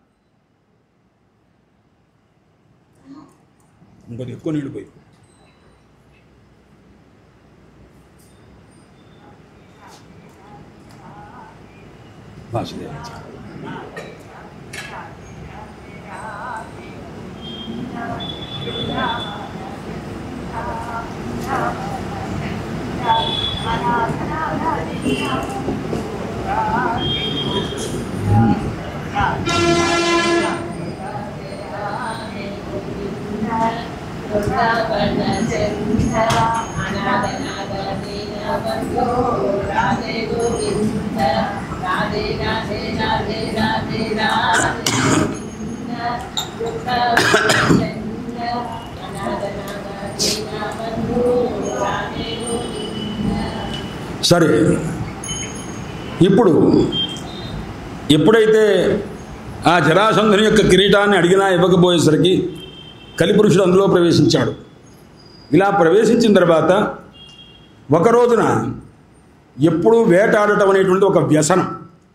ఇంకొద్ది ఎక్కువ నీళ్ళు పోయి వాసుదేవ రాధే సరే ఇప్పుడు ఎప్పుడైతే ఆ జరాసంధుని యొక్క కిరీటాన్ని అడిగినా ఇవ్వకపోయేసరికి కలిపురుషుడు అందులో ప్రవేశించాడు ఇలా ప్రవేశించిన తర్వాత ఒక రోజున ఎప్పుడూ వేటాడటం అనేటువంటి ఒక వ్యసనం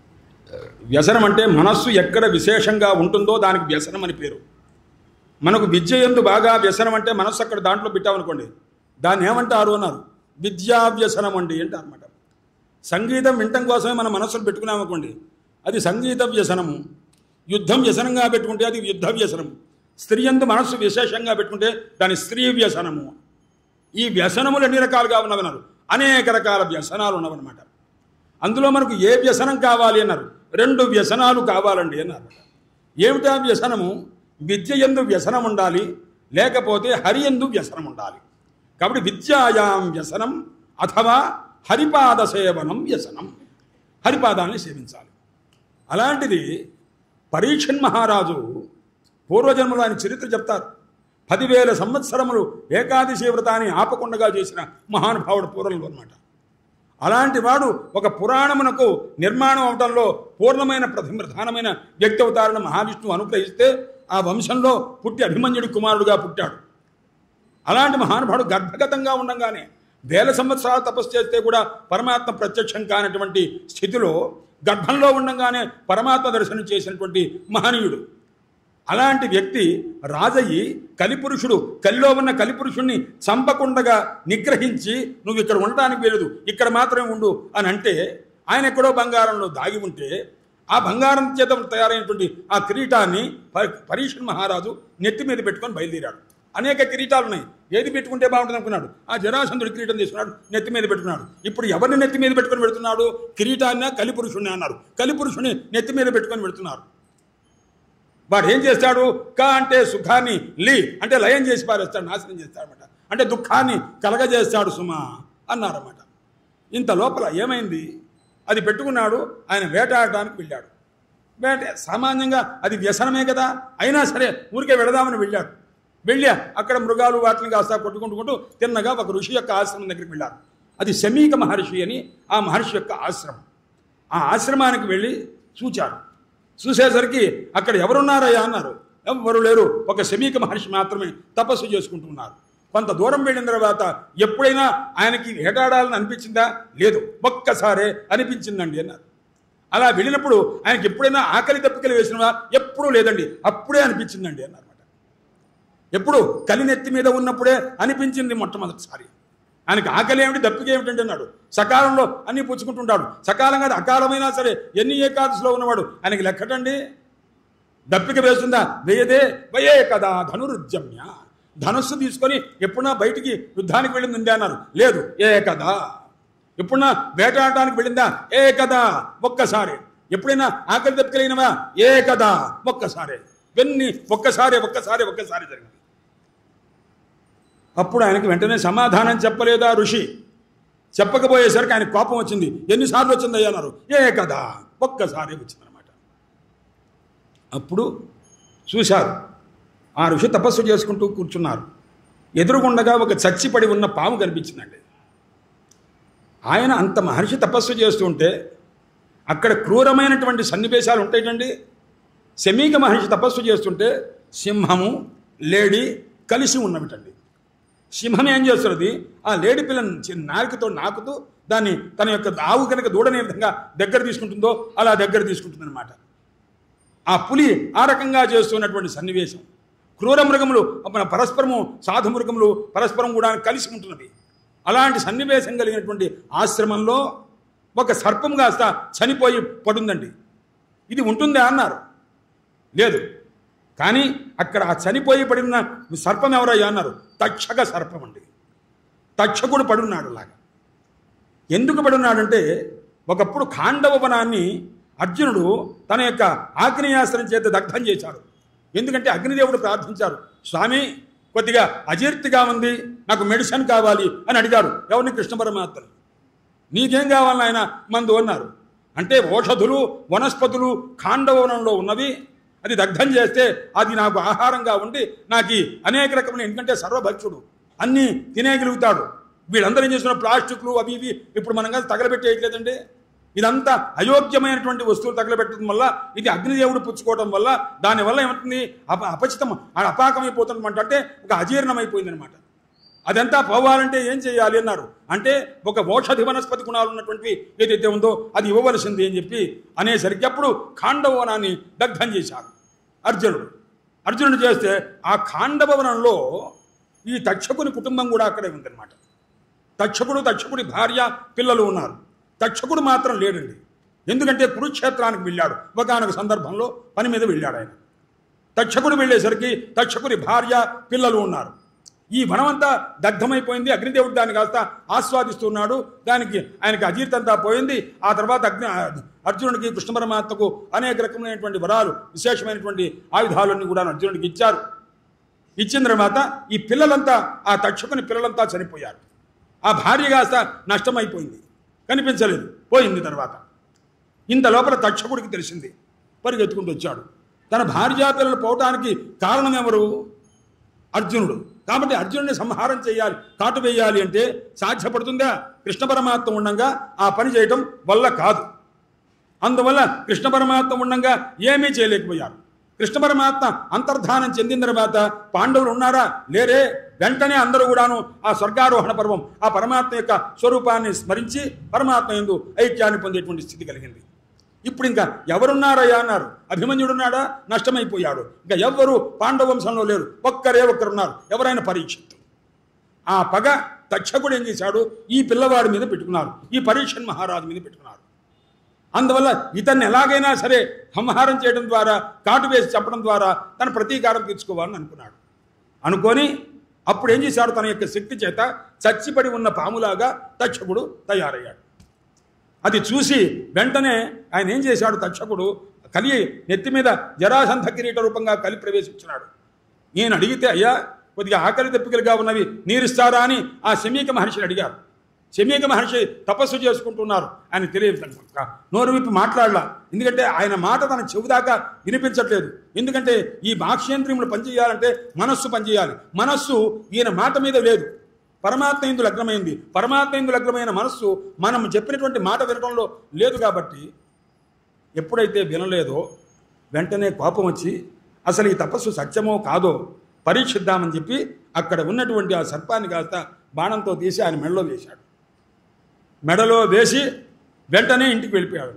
వ్యసనం అంటే మనస్సు ఎక్కడ విశేషంగా ఉంటుందో దానికి వ్యసనం అని పేరు మనకు విద్య ఎందు బాగా వ్యసనం అంటే మనస్సు అక్కడ దాంట్లో పెట్టామనుకోండి దాన్ని ఏమంటారు అన్నారు విద్యా వ్యసనం అండి అంటారు అనమాట సంగీతం వినటం కోసమే మన మనస్సును పెట్టుకున్నామనుకోండి అది సంగీత వ్యసనము యుద్ధం వ్యసనంగా పెట్టుకుంటే అది యుద్ధ వ్యసనము స్త్రీ ఎందు మనస్సు విశేషంగా పెట్టుకుంటే దాని స్త్రీ వ్యసనము ఈ వ్యసనములు ఎన్ని రకాలుగా ఉన్నవన్నారు అనేక రకాల వ్యసనాలు ఉన్నవన్నమాట అందులో మనకు ఏ వ్యసనం కావాలి అన్నారు రెండు వ్యసనాలు కావాలండి అన్నారు ఏమిటా వ్యసనము విద్య ఎందు వ్యసనం ఉండాలి లేకపోతే హరి ఎందు వ్యసనం ఉండాలి కాబట్టి విద్యాయాం వ్యసనం అథవా హరిపాద సేవనం వ్యసనం హరిపాదాన్ని సేవించాలి అలాంటిది పరీక్షన్ మహారాజు పూర్వజన్మలో ఆయన చరిత్ర చెప్తారు పదివేల సంవత్సరములు ఏకాదశి వ్రతాన్ని ఆపకుండగా చేసిన మహానుభావుడు పూర్వంలో అనమాట అలాంటి వాడు ఒక పురాణమునకు నిర్మాణం అవటంలో పూర్ణమైన ప్రథమ ప్రధానమైన వ్యక్తి అవతారణ మహావిష్ణువు అనుగ్రహిస్తే ఆ వంశంలో పుట్టి అభిమన్యుడి కుమారుడుగా పుట్టాడు అలాంటి మహానుభావుడు గర్భగతంగా ఉండంగానే వేల సంవత్సరాలు తపస్సు చేస్తే కూడా పరమాత్మ ప్రత్యక్షం కానటువంటి స్థితిలో గర్భంలో ఉండంగానే పరమాత్మ దర్శనం చేసినటువంటి మహనీయుడు అలాంటి వ్యక్తి రాజయ్యి కలిపురుషుడు కలిలో ఉన్న కలిపురుషుణ్ణి చంపకుండగా నిగ్రహించి నువ్వు ఇక్కడ ఉండడానికి లేదు ఇక్కడ మాత్రమే ఉండు అని అంటే ఆయన ఎక్కడో బంగారంలో దాగి ఉంటే ఆ బంగారం చేత తయారైనటువంటి ఆ కిరీటాన్ని ప- పరీక్షణ్ మహారాజు నెత్తి మీద పెట్టుకొని బయలుదేరాడు అనేక కిరీటాలు ఉన్నాయి ఏది పెట్టుకుంటే బాగుంటుంది అనుకున్నాడు ఆ జరాసంధుడు కిరీటం తీసుకున్నాడు నెత్తి మీద పెట్టుకున్నాడు ఇప్పుడు ఎవరిని నెత్తి మీద పెట్టుకొని పెడుతున్నాడు కిరీటాన్ని కలిపురుషుణ్ణి అన్నారు కలిపురుషుని నెత్తి మీద పెట్టుకొని పెడుతున్నారు వాడు ఏం చేస్తాడు క అంటే సుఖాన్ని లీ అంటే లయం చేసి పారేస్తాడు నాశనం చేస్తాడనమాట అంటే దుఃఖాన్ని కలగజేస్తాడు సుమా అన్నారన్నమాట ఇంత లోపల ఏమైంది అది పెట్టుకున్నాడు ఆయన వేటాడడానికి వెళ్ళాడు వేట సామాన్యంగా అది వ్యసనమే కదా అయినా సరే ఊరికే వెళదామని వెళ్ళాడు వెళ్ళి అక్కడ మృగాలు వాటిని కాస్త కొట్టుకుంటుకుంటూ తిన్నగా ఒక ఋషి యొక్క ఆశ్రమం దగ్గరికి వెళ్ళారు అది శమీక మహర్షి అని ఆ మహర్షి యొక్క ఆశ్రమం ఆ ఆశ్రమానికి వెళ్ళి చూచారు చూసేసరికి అక్కడ ఎవరున్నారయ్యా అన్నారు ఎవరు లేరు ఒక శమీక మహర్షి మాత్రమే తపస్సు చేసుకుంటున్నారు కొంత దూరం వెళ్ళిన తర్వాత ఎప్పుడైనా ఆయనకి వేటాడాలని అనిపించిందా లేదు ఒక్కసారే అనిపించిందండి అన్నారు అలా వెళ్ళినప్పుడు ఆయనకి ఎప్పుడైనా ఆకలి దప్పికలు వేసినవా ఎప్పుడూ లేదండి అప్పుడే అనిపించిందండి అన్నారన్నమాట ఎప్పుడు కలినెత్తి మీద ఉన్నప్పుడే అనిపించింది మొట్టమొదటిసారి ఆయనకి ఆకలి ఏమిటి దప్పిక ఏమిటంటే అన్నాడు సకాలంలో అన్ని పుచ్చుకుంటుంటాడు సకాలం కాదు అకాలమైనా సరే ఎన్ని ఏకాదశిలో ఉన్నవాడు ఆయనకి లెక్కటండి దప్పిక వేస్తుందా వేయదే వయే కదా ధనురుద్యమ్య ధనుస్సు తీసుకొని ఎప్పుడన్నా బయటికి యుద్ధానికి వెళ్ళింది ఉంది అన్నారు లేదు ఏ కదా ఎప్పుడన్నా వేటాడటానికి వెళ్ళిందా ఏ కదా ఒక్కసారి ఎప్పుడైనా ఆకలి దప్పికలైనవా ఏ కదా ఒక్కసారి ఇవన్నీ ఒక్కసారి ఒక్కసారి ఒక్కసారి జరిగింది అప్పుడు ఆయనకి వెంటనే సమాధానం చెప్పలేదా ఋషి చెప్పకపోయేసరికి ఆయన కోపం వచ్చింది ఎన్నిసార్లు వచ్చిందయ్యా అన్నారు ఏ కదా ఒక్కసారి వచ్చిందనమాట అప్పుడు చూశారు ఆ ఋషి తపస్సు చేసుకుంటూ కూర్చున్నారు ఎదురుగుండగా ఒక చచ్చిపడి ఉన్న పాము కనిపించిందండి ఆయన అంత మహర్షి తపస్సు చేస్తుంటే అక్కడ క్రూరమైనటువంటి సన్నివేశాలు ఉంటాయండి శమీక మహర్షి తపస్సు చేస్తుంటే సింహము లేడి కలిసి ఉన్నవిటండి సింహం ఏం చేస్తున్నది ఆ లేడి పిల్లని చిన్న నాలుకతో నాకుతూ దాన్ని తన యొక్క ఆవు కనుక దూడనే విధంగా దగ్గర తీసుకుంటుందో అలా దగ్గర తీసుకుంటుంది అనమాట ఆ పులి ఆ రకంగా చేస్తున్నటువంటి సన్నివేశం క్రూర మృగములు మన పరస్పరము సాధు మృగములు పరస్పరం కూడా కలిసి ఉంటున్నవి అలాంటి సన్నివేశం కలిగినటువంటి ఆశ్రమంలో ఒక సర్పం కాస్త చనిపోయి పడుందండి ఇది ఉంటుందా అన్నారు లేదు కానీ అక్కడ ఆ చనిపోయి పడిన సర్పం ఎవరయ్యా అన్నారు తక్షక సర్పం అండి తక్షకుడు పడున్నాడు అలాగా ఎందుకు పడున్నాడంటే ఒకప్పుడు ఖాండవ వనాన్ని అర్జునుడు తన యొక్క ఆగ్నేయాస్త్రం చేత దగ్ధం చేశాడు ఎందుకంటే అగ్నిదేవుడు ప్రార్థించారు స్వామి కొద్దిగా అజీర్తిగా ఉంది నాకు మెడిసిన్ కావాలి అని అడిగాడు ఎవరిని కృష్ణ పరమాత్మని నీకేం కావాలి ఆయన మందు అన్నారు అంటే ఓషధులు వనస్పతులు ఖాండవనంలో ఉన్నవి అది దగ్ధం చేస్తే అది నాకు ఆహారంగా ఉండి నాకు ఈ అనేక రకమైన ఎందుకంటే సర్వభక్షుడు అన్నీ తినేయగలుగుతాడు వీళ్ళందరూ ఏం చేస్తున్నారు ప్లాస్టిక్లు అవి ఇవి ఇప్పుడు మనం కదా తగలబెట్టేయట్లేదండి ఇదంతా అయోగ్యమైనటువంటి వస్తువులు తగలబెట్టడం వల్ల ఇది అగ్నిదేవుడు పుచ్చుకోవడం వల్ల దానివల్ల ఏమవుతుంది అప అపచితం అపాకమైపోతుందన్నమాట అంటే ఒక అజీర్ణం అయిపోయిందనమాట అదంతా పోవాలంటే ఏం చేయాలి అన్నారు అంటే ఒక ఓషధి వనస్పతి గుణాలు ఉన్నటువంటి ఏదైతే ఉందో అది ఇవ్వవలసింది అని చెప్పి అనేసరికి అప్పుడు ఖాండవనాన్ని దగ్ధం చేశారు అర్జునుడు అర్జునుడు చేస్తే ఆ ఖాండభవనంలో ఈ తక్షకుని కుటుంబం కూడా అక్కడే ఉందన్నమాట తక్షకుడు తక్షకుడి భార్య పిల్లలు ఉన్నారు తక్షకుడు మాత్రం లేడండి ఎందుకంటే కురుక్షేత్రానికి వెళ్ళాడు ఒకనొక సందర్భంలో పని మీద వెళ్ళాడు ఆయన తక్షకుడు వెళ్ళేసరికి తక్షకుడి భార్య పిల్లలు ఉన్నారు ఈ వనమంతా దగ్ధమైపోయింది అగ్నిదేవుడు దాన్ని కాస్త ఆస్వాదిస్తున్నాడు దానికి ఆయనకి అజీర్తంతా పోయింది ఆ తర్వాత అగ్ని అర్జునుడికి కృష్ణ పరమాత్మకు అనేక రకమైనటువంటి వరాలు విశేషమైనటువంటి ఆయుధాలన్నీ కూడా అర్జునుడికి ఇచ్చారు ఇచ్చిన తర్వాత ఈ పిల్లలంతా ఆ తక్షకుని పిల్లలంతా చనిపోయారు ఆ భార్య కాస్త నష్టమైపోయింది కనిపించలేదు పోయింది తర్వాత ఇంత లోపల తక్షకుడికి తెలిసింది పరిగెత్తుకుంటూ వచ్చాడు తన భార్యా పిల్లలు పోవటానికి కారణం ఎవరు అర్జునుడు కాబట్టి అర్జునుడిని సంహారం చేయాలి కాటు వేయాలి అంటే సాధ్యపడుతుందా కృష్ణ పరమాత్మ ఉండగా ఆ పని చేయటం వల్ల కాదు అందువల్ల కృష్ణ పరమాత్మ ఉండగా ఏమీ చేయలేకపోయారు కృష్ణ పరమాత్మ అంతర్ధానం చెందిన తర్వాత పాండవులు ఉన్నారా లేరే వెంటనే అందరూ కూడాను ఆ స్వర్గారోహణ పర్వం ఆ పరమాత్మ యొక్క స్వరూపాన్ని స్మరించి పరమాత్మ ఎందు ఐక్యాన్ని పొందేటువంటి స్థితి కలిగింది ఇప్పుడు ఇంకా ఎవరున్నారయ్యా అన్నారు అభిమన్యుడున్నాడా నష్టమైపోయాడు ఇంకా ఎవ్వరు పాండవ వంశంలో లేరు ఒక్కరే ఒక్కరున్నారు ఎవరైనా పరీక్షిత్తు ఆ పగ తక్షకుడు ఏం చేశాడు ఈ పిల్లవాడి మీద పెట్టుకున్నారు ఈ పరీక్షన్ మహారాజు మీద పెట్టుకున్నారు అందువల్ల ఇతన్ని ఎలాగైనా సరే సంహారం చేయడం ద్వారా కాటు వేసి చంపడం ద్వారా తన ప్రతీకారం తీర్చుకోవాలని అనుకున్నాడు అనుకొని అప్పుడు ఏం చేశాడు తన యొక్క శక్తి చేత చచ్చిపడి ఉన్న పాములాగా తక్షకుడు తయారయ్యాడు అది చూసి వెంటనే ఆయన ఏం చేశాడు తక్షకుడు కలి నెత్తి మీద జరాసంధ కిరీట రూపంగా కలి ప్రవేశించినాడు నేను అడిగితే అయ్యా కొద్దిగా ఆకలి దప్పికలుగా ఉన్నవి నీరిస్తారా అని ఆ శమీక మహర్షిని అడిగారు శమీక మహర్షి తపస్సు చేసుకుంటున్నారు ఆయన తెలియదు నోరు విప్పి మాట్లాడలా ఎందుకంటే ఆయన మాట తన చెవు దాకా వినిపించట్లేదు ఎందుకంటే ఈ బాక్ష్యేంద్రియములు పనిచేయాలంటే మనస్సు పనిచేయాలి మనస్సు ఈయన మాట మీద లేదు పరమాత్మ ఎందు లగ్నమైంది పరమాత్మ ఎందు లగ్నమైన మనస్సు మనం చెప్పినటువంటి మాట వినడంలో లేదు కాబట్టి ఎప్పుడైతే వినలేదో వెంటనే కోపం వచ్చి అసలు ఈ తపస్సు సత్యమో కాదో పరీక్షిద్దామని చెప్పి అక్కడ ఉన్నటువంటి ఆ సర్పాన్ని కాస్త బాణంతో తీసి ఆయన మెడలో వేశాడు మెడలో వేసి వెంటనే ఇంటికి వెళ్ళిపోయాడు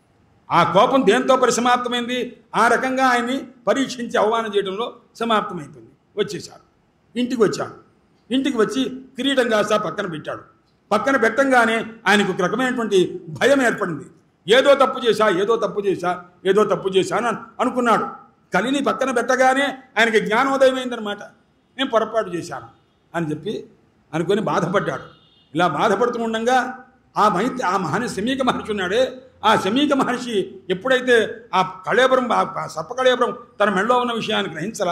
ఆ కోపం దేంతో పరిసమాప్తమైంది ఆ రకంగా ఆయన్ని పరీక్షించి అవమానం చేయడంలో సమాప్తమైపోయింది వచ్చేశాడు ఇంటికి వచ్చాడు ఇంటికి వచ్చి కిరీటం కాస్త పక్కన పెట్టాడు పక్కన పెట్టంగానే ఆయనకు ఒక రకమైనటువంటి భయం ఏర్పడింది ఏదో తప్పు చేశా ఏదో తప్పు చేశా ఏదో తప్పు చేశాను అని అనుకున్నాడు కలిని పక్కన పెట్టగానే ఆయనకి జ్ఞానోదయం అయిందనమాట నేను పొరపాటు చేశాను అని చెప్పి అనుకొని బాధపడ్డాడు ఇలా బాధపడుతూ ఉండగా ఆ మైత్రి ఆ మహర్షి సమీక మహర్షి ఉన్నాడే ఆ సమీక మహర్షి ఎప్పుడైతే ఆ కళేబరం ఆ సర్పకళేబరం తన మెడలో ఉన్న విషయాన్ని గ్రహించలా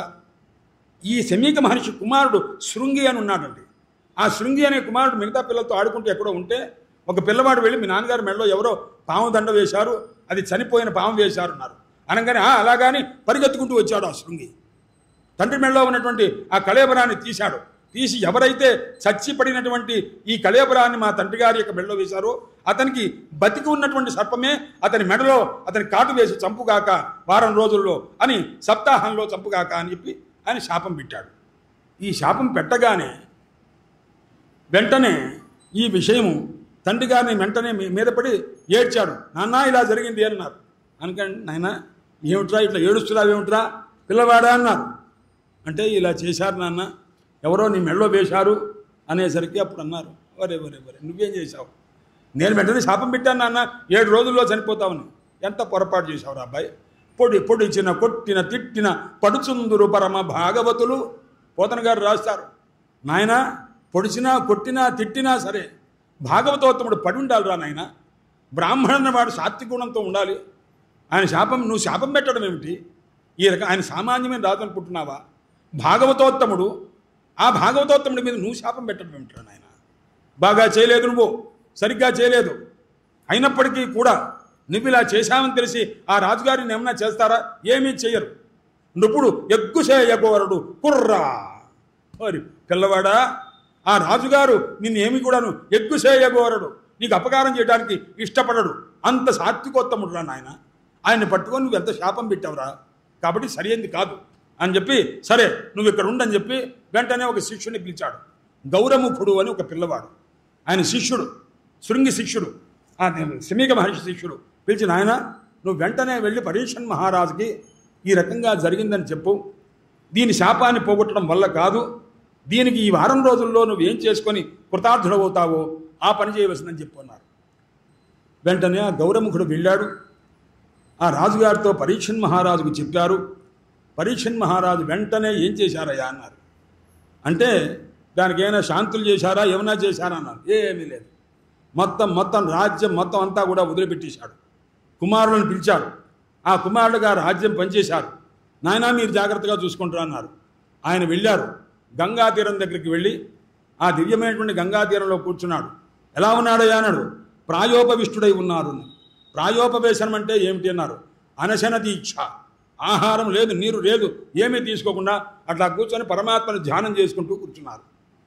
ఈ సమీక మహర్షి కుమారుడు శృంగి అని ఉన్నాడండి ఆ శృంగి అనే కుమారుడు మిగతా పిల్లలతో ఆడుకుంటూ ఎక్కడో ఉంటే ఒక పిల్లవాడు వెళ్ళి మీ నాన్నగారి మెడలో ఎవరో పాము దండ వేశారు అది చనిపోయిన పాము వేశారు అన్నారు అనగానే "ఆ, అలాగాని పరిగెత్తుకుంటూ వచ్చాడు ఆ శృంగి తండ్రి మెడలో ఉన్నటువంటి ఆ కళేబరాన్ని తీశాడు తీసి ఎవరైతే చచ్చిపడినటువంటి ఈ కళేబరాన్ని మా తండ్రి గారి యొక్క మెడలో వేశారో అతనికి బతికి ఉన్నటువంటి సర్పమే అతని మెడలో అతని కాటు వేసి చంపుగాక వారం రోజుల్లో అని సప్తాహంలో చంపుగాక అని చెప్పి ఆయన శాపం పెట్టాడు ఈ శాపం పెట్టగానే వెంటనే ఈ విషయము తండ్రి గారిని వెంటనే మీ- మీద పడి ఏడ్చాడు నాన్న ఇలా జరిగింది అన్నారు అనుకండి నాయన ఏమిట్రా ఇట్లా ఏడుస్తున్నావు ఏమిట్రా పిల్లవాడా అన్నారు అంటే ఇలా చేశారు నాన్న ఎవరో నీ మెడలో వేశారు అనేసరికి అప్పుడు అన్నారు వరే వరే వరే నువ్వేం చేశావు నేను వెంటనే శాపం పెట్టాను నాన్న ఏడు రోజుల్లో చనిపోతావని ఎంత పొరపాటు చేశావు అబ్బాయి పొడి పొడిచిన కొట్టిన తిట్టిన పడుచుందురు పరమ భాగవతులు పోతన గారు రాస్తారు నాయన పొడిచినా కొట్టినా తిట్టినా సరే భాగవతోత్తముడు పడి ఉండాలిరా నాయన బ్రాహ్మణుని వాడు సాత్విగుణంతో ఉండాలి ఆయన శాపం నువ్వు శాపం పెట్టడం ఏమిటి ఈ రకం ఆయన సామాన్యమైన రాదు అనుకుంటున్నావా భాగవతోత్తముడు ఆ భాగవతోత్తముడి మీద నువ్వు శాపం పెట్టడం ఏమిటిరా నాయన బాగా చేయలేదు నువ్వు సరిగ్గా చేయలేదు అయినప్పటికీ కూడా నువ్వు ఇలా చేశావని తెలిసి ఆ రాజుగారిని ఏమన్నా చేస్తారా ఏమీ చెయ్యరు నృపుడు ఎగ్గుసేయగోరడు కుర్రా మరి పిల్లవాడా ఆ రాజుగారు నిన్నేమి కూడాను ఎగ్గు చేయగోరడు నీకు అపకారం చేయడానికి ఇష్టపడడు అంత సాత్వికోత్తముడు రా నాయన ఆయన్ని పట్టుకొని నువ్వు ఎంత శాపం పెట్టావురా కాబట్టి సరైంది కాదు అని చెప్పి సరే నువ్వు ఇక్కడ ఉండని చెప్పి వెంటనే ఒక శిష్యుని పిలిచాడు గౌరముఖుడు అని ఒక పిల్లవాడు ఆయన శిష్యుడు శృంగి శిష్యుడు ఆ శమీక మహర్షి శిష్యుడు పిలిచిన ఆయన నువ్వు వెంటనే వెళ్ళి పరీక్షన్ మహారాజుకి ఈ రకంగా జరిగిందని చెప్పు దీని శాపాన్ని పోగొట్టడం వల్ల కాదు దీనికి ఈ వారం రోజుల్లో నువ్వు ఏం చేసుకొని కృతార్థుడవుతావో ఆ పని చేయవలసిందని చెప్పు అన్నారు వెంటనే ఆ గౌరముఖుడు వెళ్ళాడు ఆ రాజుగారితో పరీక్షన్ మహారాజుకు చెప్పారు పరీక్షన్ మహారాజు వెంటనే ఏం చేశారయ్యా అన్నారు అంటే దానికి ఏమైనా శాంతులు చేశారా ఏమైనా చేశారా అన్నారు ఏమీ లేదు మొత్తం మొత్తం రాజ్యం మొత్తం అంతా కూడా వదిలిపెట్టేశాడు కుమారులను పిలిచాడు ఆ కుమారుడు గారు రాజ్యం పనిచేశారు నాయనా మీరు జాగ్రత్తగా చూసుకుంటారు అన్నారు ఆయన వెళ్ళారు గంగా తీరం దగ్గరికి వెళ్ళి ఆ దివ్యమైనటువంటి గంగా తీరంలో కూర్చున్నాడు ఎలా ఉన్నాడయ్యా అన్నాడు ప్రాయోపవిష్టుడై ఉన్నారు ప్రాయోపవేశనం అంటే ఏమిటి అన్నారు అనశన దీక్ష ఆహారం లేదు నీరు లేదు ఏమీ తీసుకోకుండా అట్లా కూర్చొని పరమాత్మను ధ్యానం చేసుకుంటూ కూర్చున్నారు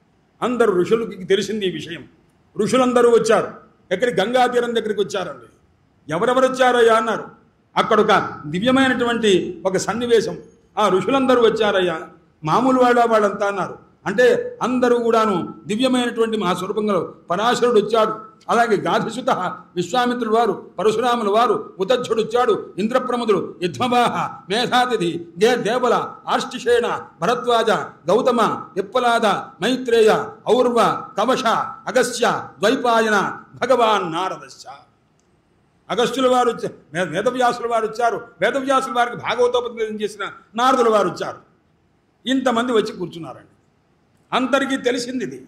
అందరు ఋషులకి తెలిసింది ఈ విషయం ఋషులందరూ వచ్చారు ఎక్కడి గంగా తీరం దగ్గరికి వచ్చారండి ఎవరెవరు వచ్చారయ్యా అన్నారు అక్కడ ఒక దివ్యమైనటువంటి ఒక సన్నివేశం ఆ ఋషులందరూ వచ్చారయ్యా మామూలు వాళ్ళ వాళ్ళంతా అన్నారు అంటే అందరూ కూడాను దివ్యమైనటువంటి మా స్వరూపంగా పరాశరుడు వచ్చాడు అలాగే గాధిసుత విశ్వామిత్రుడు వారు పరశురాముల వారు ఉతధ్యుడు వచ్చాడు ఇంద్రప్రముదుడు యుధ్మవాహ మేధాతిథి దే దేవల ఆర్ష్టిషేణ భరద్వాజ గౌతమ విప్పలాద మైత్రేయ ఔర్వ కవశ అగస్య ద్వైపాయన భగవాన్ నారదశ్చ అగస్త్యుల వారు వచ్చారు వేదవ్యాసుల వారు వచ్చారు వేదవ్యాసుల వారికి భాగవతోపదేశం చేసిన నారదుల వారు వచ్చారు ఇంతమంది వచ్చి కూర్చున్నారండి అందరికీ తెలిసింది ఇది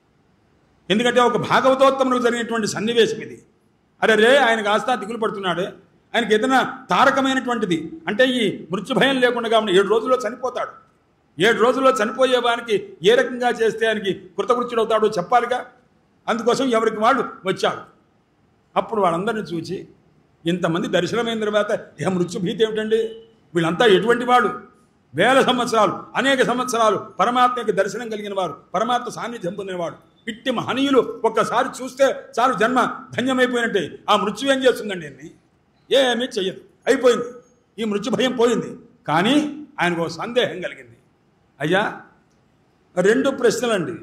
ఎందుకంటే ఒక భాగవతోత్తములకు జరిగినటువంటి సన్నివేశం ఇది అరే రే ఆయన కాస్త దిగులు పడుతున్నాడే ఆయనకి ఏదైనా తారకమైనటువంటిది అంటే ఈ మృత్యు భయం లేకుండా కాబట్టి ఏడు రోజుల్లో చనిపోతాడు ఏడు రోజుల్లో చనిపోయే వానికి ఏ రకంగా చేస్తే ఆయనకి కృతకృత్యుడవుతాడో చెప్పాలిగా అందుకోసం ఎవరికి వాళ్ళు వచ్చారు అప్పుడు వాళ్ళందరిని చూచి ఇంతమంది దర్శనమైన తర్వాత ఏ మృత్యుభీతి ఏమిటండి వీళ్ళంతా ఎటువంటి వాడు వేల సంవత్సరాలు అనేక సంవత్సరాలు పరమాత్మకి దర్శనం కలిగిన వారు పరమాత్మ సాన్నిధ్యం పొందినవాడు ఇట్టి మహనీయులు ఒక్కసారి చూస్తే చాలు జన్మ ధన్యమైపోయినట్టే ఆ మృత్యు ఏం చేస్తుందండి అన్ని ఏమీ చెయ్యదు అయిపోయింది ఈ మృత్యు భయం పోయింది కానీ ఆయనకు ఒక సందేహం కలిగింది అయ్యా రెండు ప్రశ్నలండి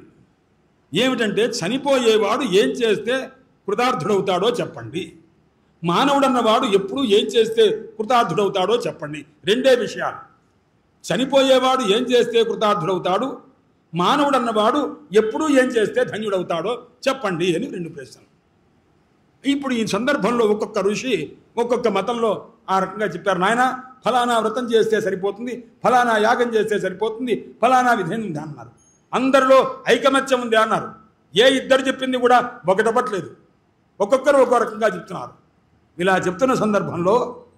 ఏమిటంటే చనిపోయేవాడు ఏం చేస్తే కృతార్థుడవుతాడో చెప్పండి మానవుడన్నవాడు ఎప్పుడు ఏం చేస్తే కృతార్థుడవుతాడో చెప్పండి రెండే విషయాలు చనిపోయేవాడు ఏం చేస్తే కృతార్థుడవుతాడు మానవుడన్నవాడు ఎప్పుడు ఏం చేస్తే ధన్యుడవుతాడో చెప్పండి అని రెండు ప్రశ్నలు ఇప్పుడు ఈ సందర్భంలో ఒక్కొక్క ఋషి ఒక్కొక్క మతంలో ఆ రకంగా చెప్పారు నాయన ఫలానా వ్రతం చేస్తే సరిపోతుంది ఫలానా యాగం చేస్తే సరిపోతుంది ఫలానా విధం ఉంది అన్నారు అందరిలో ఐకమత్యం ఉంది అన్నారు ఏ ఇద్దరు చెప్పింది కూడా ఒకటపట్లేదు ఒక్కొక్కరు ఒక్కో రకంగా చెప్తున్నారు ఇలా చెప్తున్న సందర్భంలో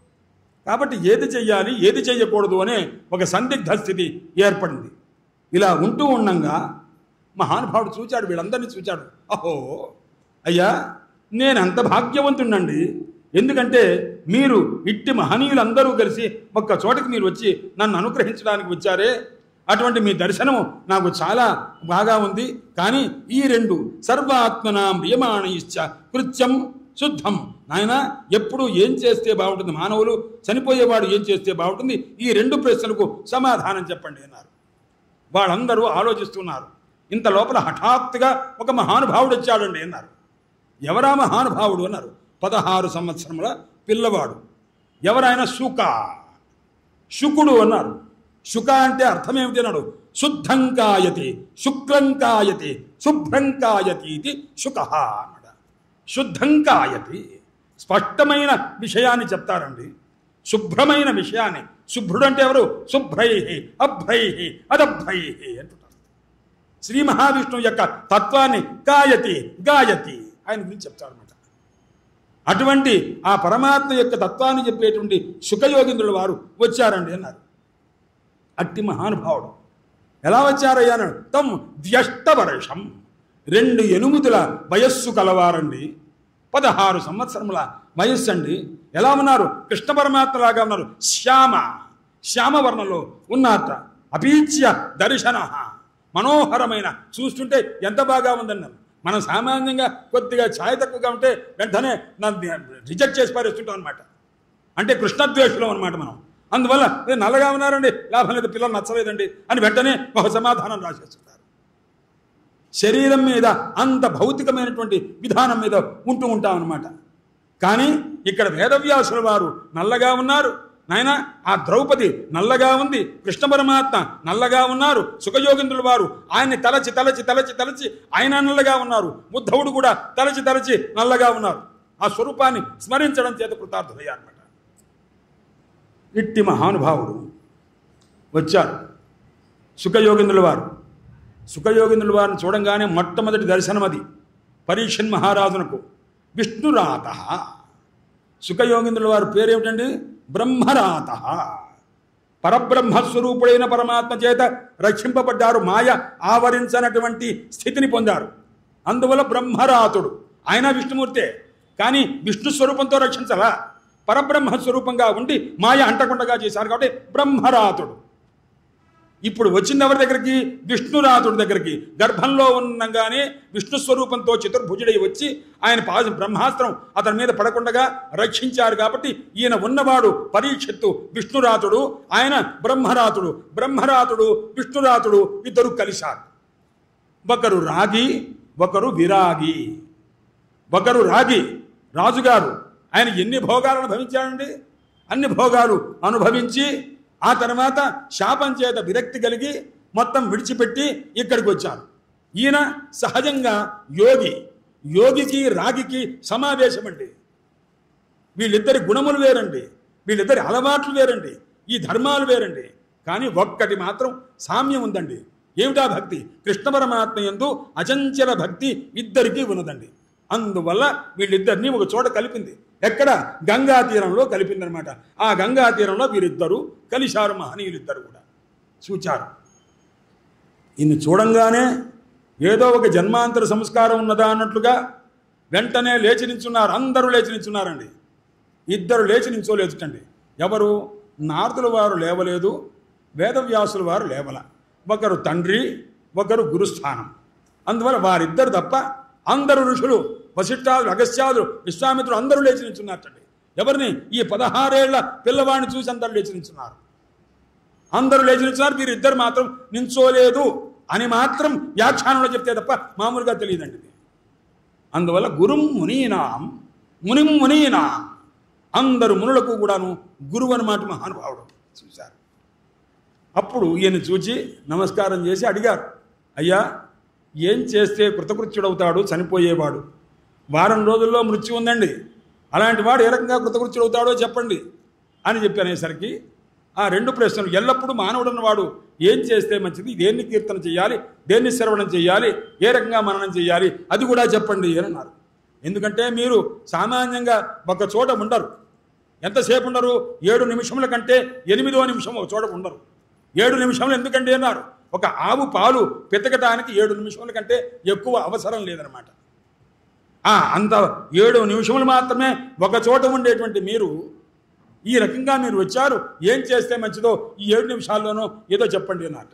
కాబట్టి ఏది చెయ్యాలి ఏది చెయ్యకూడదు అనే ఒక సందిగ్ధ స్థితి ఏర్పడింది ఇలా ఉంటూ ఉండంగా మహానుభావుడు చూచాడు వీళ్ళందరినీ చూచాడు అహో అయ్యా నేను అంత భాగ్యవంతుణ్ణండి ఎందుకంటే మీరు ఇట్టి మహనీయులందరూ కలిసి ఒక్క చోటకి మీరు వచ్చి నన్ను అనుగ్రహించడానికి వచ్చారే అటువంటి మీ దర్శనం నాకు చాలా బాగా ఉంది కానీ ఈ రెండు సర్వాత్మనాం రియమాణయిశ్చ కృత్యం శుద్ధం నాయన ఎప్పుడు ఏం చేస్తే బాగుంటుంది మానవులు చనిపోయేవాడు ఏం చేస్తే బాగుంటుంది ఈ రెండు ప్రశ్నలకు సమాధానం చెప్పండి అన్నారు వాళ్ళందరూ ఆలోచిస్తున్నారు ఇంత లోపల హఠాత్తుగా ఒక మహానుభావుడు వచ్చాడండి అన్నారు ఎవరా మహానుభావుడు అన్నారు పదహారు సంవత్సరముల పిల్లవాడు ఎవరైనా శుక శుకుడు అన్నారు శుక అంటే అర్థం ఏమిటి అన్నాడు శుద్ధం కాయతి శుక్లం కాయతి శుభ్రం కాయతి ఇది శుక అన్నాడు శుద్ధం కాయతి స్పష్టమైన విషయాన్ని చెప్తారండి శుభ్రమైన విషయాన్ని శుభ్రుడు అంటే ఎవరు శుభ్రై అభ్రై అదభ్రై అంటుంటారు శ్రీ మహావిష్ణువు యొక్క తత్వాన్ని గాయతి గాయతి ఆయన గురించి చెప్తారన్నమాట అటువంటి ఆ పరమాత్మ యొక్క తత్వాన్ని చెప్పేటువంటి సుఖయోగింద్రుల వారు వచ్చారండి అన్నారు అట్టి మహానుభావుడు ఎలా వచ్చారయ్యా అన్నాడు తమ్ ద్యష్ట వర్షం రెండు ఎనుముదుల వయస్సు కలవారండి పదహారు సంవత్సరముల వయస్సు అండి ఎలా ఉన్నారు కృష్ణ పరమాత్మలాగా ఉన్నారు శ్యామ శ్యామ వర్ణంలో ఉన్నారట అపీచ్య దర్శన మనోహరమైన చూస్తుంటే ఎంత బాగా ఉందన్నారు మనం సామాన్యంగా కొద్దిగా ఛాయ్ తక్కువగా ఉంటే వెంటనే నన్ను రిజెక్ట్ చేసి పారేస్తుంటాం అనమాట అంటే కృష్ణద్వేషులం అనమాట మనం అందువల్ల "ఏ, నల్లగా ఉన్నారండి లాభం లేదు పిల్లలు నచ్చలేదండి అని వెంటనే ఒక సమాధానం రాసేస్తుంటారు శరీరం మీద అంత భౌతికమైనటువంటి విధానం మీద ఉంటూ ఉంటాం అనమాట కానీ ఇక్కడ వేదవ్యాసుల వారు నల్లగా ఉన్నారు నాయన ఆ ద్రౌపది నల్లగా ఉంది కృష్ణ పరమాత్మ నల్లగా ఉన్నారు సుఖయోగింద్రుల వారు ఆయన్ని తలచి తలచి తలచి తలచి ఆయన నల్లగా ఉన్నారు ఉద్ధవుడు కూడా తలచి తలచి నల్లగా ఉన్నారు ఆ స్వరూపాన్ని స్మరించడం చేత కృతార్థమయ్యారన్నమాట ఇట్టి మహానుభావుడు వచ్చారు సుఖయోగింద్రుల వారు సుఖయోగింద్రుల వారిని చూడంగానే మొట్టమొదటి దర్శనం అది పరీక్షన్ మహారాజునకు విష్ణురాత సుఖయోగింద్రుల వారి పేరేమిటండి బ్రహ్మరాత పరబ్రహ్మస్వరూపుడైన పరమాత్మ చేత రక్షింపబడ్డారు మాయ ఆవరించనటువంటి స్థితిని పొందారు అందువల్ల బ్రహ్మరాతుడు ఆయన విష్ణుమూర్తే కానీ విష్ణు స్వరూపంతో రక్షించలా పరబ్రహ్మ స్వరూపంగా ఉండి మాయ అంటకుండగా చేశారు కాబట్టి బ్రహ్మరాతుడు ఇప్పుడు వచ్చింది ఎవరి దగ్గరికి విష్ణురాతుడి దగ్గరికి గర్భంలో ఉండగానే విష్ణు స్వరూపంతో చతుర్భుజుడై వచ్చి ఆయన పాద బ్రహ్మాస్త్రం అతని మీద పడకుండగా రక్షించారు కాబట్టి ఈయన ఉన్నవాడు పరీక్షిత్తు విష్ణురాతుడు ఆయన బ్రహ్మరాతుడు బ్రహ్మరాతుడు విష్ణురాతుడు ఇద్దరు కలిశారు ఒకరు రాగి ఒకరు విరాగి ఒకరు రాగి రాజుగారు ఆయన ఎన్ని భోగాలు అనుభవించాడండి అన్ని భోగాలు అనుభవించి ఆ తర్వాత శాపం చేత విరక్తి కలిగి మొత్తం విడిచిపెట్టి ఇక్కడికి వచ్చారు ఈయన సహజంగా యోగి యోగికి రాగికి సమావేశం అండి వీళ్ళిద్దరి గుణములు వేరండి వీళ్ళిద్దరి అలవాట్లు వేరండి ఈ ధర్మాలు వేరండి కానీ ఒక్కటి మాత్రం సామ్యం ఉందండి ఏమిటా భక్తి కృష్ణ పరమాత్మ ఎందు అచంచల భక్తి ఇద్దరికీ ఉన్నదండి అందువల్ల వీళ్ళిద్దరిని ఒక చోట కలిపింది ఎక్కడ గంగా తీరంలో కలిపిందనమాట ఆ గంగా తీరంలో వీరిద్దరూ కలిశారు మహనీయులిద్దరు కూడా చూచారు ఇన్ని చూడంగానే ఏదో ఒక జన్మాంతర సంస్కారం ఉన్నదా అన్నట్లుగా వెంటనే లేచి నించున్నారు అందరూ లేచి నించున్నారండి ఇద్దరు లేచి నించోలేచుటండి ఎవరు నారదుల వారు లేవలేదు వేదవ్యాసుల వారు లేవల ఒకరు తండ్రి ఒకరు గురుస్థానం అందువల్ల వారిద్దరు తప్ప అందరు ఋషులు వశిష్ఠాదులు అగస్త్యాదులు విశ్వామిత్రులు అందరూ లేచి నించున్నారటండి ఎవరిని ఈ పదహారేళ్ల పిల్లవాడిని చూసి అందరూ లేచి నించున్నారు అందరూ లేచి నిల్చున్నారు మీరు ఇద్దరు మాత్రం నించోలేదు అని మాత్రం వ్యాఖ్యానంలో చెప్తే తప్ప మామూలుగా తెలియదండి ఇది అందువల్ల గురుం మునీనాం మునిం మునీనాం అందరు మునులకు కూడాను గురువు అన్నమాట మహానుభావుడు చూశారు అప్పుడు ఈయన చూచి నమస్కారం చేసి అడిగారు అయ్యా ఏం చేస్తే కృతకృత్యుడవుతాడు చనిపోయేవాడు వారం రోజుల్లో మృత్యు ఉందండి అలాంటి వాడు ఏ రకంగా కృతకృత్యుడవుతాడో చెప్పండి అని చెప్పి అనేసరికి ఆ రెండు ప్రశ్నలు ఎల్లప్పుడూ మానవుడన్నవాడు ఏం చేస్తే మంచిది దేన్ని కీర్తన చేయాలి దేన్ని శ్రవణం చేయాలి ఏ రకంగా మననం చేయాలి అది కూడా చెప్పండి అని అన్నారు ఎందుకంటే మీరు సామాన్యంగా ఒక చోట ఉండరు ఎంతసేపు ఉండరు ఏడు నిమిషముల కంటే ఎనిమిదో నిమిషం ఒక చోట ఉండరు ఏడు నిమిషములు ఎందుకండి అన్నారు ఒక ఆవు పాలు పితకటానికి ఏడు నిమిషముల కంటే ఎక్కువ అవసరం లేదనమాట ఆ, అంత ఏడు నిమిషములు మాత్రమే ఒక చోట ఉండేటువంటి మీరు ఈ రకంగా మీరు వచ్చారు ఏం చేస్తే మంచిదో ఈ ఏడు నిమిషాల్లోనో ఏదో చెప్పండి అన్నట్టు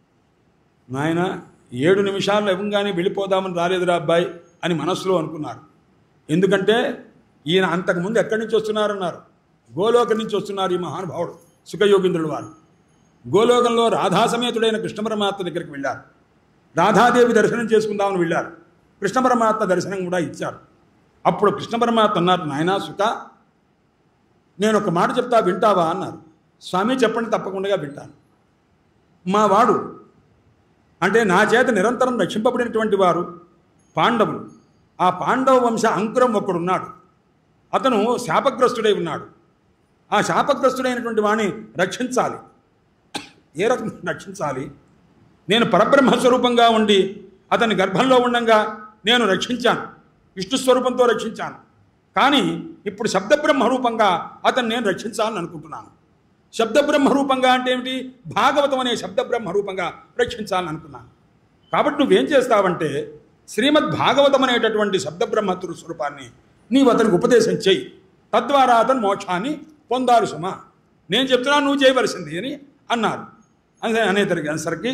నాయన ఏడు నిమిషాల్లో ఇవ్వగానే వెళ్ళిపోదామని రాలేదురా అబ్బాయి అని మనస్సులో అనుకున్నారు ఎందుకంటే ఈయన అంతకుముందు ఎక్కడి నుంచి వస్తున్నారన్నారు గోలోకం నుంచి వస్తున్నారు ఈ మహానుభావుడు సుఖయోగింద్రుడు వారు గోలోకంలో రాధాసమేతుడైన కృష్ణ పరమాత్మ దగ్గరికి వెళ్ళారు రాధాదేవి దర్శనం చేసుకుందామని వెళ్ళారు కృష్ణ పరమాత్మ దర్శనం కూడా ఇచ్చారు అప్పుడు కృష్ణ పరమాత్మ అన్నారు నాయనా సుఖ నేను ఒక మాట చెప్తా వింటావా అన్నారు స్వామి చెప్పండి తప్పకుండా వింటాను మా వాడు అంటే నా చేత నిరంతరం రక్షింపబడినటువంటి వారు పాండవులు ఆ పాండవ వంశ అంకురం ఒకడున్నాడు అతను శాపగ్రస్తుడై ఉన్నాడు ఆ శాపగ్రస్తుడైనటువంటి వాణ్ణి రక్షించాలి ఏ రకంగా రక్షించాలి నేను పరబ్రహ్మ స్వరూపంగా ఉండి అతని గర్భంలో ఉండంగా నేను రక్షించాను విష్ణు స్వరూపంతో రక్షించాను కానీ ఇప్పుడు శబ్దబ్రహ్మ రూపంగా అతన్ని నేను రక్షించాలని అనుకుంటున్నాను శబ్దబ్రహ్మ రూపంగా అంటే ఏమిటి భాగవతం అనే శబ్దబ్రహ్మ రూపంగా రక్షించాలని అనుకున్నాను కాబట్టి నువ్వేం చేస్తావంటే శ్రీమద్ భాగవతం అనేటటువంటి శబ్దబ్రహ్మతుడు స్వరూపాన్ని నీవు అతనికి ఉపదేశం చేయి తద్వారా అతను మోక్షాన్ని పొందారు సుమా నేను చెప్తున్నాను నువ్వు చేయవలసింది అని అన్నారు అనే అనేసరికి అనేసరికి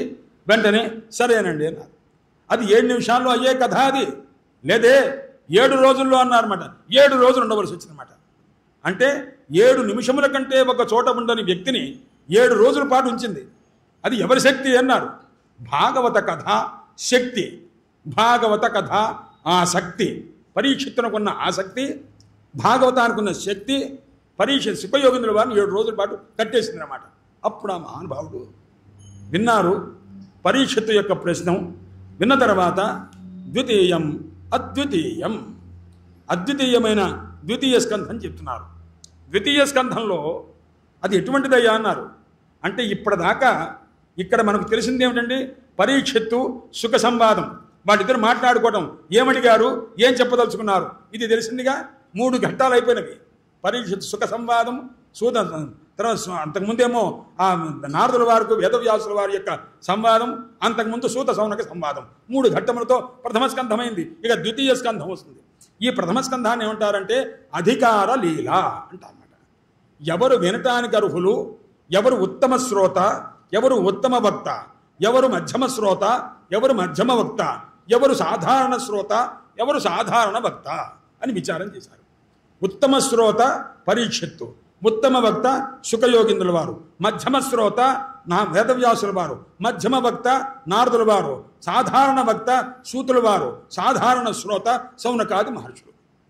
వెంటనే సరేనండి అన్నారు అది ఏడు నిమిషాల్లో అయ్యే కథ అది లేదే ఏడు రోజుల్లో అన్నారన్నమాట ఏడు రోజులు ఉండవలసి వచ్చిందన్నమాట అంటే ఏడు నిమిషముల కంటే ఒక చోట ఉండని వ్యక్తిని ఏడు రోజుల పాటు ఉంచింది అది ఎవరి శక్తి అన్నారు భాగవత కథ శక్తి భాగవత కథ ఆసక్తి పరీక్షిత్తునకున్న ఆసక్తి భాగవతానికున్న శక్తి పరీక్ష సుఖయోగింద్రుల వారిని ఏడు రోజుల పాటు కట్టేసింది అన్నమాట అప్పుడు ఆ మహానుభావుడు విన్నారు పరీక్షిత్తు యొక్క ప్రశ్న విన్న తర్వాత ద్వితీయం అద్వితీయం అద్వితీయమైన ద్వితీయ స్కంధం చెప్తున్నారు ద్వితీయ స్కంధంలో అది ఎటువంటిదయ్యా అన్నారు అంటే ఇప్పటిదాకా ఇక్కడ మనకు తెలిసింది ఏమిటండి పరీక్షిత్తు సుఖ సంవాదం వాళ్ళిద్దరు మాట్లాడుకోవడం ఏమడిగారు ఏం చెప్పదలుచుకున్నారు ఇది తెలిసిందిగా మూడు ఘట్టాలు అయిపోయినవి పరీక్షిత్ సుఖ సంవాదం సూద తర్వాత సు- అంతకుముందేమో ఆ నారదుల వారికి వేదవ్యాసుల వారి యొక్క సంవాదం అంతకుముందు సూత సౌనక సంవాదం మూడు ఘట్టములతో ప్రథమ స్కంధమైంది ఇక ద్వితీయ స్కంధం వస్తుంది ఈ ప్రథమ స్కంధాన్ని ఏమంటారంటే అధికార లీల అంటారన్నమాట ఎవరు వినటానికి అర్హులు ఎవరు ఉత్తమ శ్రోత ఎవరు ఉత్తమ వక్త ఎవరు మధ్యమ శ్రోత ఎవరు మధ్యమ వక్త ఎవరు సాధారణ శ్రోత ఎవరు సాధారణ వక్త అని విచారం చేశారు ఉత్తమ శ్రోత పరీక్షిత్తు ఉత్తమ వక్త సుఖయోగింద్రుల వారు మధ్యమ శ్రోత నా వేదవ్యాసుల వారు మధ్యమ వక్త నారదుల వారు సాధారణ వక్త సూతుల వారు సాధారణ శ్రోత సౌనకాది మహర్షులు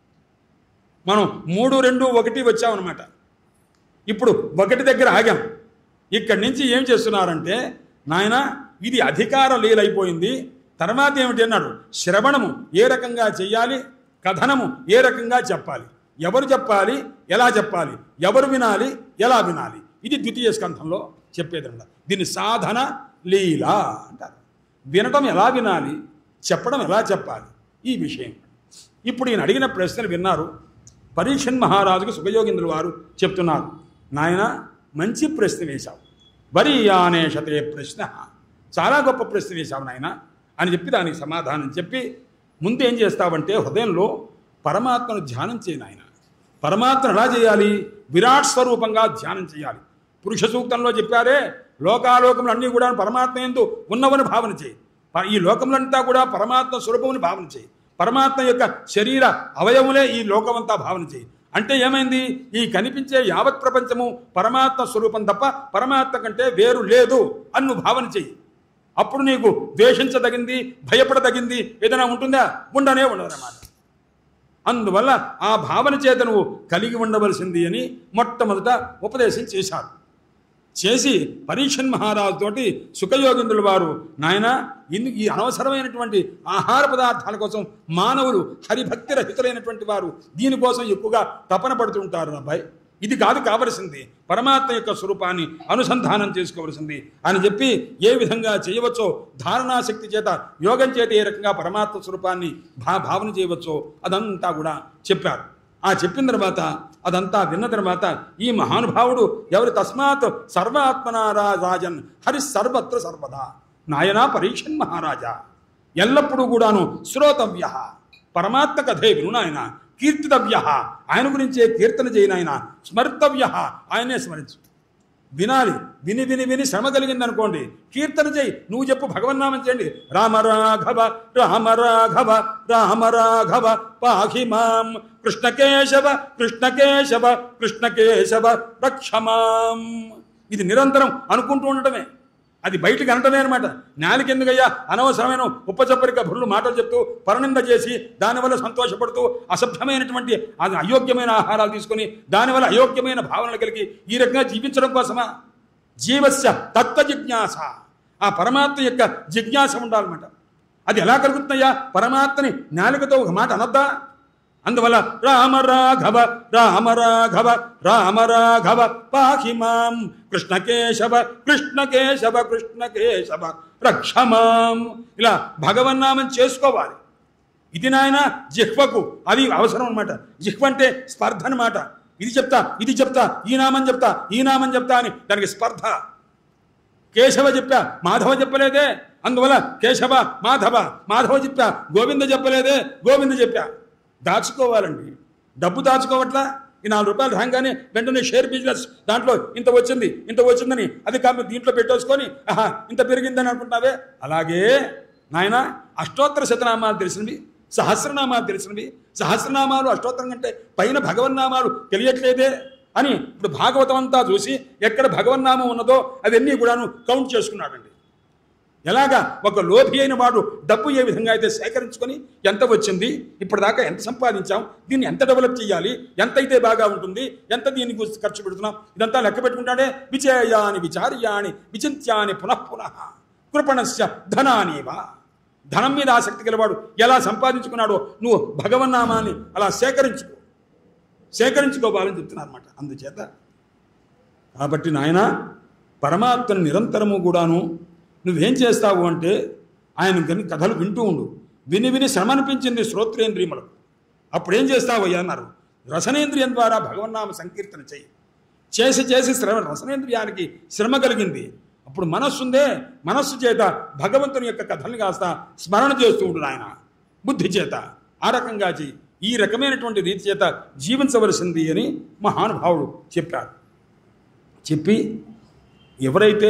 మనం మూడు రెండు ఒకటి వచ్చామన్నమాట ఇప్పుడు ఒకటి దగ్గర ఆగాం ఇక్కడి నుంచి ఏం చేస్తున్నారంటే నాయన ఇది అధికార లీలైపోయింది తర్వాత ఏమిటి అన్నాడు శ్రవణము ఏ రకంగా చెయ్యాలి కథనము ఏ రకంగా చెప్పాలి ఎవరు చెప్పాలి ఎలా చెప్పాలి ఎవరు వినాలి ఎలా వినాలి ఇది ద్వితీయ స్కంధంలో చెప్పేదన్నమాట దీన్ని సాధన లీల అంటారు వినటం ఎలా వినాలి చెప్పడం ఎలా చెప్పాలి ఈ విషయం ఇప్పుడు ఈయన అడిగిన ప్రశ్నలు విన్నారు పరీక్షన్ మహారాజుకు సుఖయోగింద్రుల వారు చెప్తున్నారు నాయన మంచి ప్రశ్న వేశావు వరి అనేషతే ప్రశ్న చాలా గొప్ప ప్రశ్న వేశావు నాయన అని చెప్పి దానికి సమాధానం చెప్పి ముందు ఏం చేస్తావంటే హృదయంలో పరమాత్మను ధ్యానం చేయి నాయన పరమాత్మను ఎలా చేయాలి విరాట్ స్వరూపంగా ధ్యానం చేయాలి పురుష సూక్తంలో చెప్పారే లోకాలోకములు అన్నీ కూడా పరమాత్మ ఎందు ఉన్నవని భావన చేయి ప- ఈ లోకములంతా కూడా పరమాత్మ స్వరూపమని భావన చేయి పరమాత్మ యొక్క శరీర అవయములే ఈ లోకమంతా భావన చేయి అంటే ఏమైంది ఈ కనిపించే యావత్ ప్రపంచము పరమాత్మ స్వరూపం తప్ప పరమాత్మ కంటే వేరు లేదు అని నువ్వు భావన చెయ్యి అప్పుడు నీకు ద్వేషించదగింది భయపడదగింది ఏదైనా ఉంటుందా ఉండనే ఉండదన్నమాట అందువల్ల ఆ భావన చేత నువ్వు కలిగి ఉండవలసింది అని మొట్టమొదట ఉపదేశం చేశారు చేసి పరీక్షన్ మహారాజు తోటి సుఖయోగింద్రుల వారు నాయన ఇన్ని ఈ అనవసరమైనటువంటి ఆహార పదార్థాల కోసం మానవులు హరిభక్తి రహితులైనటువంటి వారు దీనికోసం ఎక్కువగా తపన పడుతుంటారు అబ్బాయి ఇది కాదు కావలసింది పరమాత్మ యొక్క స్వరూపాన్ని అనుసంధానం చేసుకోవలసింది అని చెప్పి ఏ విధంగా చేయవచ్చో ధారణాశక్తి చేత యోగం చేత ఏ రకంగా పరమాత్మ స్వరూపాన్ని భా భావన చేయవచ్చో అదంతా కూడా చెప్పారు ఆ చెప్పిన తర్వాత అదంతా విన్న తర్వాత ఈ మహానుభావుడు ఎవరు తస్మాత్ సర్వాత్మనారా రాజన్ హరి సర్వత్ర సర్వదా నాయనా పరీక్షన్ మహారాజా ఎల్లప్పుడూ కూడాను శ్రోతవ్య పరమాత్మ కథే విను నాయన కీర్తితవ్య ఆయన గురించే కీర్తన చేయను ఆయన స్మర్తవ్య ఆయనే స్మరించు వినాలి విని విని విని శ్రమ కలిగింది అనుకోండి కీర్తన చేయి నువ్వు చెప్పు భగవన్నామం చేయండి రామ రాఘవ రామ రాఘవ రామ రాఘవ పాహి మాం కృష్ణకేశవ కృష్ణకేశవ కృష్ణకేశవ రక్షమాం ఇది నిరంతరం అనుకుంటూ ఉండటమే అది బయటికి అనటమే అనమాట నాలుకెందుకయ్యా అనవసరమైన ఉపచప్పరిక భుర్లు మాటలు చెప్తూ పరనింద చేసి దానివల్ల సంతోషపడుతూ అసభ్యమైనటువంటి అది అయోగ్యమైన ఆహారాలు తీసుకొని దానివల్ల అయోగ్యమైన భావనలు కలిగి ఈ రకంగా జీవించడం కోసమా జీవస్య తత్వ జిజ్ఞాస ఆ పరమాత్మ యొక్క జిజ్ఞాస ఉండాలన్నమాట అది ఎలా కలుగుతుందయ్యా పరమాత్మని నాలుకతో ఒక మాట అనొద్దా అందువల్ల రామ రాఘవ రామ రాఘవ రామ రాఘవ పాహి మాం కృష్ణకేశవ కృష్ణకేశవ కృష్ణకేశవ రక్షమాం ఇలా భగవన్నామం చేసుకోవాలి ఇది నాయన జిహ్వకు అది అవసరం అనమాట జిహ్వ అంటే స్పర్ధ అనమాట ఇది చెప్తా ఇది చెప్తా ఈ నామం చెప్తా ఈ నామం చెప్తా అని దానికి స్పర్ధ కేశవ చెప్పా మాధవ చెప్పలేదే అందువల్ల కేశవ మాధవ మాధవ చెప్పా గోవింద చెప్పలేదే గోవింద చెప్పా దాచుకోవాలండి డబ్బు దాచుకోవట్లా ఈ నాలుగు రూపాయలు రాగానే వెంటనే షేర్ బిజినెస్ దాంట్లో ఇంత వచ్చింది ఇంత వచ్చిందని అది కాదు దీంట్లో పెట్టేసుకొని ఆహా ఇంత పెరిగిందని అనుకుంటావే అలాగే నాయన అష్టోత్తర శతనామాలు తెలిసినవి సహస్రనామాలు తెలిసినవి సహస్రనామాలు అష్టోత్తరం కంటే పైన భగవన్నామాలు తెలియట్లేదే అని ఇప్పుడు భాగవతం అంతా చూసి ఎక్కడ భగవన్నామం ఉన్నదో అవన్నీ కూడాను కౌంట్ చేసుకున్నాడండి ఎలాగా ఒక లోభి అయిన వాడు డబ్బు ఏ విధంగా అయితే సేకరించుకొని ఎంత వచ్చింది ఇప్పటిదాకా ఎంత సంపాదించాం దీన్ని ఎంత డెవలప్ చేయాలి ఎంత అయితే బాగా ఉంటుంది ఎంత దీనికి ఖర్చు పెడుతున్నాం ఇదంతా లెక్క పెట్టుకుంటాడే విజయాని విచార్యాని విచింత్యాని పునః పునః కృపణస్య ధనానివా ధనం మీద ఆసక్తి గలవాడు ఎలా సంపాదించుకున్నాడో నువ్వు భగవన్నామాన్ని అలా సేకరించుకో సేకరించుకోవాలని చెప్తున్నారు అనమాట అందుచేత కాబట్టి నాయన పరమాత్మను నిరంతరము కూడాను నువ్వేం చేస్తావు అంటే ఆయన గని కథలు వింటూ ఉండు విని విని శ్రమ అనిపించింది శ్రోత్రేంద్రియములకు అప్పుడు ఏం చేస్తావయ్యా అన్నారు రసనేంద్రియం ద్వారా భగవన్నామ సంకీర్తన చెయ్యి చేసి చేసి శ్రమ రసనేంద్రియానికి శ్రమ కలిగింది అప్పుడు మనస్సు ఉందే మనస్సు చేత భగవంతుని యొక్క కథల్ని కాస్త స్మరణ చేస్తూ ఉండు ఆయన బుద్ధి చేత ఆ రకంగా చెయ్యి ఈ రకమైనటువంటి రీతి చేత జీవించవలసింది అని మహానుభావుడు చెప్పాడు చెప్పి ఎవరైతే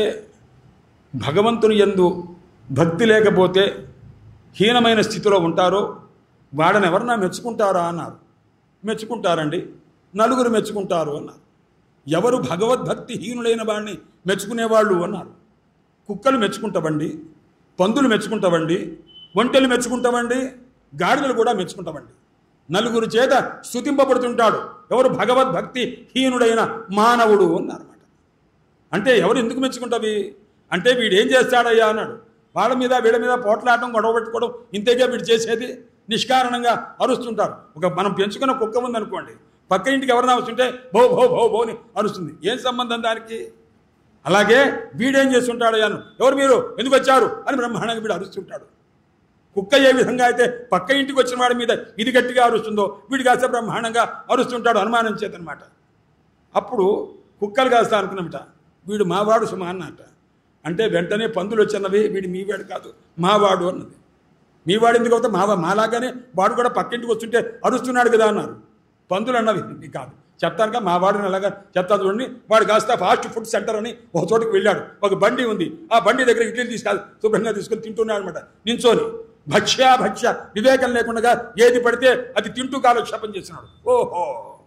భగవంతుని యందు భక్తి లేకపోతే హీనమైన స్థితిలో ఉంటారో వాడని ఎవరన్నా మెచ్చుకుంటారా అన్నారు మెచ్చుకుంటారండి నలుగురు మెచ్చుకుంటారు అన్నారు ఎవరు భగవద్భక్తి హీనులైన వాడిని మెచ్చుకునేవాళ్ళు అన్నారు కుక్కలు మెచ్చుకుంటామండి పందులు మెచ్చుకుంటామండి ఒంటెలు మెచ్చుకుంటామండి గాడిదలు కూడా మెచ్చుకుంటామండి నలుగురు చేత స్థుతింపబడుతుంటాడు ఎవరు భగవద్భక్తి హీనుడైన మానవుడు అన్నారన్నమాట అంటే ఎవరు ఎందుకు మెచ్చుకుంటావి అంటే వీడు ఏం చేస్తాడయ్యా అన్నాడు వాళ్ళ మీద వీళ్ళ మీద పోట్లాడడం గొడవ పెట్టుకోవడం ఇంతేగా వీడు చేసేది నిష్కారణంగా అరుస్తుంటారు ఒక మనం పెంచుకున్న కుక్క ఉందనుకోండి పక్క ఇంటికి ఎవరైనా వస్తుంటే భో భో భో భో అని అరుస్తుంది ఏం సంబంధం దానికి అలాగే వీడేం చేస్తుంటాడయ్యా అని ఎవరు మీరు ఎందుకు వచ్చారు అని బ్రహ్మాండంగా వీడు అరుస్తుంటాడు కుక్క ఏ విధంగా అయితే పక్క ఇంటికి వచ్చిన వాడి మీద ఇది గట్టిగా అరుస్తుందో వీడు కాస్త బ్రహ్మాండంగా అరుస్తుంటాడు అనుమానం చేతనమాట అప్పుడు కుక్కలు కాస్త అనుకున్నమాట వీడు మావాడు సుమా అన్నట అంటే వెంటనే పందులు వచ్చినవి వీడు మీవాడు కాదు మావాడు అన్నది మీవాడు ఎందుకు అవుతా మావా మాలాగానే వాడు కూడా పక్కింటికి వస్తుంటే అరుస్తున్నాడు కదా అన్నారు పందులు అన్నవి ఇది కాదు చెప్తానుక మా వాడిని అలాగా చెప్తాను చూడండి వాడు కాస్త ఫాస్ట్ ఫుడ్ సెంటర్ అని ఒక చోటుకి వెళ్ళాడు ఒక బండి ఉంది ఆ బండి దగ్గర ఇడ్లీలు తీసుకు శుభ్రంగా తీసుకొని తింటున్నాడు అనమాట నించోని భక్ష్య భక్ష్య వివేకం లేకుండా ఏది పడితే అది తింటూ కాలక్షేపం చేస్తున్నాడు ఓహో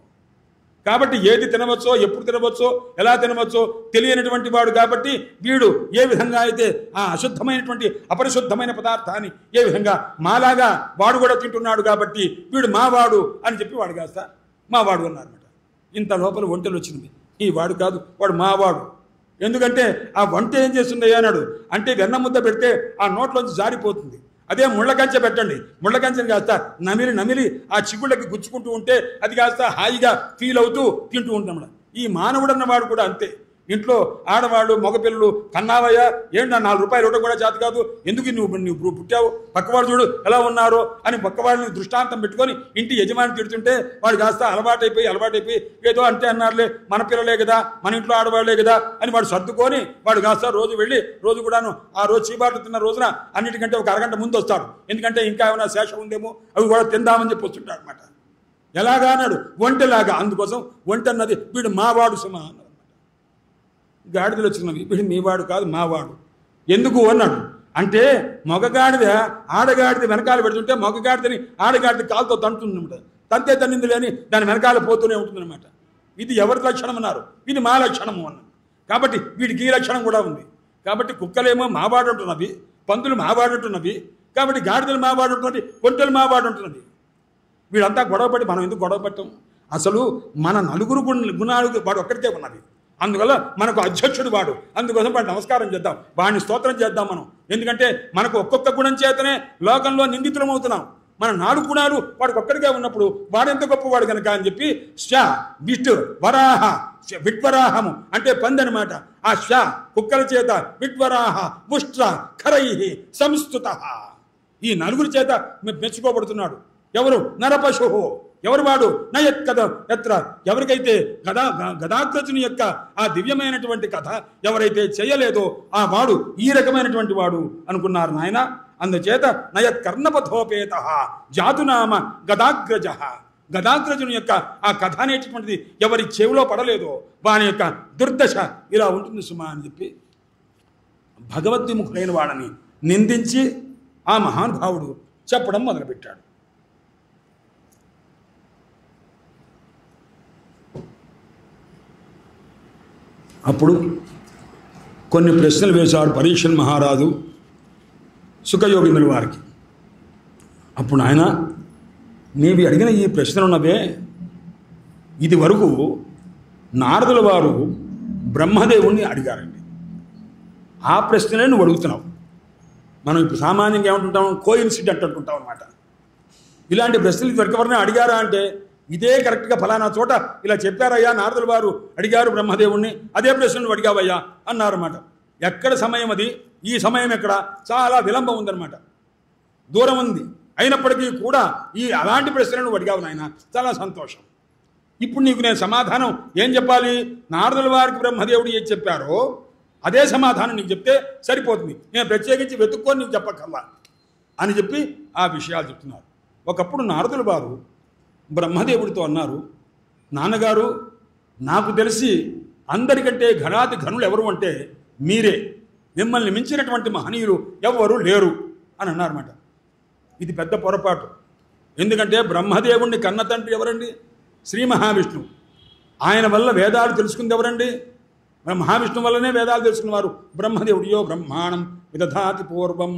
కాబట్టి ఏది తినవచ్చో ఎప్పుడు తినవచ్చో ఎలా తినవచ్చో తెలియనటువంటి వాడు కాబట్టి వీడు ఏ విధంగా అయితే ఆ అశుద్ధమైనటువంటి అపరిశుద్ధమైన పదార్థాన్ని ఏ విధంగా మాలాగా వాడు కూడా తింటున్నాడు కాబట్టి వీడు మావాడు అని చెప్పి వాడు కాస్త మావాడు అన్నారన్నమాట ఇంత లోపల ఒంటెలు వచ్చింది ఈ వాడు కాదు వాడు మావాడు ఎందుకంటే ఆ వంట ఏం చేస్తుంది అన్నాడు అంటే వెన్న ముద్ద పెడితే ఆ నోట్లోంచి జారిపోతుంది అదే ముళ్ళ కంచె పెట్టండి ముళ్ళ కంచెని కాస్త నమిలి నమిలి ఆ చిగుళ్ళకి గుచ్చుకుంటూ ఉంటే అది కాస్త హాయిగా ఫీల్ అవుతూ తింటూ ఉంటాం ఈ మానవుడు అన్నవాడు కూడా అంతే ఇంట్లో ఆడవాళ్ళు మగపిల్లలు కన్నావయ్య ఏంటి నా నాలుగు రూపాయలు ఇవ్వడం కూడా చేత కాదు ఎందుకు నువ్వు నువ్వు పుట్టావు పక్కవాడు చూడు ఎలా ఉన్నారో అని పక్కవాడిని దృష్టాంతం పెట్టుకొని ఇంటి యజమాని తిడుతుంటే వాడు కాస్త అలవాటైపోయి అలవాటైపోయి ఏదో అంటే అన్నారులే మన పిల్లలే కదా మన ఇంట్లో ఆడవాళ్లే కదా అని వాడు సర్దుకొని వాడు కాస్త రోజు వెళ్ళి రోజు కూడాను ఆ రోజు చీబాట్లు తిన్న రోజున అన్నిటికంటే ఒక అరగంట ముందు వస్తాడు ఎందుకంటే ఇంకా ఏమైనా శేషం ఉందేమో అవి కూడా తిందామని చెప్పి వస్తుంటాడు అనమాట ఎలాగా అన్నాడు ఒంటెలాగా అందుకోసం ఒంట అన్నది వీడు మావాడు సుమా అన్నాడు గాడిదలు వచ్చినవి వీడు మీవాడు కాదు మావాడు ఎందుకు అన్నాడు అంటే మగగాడిద ఆడగాడిద వెనకాల పెడుతుంటే మగగాడిదని ఆడగాడిద కాలుతో తంటుందన్నమాట తంతే తన్నింది లేని దాని వెనకాల పోతూనే ఉంటుందన్నమాట ఇది ఎవరి లక్షణం అన్నారు ఇది మా లక్షణము అన్నారు కాబట్టి వీడికి ఈ లక్షణం కూడా ఉంది కాబట్టి కుక్కలేమో మావాడు ఉంటున్నవి పందులు మావాడు ఉంటున్నవి కాబట్టి గాడిదలు మావాడు ఉంటున్నవి ఒంటెలు మావాడు ఉంటున్నవి వీడంతా గొడవపడి మనం ఎందుకు గొడవ పట్టాం అసలు మన నలుగురు గుణ గుణాలు వాడు ఒక్కడికే ఉన్నది అందువల్ల మనకు అధ్యక్షుడు వాడు అందుకోసం వాడు నమస్కారం చేద్దాం వాడిని స్తోత్రం చేద్దాం మనం ఎందుకంటే మనకు ఒక్కొక్క గుణం చేతనే లోకంలో నిందితులం అవుతున్నాం మన నాలుగు గుణాలు వాడికి ఒక్కడిగా ఉన్నప్పుడు వాడెంత గొప్పవాడు కనుక అని చెప్పి శ విష్ణు వరాహ శ- విట్వరాహము అంటే పంది అనమాట ఆ శ కుక్కల చేత విట్వరాహ ముష్ట్ర ఖరై సంస్థుత ఈ నలుగురి చేత మె- మెచ్చుకోబడుతున్నాడు ఎవరు నరపశువు ఎవరు వాడు నయత్ కథ ఎత్ర ఎవరికైతే గదా గ- గదాగ్రజుని యొక్క ఆ దివ్యమైనటువంటి కథ ఎవరైతే చేయలేదో ఆ వాడు ఈ రకమైనటువంటి వాడు అనుకున్నారు నాయన అందుచేత నయత్ కర్ణపథోపేత జాతునామ గదాగ్రజ గదాగ్రజుని యొక్క ఆ కథ అనేటటువంటిది ఎవరి చెవిలో పడలేదో వాని యొక్క దుర్దశ ఇలా ఉంటుంది సుమా అని చెప్పి భగవద్విముఖుడైన వాడని నిందించి ఆ మహానుభావుడు చెప్పడం మొదలుపెట్టాడు అప్పుడు కొన్ని ప్రశ్నలు వేశాడు పరీక్షన్ మహారాజు సుఖయోగిందుల వారికి అప్పుడు ఆయన నీవి అడిగిన ఈ ప్రశ్నలు ఉన్నవే ఇది వరకు నారదుల వారు బ్రహ్మదేవుణ్ణి అడిగారండి ఆ ప్రశ్నలే నువ్వు అడుగుతున్నావు మనం ఇప్పుడు సామాన్యంగా ఏమంటుంటాం కో ఇన్సిడెంట్ అంటుంటాం అనమాట ఇలాంటి ప్రశ్నలు ఇదివరకు ఎవరైనా అడిగారా అంటే ఇదే కరెక్ట్గా ఫలానా చోట ఇలా చెప్పారయ్యా నారదుల వారు అడిగారు బ్రహ్మదేవుణ్ణి అదే ప్రశ్న నువ్వు అడిగావయ్యా అన్నారన్నమాట ఎక్కడ సమయం అది ఈ సమయం ఎక్కడ చాలా విలంబం ఉందన్నమాట దూరం ఉంది అయినప్పటికీ కూడా ఈ అలాంటి ప్రశ్నలు నువ్వు అడిగావు నాయన చాలా సంతోషం ఇప్పుడు నీకు నేను సమాధానం ఏం చెప్పాలి నారదుల వారికి బ్రహ్మదేవుడు ఏం చెప్పారో అదే సమాధానం నీకు చెప్తే సరిపోతుంది నేను ప్రత్యేకించి వెతుక్కొని నీకు చెప్పక్కర్లా అని చెప్పి ఆ విషయాలు చెప్తున్నారు ఒకప్పుడు నారదుల వారు బ్రహ్మదేవుడితో అన్నారు నాన్నగారు నాకు తెలిసి అందరికంటే ఘనాతి ఘనులు ఎవరు అంటే మీరే మిమ్మల్ని మించినటువంటి మహనీయులు ఎవ్వరూ లేరు అని అన్నారన్నమాట ఇది పెద్ద పొరపాటు ఎందుకంటే బ్రహ్మదేవుణ్ణి కన్న తండ్రి ఎవరండి శ్రీ మహావిష్ణువు ఆయన వల్ల వేదాలు తెలుసుకుంది ఎవరండి మరి మహావిష్ణువు వల్లనే వేదాలు తెలుసుకున్నవారు బ్రహ్మదేవుడియో బ్రహ్మాణం విదధాతి పూర్వం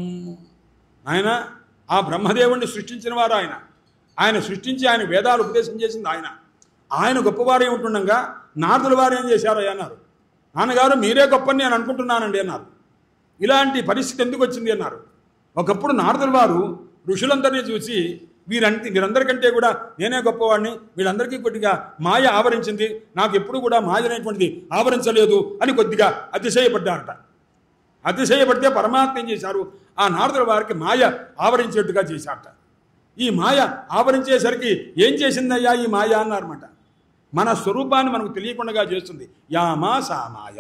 ఆయన ఆ బ్రహ్మదేవుణ్ణి సృష్టించిన వారు ఆయన ఆయన సృష్టించి ఆయన వేదాలు ఉపదేశం చేసింది ఆయన ఆయన గొప్పవారు ఏమిటుండగా నారదుల వారు ఏం చేశారు అన్నారు నాన్నగారు మీరే గొప్పని నేను అనుకుంటున్నానండి అన్నారు ఇలాంటి పరిస్థితి ఎందుకు వచ్చింది అన్నారు ఒకప్పుడు నారదుల వారు ఋషులందరినీ చూసి వీరంత వీరందరికంటే కూడా నేనే గొప్పవాడిని వీళ్ళందరికీ కొద్దిగా మాయ ఆవరించింది నాకు ఎప్పుడు కూడా మాయ అనేటువంటిది ఆవరించలేదు అని కొద్దిగా అతిశయపడ్డారట అతిశయపడితే పరమాత్మ ఏం చేశారు ఆ నారదుల వారికి మాయ ఆవరించేట్టుగా చేశారట ఈ మాయ ఆవరించేసరికి ఏం చేసిందయ్యా ఈ మాయ అన్నారన్నమాట మన స్వరూపాన్ని మనకు తెలియకుండా చేస్తుంది యామా సా మాయ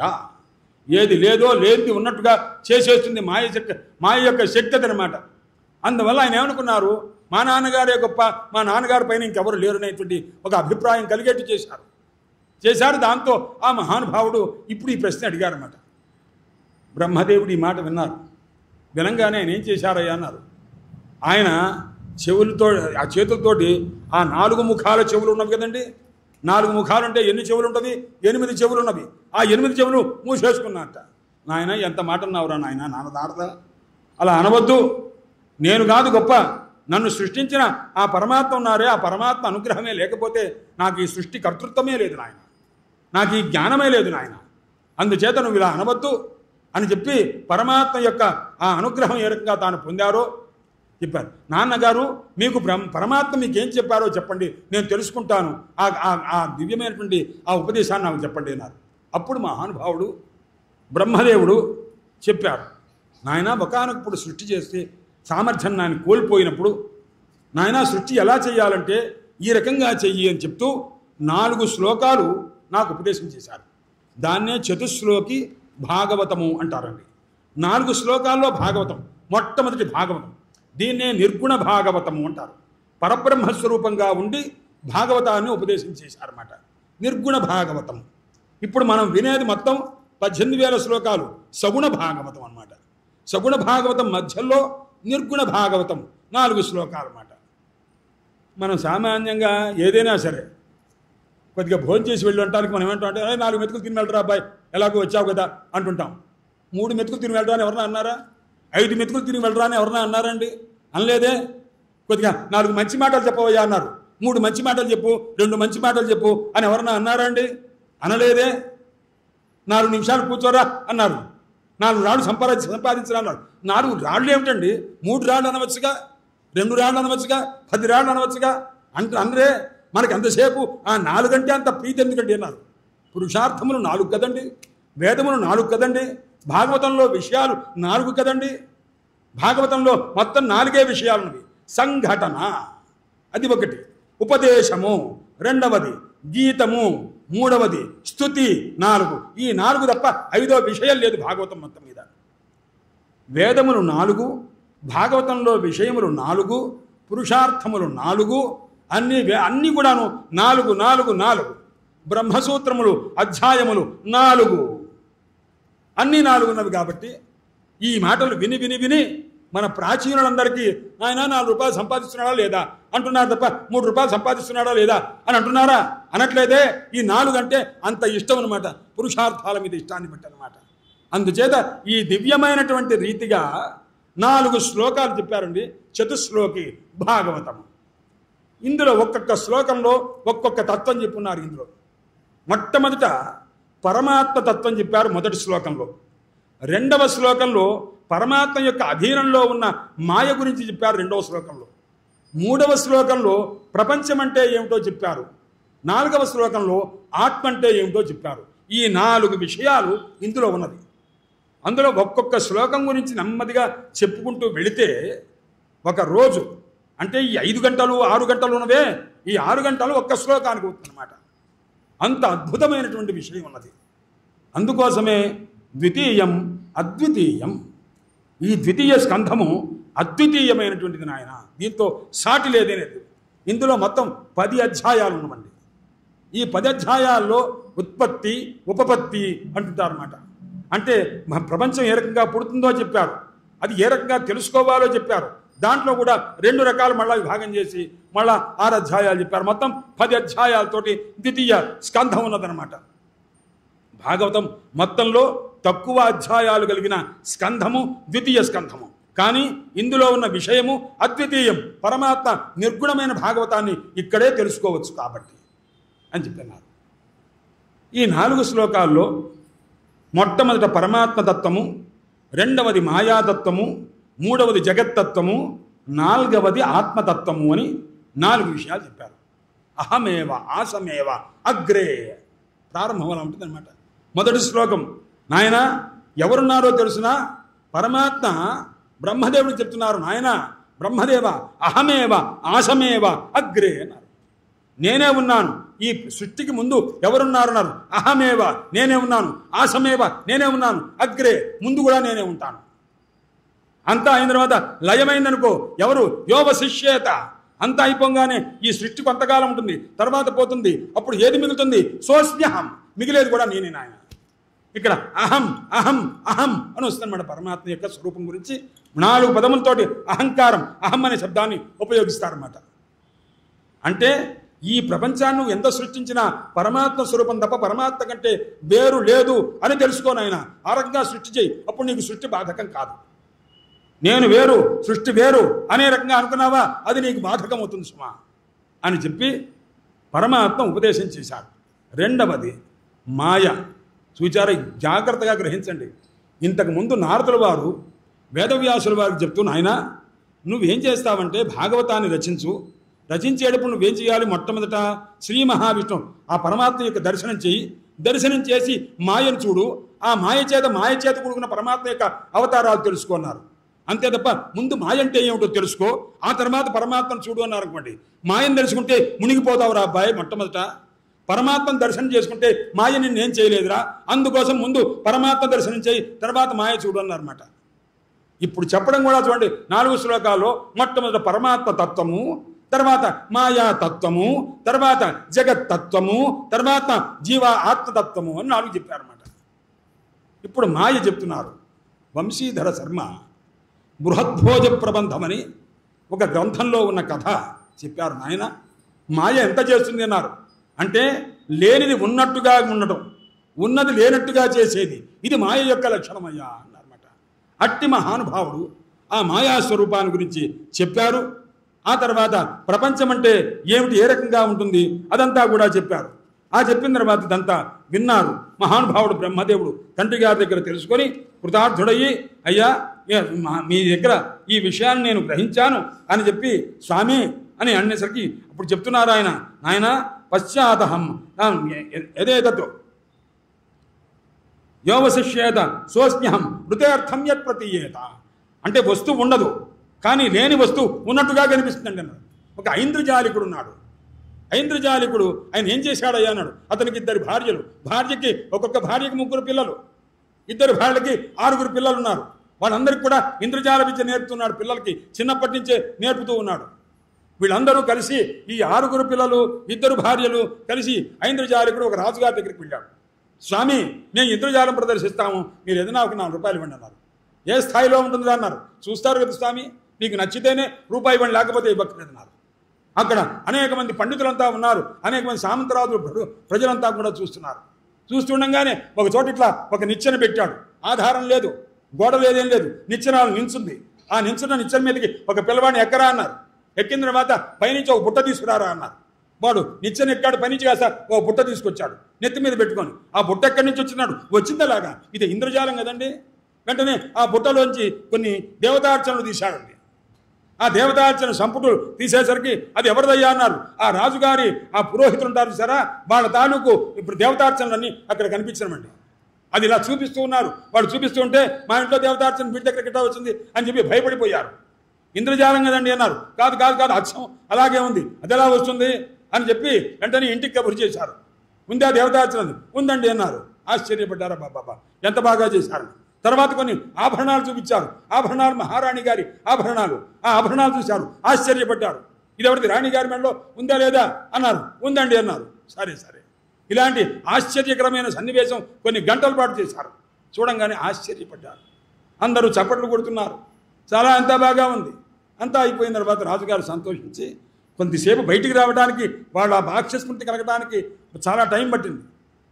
ఏది లేదో లేనిది ఉన్నట్టుగా చేసేస్తుంది మాయ శక్తి మాయ యొక్క శక్తి అదనమాట అందువల్ల ఆయన ఏమనుకున్నారు మా నాన్నగారే గొప్ప మా నాన్నగారి పైన ఇంకెవరు లేరు అనేటువంటి ఒక అభిప్రాయం కలిగేట్టు చేశారు చేశారు దాంతో ఆ మహానుభావుడు ఇప్పుడు ఈ ప్రశ్న అడిగారన్నమాట బ్రహ్మదేవుడు ఈ మాట విన్నారు వినంగానే ఆయన ఏం చేశారయ్యా అన్నారు ఆయన చెవులతో ఆ చేతులతోటి ఆ నాలుగు ముఖాల చెవులు ఉన్నవి కదండి నాలుగు ముఖాలు అంటే ఎన్ని చెవులు ఉంటుంది ఎనిమిది చెవులు ఉన్నవి ఆ ఎనిమిది చెవులు మూసేసుకున్నట్ట నాయన ఎంత మాట అన్నావురా నాయన నాన్న దాడతా అలా అనవద్దు నేను కాదు గొప్ప నన్ను సృష్టించిన ఆ పరమాత్మ ఉన్నారే ఆ పరమాత్మ అనుగ్రహమే లేకపోతే నాకు ఈ సృష్టి కర్తృత్వమే లేదు నాయన నాకు ఈ జ్ఞానమే లేదు నాయన అందుచేత నువ్వు ఇలా అనవద్దు అని చెప్పి పరమాత్మ యొక్క ఆ అనుగ్రహం ఏ రకంగా తాను పొందారో చెప్పారు నాన్నగారు మీకు బ్రహ్మ పరమాత్మ మీకు ఏం చెప్పారో చెప్పండి నేను తెలుసుకుంటాను ఆ ఆ- ఆ దివ్యమైనటువంటి ఆ ఉపదేశాన్ని నాకు చెప్పండి అన్నారు అప్పుడు మహానుభావుడు బ్రహ్మదేవుడు చెప్పారు నాయన ఒకనొకప్పుడు సృష్టి చేస్తే సామర్థ్యం నాయన కోల్పోయినప్పుడు నాయన సృష్టి ఎలా చేయాలంటే ఈ రకంగా చెయ్యి అని చెప్తూ నాలుగు శ్లోకాలు నాకు ఉపదేశం చేశారు దాన్నే చతుశ్లోకి భాగవతము అంటారండి నాలుగు శ్లోకాల్లో భాగవతం మొట్టమొదటి భాగవతం దీన్నే నిర్గుణ భాగవతము అంటారు పరబ్రహ్మ స్వరూపంగా ఉండి భాగవతాన్ని ఉపదేశం చేశారన్నమాట నిర్గుణ భాగవతం ఇప్పుడు మనం వినేది మొత్తం పద్దెనిమిది వేల శ్లోకాలు సగుణ భాగవతం అన్నమాట సగుణ భాగవతం మధ్యలో నిర్గుణ భాగవతం నాలుగు శ్లోకాలు అన్నమాట మనం సామాన్యంగా ఏదైనా సరే కొద్దిగా భోజనం చేసి వెళ్ళి ఉండటానికి మనం ఏమంటాం అంటే "ఏయ్, నాలుగు మెతుకులు తిని వెళ్ళరా అబ్బాయి ఎలాగో వచ్చావు కదా అంటుంటాం మూడు మెతుకులు తిని వెళ్ళరా అని ఎవరన్నా అన్నారా ఐదు మెతుకులు తిని వెళ్ళరా అని ఎవరన్నా అన్నారండి అనలేదే కొద్దిగా నాలుగు మంచి మాటలు చెప్పవయ్యా అన్నారు మూడు మంచి మాటలు చెప్పు రెండు మంచి మాటలు చెప్పు అని ఎవరన్నా అన్నారా అండి అనలేదే నాలుగు నిమిషాలు కూర్చోరా అన్నారు నాలుగు రాళ్ళు సంపాదించి సంపాదించరా అన్నారు నాలుగు రాళ్ళు ఏమిటండి మూడు రాళ్ళు అనవచ్చుగా రెండు రాళ్ళు అనవచ్చుగా పది రాళ్ళు అనవచ్చుగా అంట అందరే మనకి ఎంతసేపు ఆ నాలుగంటే అంత ప్రీతి ఎందుకండి అన్నారు పురుషార్థములు నాలుగు కదండి వేదములు నాలుగు కదండి భాగవతంలో విషయాలు నాలుగు కదండి భాగవతంలో మొత్తం నాలుగే విషయాలున్నవి సంఘటన అది ఒకటి ఉపదేశము రెండవది గీతము మూడవది స్థుతి నాలుగు ఈ నాలుగు తప్ప ఐదో విషయం లేదు భాగవతం మొత్తం మీద వేదములు నాలుగు భాగవతంలో విషయములు నాలుగు పురుషార్థములు నాలుగు అన్ని వే- అన్ని కూడాను నాలుగు నాలుగు నాలుగు బ్రహ్మసూత్రములు అధ్యాయములు నాలుగు అన్ని నాలుగున్నవి కాబట్టి ఈ మాటలు విని విని విని మన ప్రాచీనులందరికీ ఆయన నాలుగు రూపాయలు సంపాదిస్తున్నాడా లేదా అంటున్నారు తప్ప మూడు రూపాయలు సంపాదిస్తున్నాడా లేదా అని అంటున్నారా అనట్లేదే ఈ నాలుగు అంటే అంత ఇష్టం అనమాట పురుషార్థాల మీద ఇష్టాన్ని బట్టి అనమాట అందుచేత ఈ దివ్యమైనటువంటి రీతిగా నాలుగు శ్లోకాలు చెప్పారండి చతుశ్లోకి భాగవతం ఇందులో ఒక్కొక్క శ్లోకంలో ఒక్కొక్క తత్వం చెప్పున్నారు ఇందులో మొట్టమొదట పరమాత్మ తత్వం చెప్పారు మొదటి శ్లోకంలో రెండవ శ్లోకంలో పరమాత్మ యొక్క అధీనంలో ఉన్న మాయ గురించి చెప్పారు రెండవ శ్లోకంలో మూడవ శ్లోకంలో ప్రపంచం అంటే ఏమిటో చెప్పారు నాలుగవ శ్లోకంలో ఆత్మ అంటే ఏమిటో చెప్పారు ఈ నాలుగు విషయాలు ఇందులో ఉన్నది అందులో ఒక్కొక్క శ్లోకం గురించి నెమ్మదిగా చెప్పుకుంటూ వెళితే ఒక రోజు అంటే ఈ ఐదు గంటలు ఆరు గంటలు ఉన్నవే ఈ ఆరు గంటలు ఒక్క శ్లోకానికి అవుతుందన్నమాట అంత అద్భుతమైనటువంటి విషయం ఉన్నది అందుకోసమే ద్వితీయం అద్వితీయం ఈ ద్వితీయ స్కంధము అద్వితీయమైనటువంటిది నాయన దీంతో సాటి లేదనేది ఇందులో మొత్తం పది అధ్యాయాలు ఉన్నవండి ఈ పది అధ్యాయాల్లో ఉత్పత్తి ఉపపత్తి అంటుంటారన్నమాట అంటే మన ప్రపంచం ఏ రకంగా పుడుతుందో చెప్పారు అది ఏ రకంగా తెలుసుకోవాలో చెప్పారు దాంట్లో కూడా రెండు రకాలు మళ్ళా విభాగం చేసి మళ్ళా ఆరు అధ్యాయాలు చెప్పారు మొత్తం పది అధ్యాయాలతోటి ద్వితీయ స్కంధం ఉన్నదన్నమాట భాగవతం మొత్తంలో తక్కువ అధ్యాయాలు కలిగిన స్కంధము ద్వితీయ స్కంధము కానీ ఇందులో ఉన్న విషయము అద్వితీయం పరమాత్మ నిర్గుణమైన భాగవతాన్ని ఇక్కడే తెలుసుకోవచ్చు కాబట్టి అని చెప్పన్నారు ఈ నాలుగు శ్లోకాల్లో మొట్టమొదట పరమాత్మ తత్వము రెండవది మాయాతత్వము మూడవది జగత్తత్వము నాలుగవది ఆత్మతత్వము అని నాలుగు విషయాలు చెప్పారు అహమేవ ఆసమేవ అగ్రే ప్రారంభం అలా ఉంటుందన్నమాట మొదటి శ్లోకం నాయన ఎవరున్నారో తెలుసునా పరమాత్మ బ్రహ్మదేవుడు చెప్తున్నారు నాయన బ్రహ్మదేవ అహమేవ ఆసమేవ అగ్రే అన్నారు నేనే ఉన్నాను ఈ సృష్టికి ముందు ఎవరున్నారన్నారు అహమేవ నేనే ఉన్నాను ఆసమేవ నేనే ఉన్నాను అగ్రే ముందు కూడా నేనే ఉంటాను అంతా అయిన తర్వాత లయమైందనుకో ఎవరు యోగ శిష్యేత అంతా అయిపోగానే ఈ సృష్టి కొంతకాలం ఉంటుంది తర్వాత పోతుంది అప్పుడు ఏది మిగులుతుంది సోస్మ్యహం మిగిలేది కూడా నేనే నాయన ఇక్కడ అహం అహం అహం అని వస్తుందన్నమాట పరమాత్మ యొక్క స్వరూపం గురించి నాలుగు పదములతోటి అహంకారం అహం అనే శబ్దాన్ని ఉపయోగిస్తారన్నమాట అంటే ఈ ప్రపంచాన్ని నువ్వు ఎంత సృష్టించినా పరమాత్మ స్వరూపం తప్ప పరమాత్మ కంటే వేరు లేదు అని తెలుసుకోనాయన ఆ రకంగా సృష్టి చేయి అప్పుడు నీకు సృష్టి బాధకం కాదు నేను వేరు సృష్టి వేరు అనే రకంగా అనుకున్నావా అది నీకు బాధకం అవుతుంది సుమా అని చెప్పి పరమాత్మ ఉపదేశం చేశాడు రెండవది మాయ చూచారా జాగ్రత్తగా గ్రహించండి ఇంతకు ముందు నారదుల వారు వేదవ్యాసుల వారికి చెప్తూ నాయన నువ్వేం చేస్తావంటే భాగవతాన్ని రచించు రచించేటప్పుడు నువ్వేం చేయాలి మొట్టమొదట శ్రీ మహావిష్ణువు ఆ పరమాత్మ యొక్క దర్శనం చేయి దర్శనం చేసి మాయను చూడు ఆ మాయ చేత మాయ చేత కూడుకున్న పరమాత్మ యొక్క అవతారాలు తెలుసుకున్నారు అంతే తప్ప ముందు మాయ అంటే ఏమిటో తెలుసుకో ఆ తర్వాత పరమాత్మను చూడు అన్నారు అనుకోండి మాయను తెలుసుకుంటే మునిగిపోతావురా అబ్బాయి మొట్టమొదట పరమాత్మను దర్శనం చేసుకుంటే మాయ నిన్నేం చేయలేదురా అందుకోసం ముందు పరమాత్మ దర్శనం చేయి తర్వాత మాయ చూడు అన్నారన్నమాట ఇప్పుడు చెప్పడం కూడా చూడండి నాలుగు శ్లోకాల్లో మొట్టమొదట పరమాత్మ తత్వము తర్వాత మాయా తత్వము తర్వాత జగత్ తత్వము తర్వాత జీవ ఆత్మతత్వము అని నాలుగు చెప్పారన్నమాట ఇప్పుడు మాయ చెప్తున్నారు వంశీధర శర్మ బృహద్భోజ ప్రబంధమని ఒక గ్రంథంలో ఉన్న కథ చెప్పారు నాయన మాయ ఎంత చేస్తుంది అన్నారు అంటే లేనిది ఉన్నట్టుగా ఉండటం ఉన్నది లేనట్టుగా చేసేది ఇది మాయ యొక్క లక్షణమయ్యా అన్నారన్నమాట అట్టి మహానుభావుడు ఆ మాయా స్వరూపాన్ని గురించి చెప్పారు ఆ తర్వాత ప్రపంచం అంటే ఏమిటి ఏ రకంగా ఉంటుంది అదంతా కూడా చెప్పారు ఆ చెప్పిన తర్వాత ఇదంతా విన్నారు మహానుభావుడు బ్రహ్మదేవుడు తండ్రి గారి దగ్గర తెలుసుకొని కృతార్థుడయ్యి అయ్యా ఏ- మా- మీ దగ్గర ఈ విషయాన్ని నేను గ్రహించాను అని చెప్పి స్వామి అని అనేసరికి అప్పుడు చెప్తున్నారు ఆయన నాయన పశ్చాతహం ఎదేతతో యోవశిష్యేత సోస్మ్యహం హృదయార్థం యత్ ప్రతీయేత అంటే వస్తువు ఉండదు కానీ లేని వస్తువు ఉన్నట్టుగా కనిపిస్తుందండి అన్నాడు ఒక ఐంద్రజాలికుడు ఉన్నాడు ఐంద్రజాలికుడు ఆయన ఏం చేశాడయ్యా అన్నాడు అతనికి ఇద్దరు భార్యలు భార్యకి ఒక్కొక్క భార్యకి ముగ్గురు పిల్లలు ఇద్దరు భార్యలకి ఆరుగురు పిల్లలు ఉన్నారు వాళ్ళందరికీ కూడా ఇంద్రజాల విద్య నేర్పుతున్నాడు పిల్లలకి చిన్నప్పటి నుంచే నేర్పుతూ ఉన్నాడు వీళ్ళందరూ కలిసి ఈ ఆరుగురు పిల్లలు ఇద్దరు భార్యలు కలిసి ఐంద్రజాలికుడు ఒక రాజుగారి దగ్గరికి వెళ్ళాడు స్వామి మేము ఇంద్రజాలం ప్రదర్శిస్తాము మీరు ఏదైనా ఒక నాలుగు రూపాయలు ఇవ్వండి అన్నారు ఏ స్థాయిలో ఉంటుందా అన్నారు చూస్తారు కదా స్వామి మీకు నచ్చితేనే రూపాయి ఇవ్వండి లేకపోతే ఇవ్వక్కర్లేదన్నారు అక్కడ అనేక మంది పండితులంతా ఉన్నారు అనేక మంది సామంతరాజులు ప్ర- ప్రజలంతా కూడా చూస్తున్నారు చూస్తుండగానే ఒక చోట ఇట్లా ఒక నిచ్చెన పెట్టాడు ఆధారం లేదు గోడ లేదేం లేదు నిచ్చెన నించుంది ఆ నించున్న నిచ్చెన మీదకి ఒక పిల్లవాడిని ఎక్కరా అన్నారు ఎక్కిన తర్వాత పైనుంచి ఒక బుట్ట తీసుకురారా అన్నారు వాడు నిచ్చెన ఎక్కాడు పైనుంచి కాస్త ఒక బుట్ట తీసుకొచ్చాడు నెత్తి మీద పెట్టుకొని ఆ బుట్ట ఎక్కడి నుంచి వచ్చినాడు వచ్చిందలాగా ఇది ఇంద్రజాలం కదండి వెంటనే ఆ బుట్టలోంచి కొన్ని దేవతార్చనలు తీశాడండి ఆ దేవతార్చన సంపుటులు తీసేసరికి అది ఎవరిదయ్యా అన్నారు ఆ రాజుగారి ఆ పురోహితులు ఉంటారు సరా వాళ్ళ తాలూకు ఇప్పుడు దేవతార్చనలన్నీ అక్కడ కనిపించమండి అది ఇలా చూపిస్తూ ఉన్నారు వాళ్ళు చూపిస్తూ ఉంటే మా ఇంట్లో దేవతార్చన వీటి దగ్గర గిట్టా వచ్చింది అని చెప్పి భయపడిపోయారు ఇంద్రజాలం కదండి అన్నారు కాదు కాదు కాదు అచ్చం అలాగే ఉంది అది ఎలా వస్తుంది అని చెప్పి వెంటనే ఇంటికి కబురు చేశారు ఉందా దేవతార్చన ఉందండి అన్నారు ఆశ్చర్యపడ్డారా బాబా ఎంత బాగా చేశారు తర్వాత కొన్ని ఆభరణాలు చూపించారు ఆభరణాలు మహారాణి గారి ఆభరణాలు ఆ ఆభరణాలు చూశారు ఆశ్చర్యపడ్డారు ఇది ఎవరిది రాణి గారి మెడలో ఉందా లేదా అన్నారు ఉందండి అన్నారు సరే సరే ఇలాంటి ఆశ్చర్యకరమైన సన్నివేశం కొన్ని గంటల పాటు చేశారు చూడంగానే ఆశ్చర్యపడ్డారు అందరూ చప్పట్లు కొడుతున్నారు చాలా అంతా బాగా ఉంది అంతా అయిపోయిన తర్వాత రాజుగారు సంతోషించి కొంతసేపు బయటికి రావడానికి వాళ్ళ బాక్ష్యస్మృతి కలగడానికి చాలా టైం పట్టింది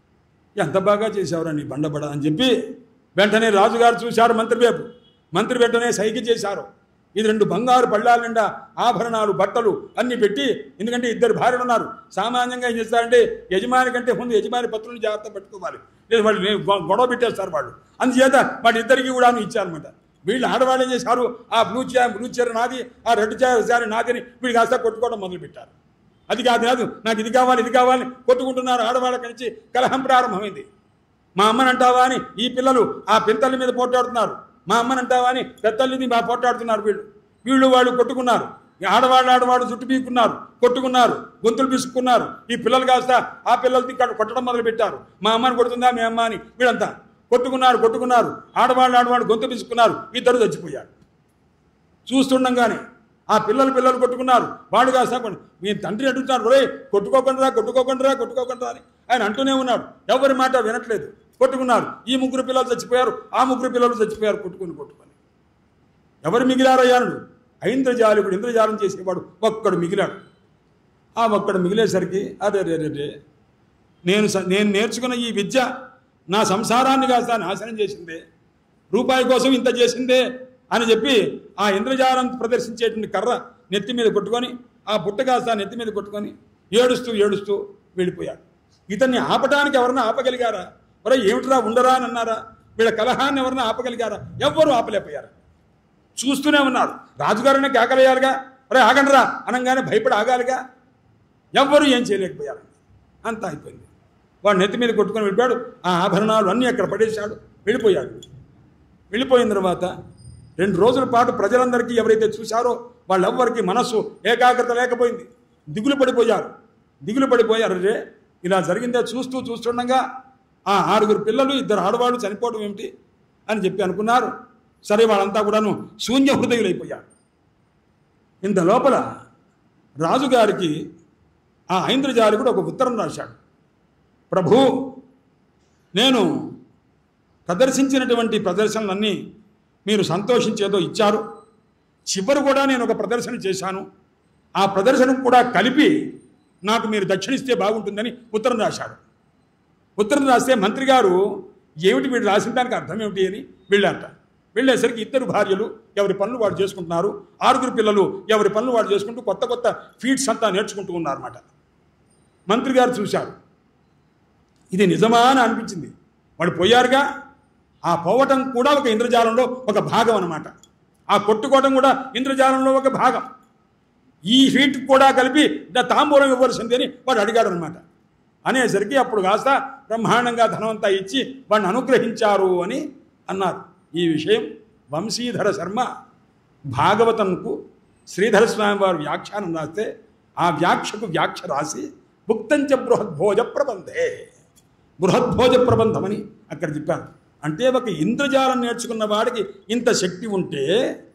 ఎంత బాగా చేశావురా నీ బండబడ అని చెప్పి వెంటనే రాజుగారు చూశారు మంత్రి వైపు మంత్రి వెంటనే సైకి చేశారు ఇది రెండు బంగారు పళ్ళాల నిండా ఆభరణాలు బట్టలు అన్ని పెట్టి ఎందుకంటే ఇద్దరు భార్యలు ఉన్నారు సామాన్యంగా ఏం చేస్తారంటే యజమాని కంటే ముందు యజమాని పత్రులను జాగ్రత్త పెట్టుకోవాలి లేదు వాళ్ళు నే- గొ- గొడవ పెట్టేస్తారు వాళ్ళు అందుచేత వాటి ఇద్దరికి కూడా ఇచ్చారనమాట వీళ్ళు ఆడవాళ్ళు ఏం చేశారు ఆ బ్లూ చీర బ్లూ చీర నాది ఆ రెడ్ చీర చీర నాది అని వీళ్ళు కాస్త కొట్టుకోవడం మొదలుపెట్టారు అది కాదు కాదు నాకు ఇది కావాలి ఇది కావాలి కొట్టుకుంటున్నారు ఆడవాళ్ళ కలిసి కలహం ప్రారంభమైంది మా అమ్మని అంటావా అని ఈ పిల్లలు ఆ పింతల మీద పోటాడుతున్నారు మా అమ్మని అంటావా అని పెద్దల్ని మా పోటాడుతున్నారు వీళ్ళు వీళ్ళు వాళ్ళు కొట్టుకున్నారు ఈ ఆడవాళ్ళు ఆడవాళ్ళు చుట్టు పీకున్నారు కొట్టుకున్నారు గొంతులు పిసుక్కున్నారు ఈ పిల్లలు కాస్త ఆ పిల్లలకి ఇక్కడ కొట్టడం మొదలు పెట్టారు మా అమ్మని కొడుతుందా మీ అమ్మ అని వీళ్ళంతా కొట్టుకున్నారు కొట్టుకున్నారు ఆడవాళ్ళు ఆడవాళ్ళు గొంతు పిసుక్కున్నారు ఇద్దరు చచ్చిపోయారు చూస్తుండగానే ఆ పిల్లలు పిల్లలు కొట్టుకున్నారు వాడు కాస్త కొను- మీ తండ్రి అడుగుతాడు రే కొట్టుకోకుండా కొట్టుకోకుండా కొట్టుకోకుండా అని ఆయన అంటూనే ఉన్నాడు ఎవరి మాట వినట్లేదు కొట్టుకున్నారు ఈ ముగ్గురు పిల్లలు చచ్చిపోయారు ఆ ముగ్గురు పిల్లలు చచ్చిపోయారు కొట్టుకుని కొట్టుకొని ఎవరు మిగిలారయ్యాడు ఐంద్రజాలికుడు ఇంద్రజాలం చేసేవాడు ఒక్కడు మిగిలాడు ఆ ఒక్కడు మిగిలేసరికి అరే రే రే రే నేను స- నేను నేర్చుకున్న ఈ విద్య నా సంసారాన్ని కాస్త నాశనం చేసిందే రూపాయి కోసం ఇంత చేసిందే అని చెప్పి ఆ ఇంద్రజాలం ప్రదర్శించేటువంటి కర్ర నెత్తి మీద కొట్టుకొని ఆ బుట్ట కాస్త నెత్తి మీద కొట్టుకొని ఏడుస్తూ ఏడుస్తూ వెళ్ళిపోయాడు ఇతన్ని ఆపడానికి ఎవరన్నా ఆపగలిగారా ఒరే ఏమిట్రా ఉండరా అని అన్నారా వీళ్ళ కలహాన్ని ఎవరన్నా ఆపగలిగారా ఎవ్వరూ ఆపలేకపోయారు చూస్తూనే ఉన్నారు రాజుగారినే కేకలేయాలిగా ఒరే ఆగండిరా అనగానే భయపడి ఆగాలిగా ఎవ్వరూ ఏం చేయలేకపోయారు అంతా అయిపోయింది వాడు నెత్తి మీద కొట్టుకొని వెళ్ళిపోయాడు ఆ ఆభరణాలు అన్నీ అక్కడ పడేశాడు వెళ్ళిపోయాడు వెళ్ళిపోయిన తర్వాత రెండు రోజుల పాటు ప్రజలందరికీ ఎవరైతే చూశారో వాళ్ళెవ్వరికి మనస్సు ఏకాగ్రత లేకపోయింది దిగులు పడిపోయారు దిగులు పడిపోయారు రే ఇలా జరిగిందే చూస్తూ చూస్తుండగా ఆ ఆరుగురు పిల్లలు ఇద్దరు ఆడవాళ్ళు చనిపోవడం ఏమిటి అని చెప్పి అనుకున్నారు సరే వాళ్ళంతా కూడాను శూన్య హృదయులైపోయారు ఇంత లోపల రాజుగారికి ఆ ఐంద్రజాలికుడు ఒక ఉత్తరం రాశాడు ప్రభు నేను ప్రదర్శించినటువంటి ప్రదర్శనలన్నీ మీరు సంతోషించేదో ఇచ్చారు చివరి కూడా నేను ఒక ప్రదర్శన చేశాను ఆ ప్రదర్శన కూడా కలిపి నాకు మీరు దక్షిణిస్తే బాగుంటుందని ఉత్తరం రాశాడు ఉత్తరం రాస్తే మంత్రి గారు ఏమిటి వీడు రాసిన దానికి అర్థం ఏమిటి అని వెళ్ళారట వెళ్ళేసరికి ఇద్దరు భార్యలు ఎవరి పనులు వాడు చేసుకుంటున్నారు ఆరుగురు పిల్లలు ఎవరి పనులు వాడు చేసుకుంటూ కొత్త కొత్త ఫీట్స్ అంతా నేర్చుకుంటూ ఉన్నారన్నమాట మంత్రి గారు చూశారు ఇది నిజమా అని అనిపించింది వాడు పోయారుగా ఆ పోవటం కూడా ఒక ఇంద్రజాలంలో ఒక భాగం అన్నమాట ఆ కొట్టుకోవటం కూడా ఇంద్రజాలంలో ఒక భాగం ఈ ఫీట్ కూడా కలిపి దా తాంబూలం ఇవ్వాల్సింది అని వాడు అడిగాడు అనమాట అనేసరికి అప్పుడు కాస్త బ్రహ్మాండంగా ధనవంతా ఇచ్చి వాడిని అనుగ్రహించారు అని అన్నారు ఈ విషయం వంశీధర శర్మ భాగవతంకు శ్రీధర స్వామి వారు వ్యాఖ్యానం రాస్తే ఆ వ్యాఖ్యకు వ్యాఖ్య రాసి భుక్తంచ బృహద్భోజ ప్రబంధే బృహద్భోజ ప్రబంధమని అక్కడ చెప్పాను అంటే ఒక ఇంద్రజాలం నేర్చుకున్న వాడికి ఇంత శక్తి ఉంటే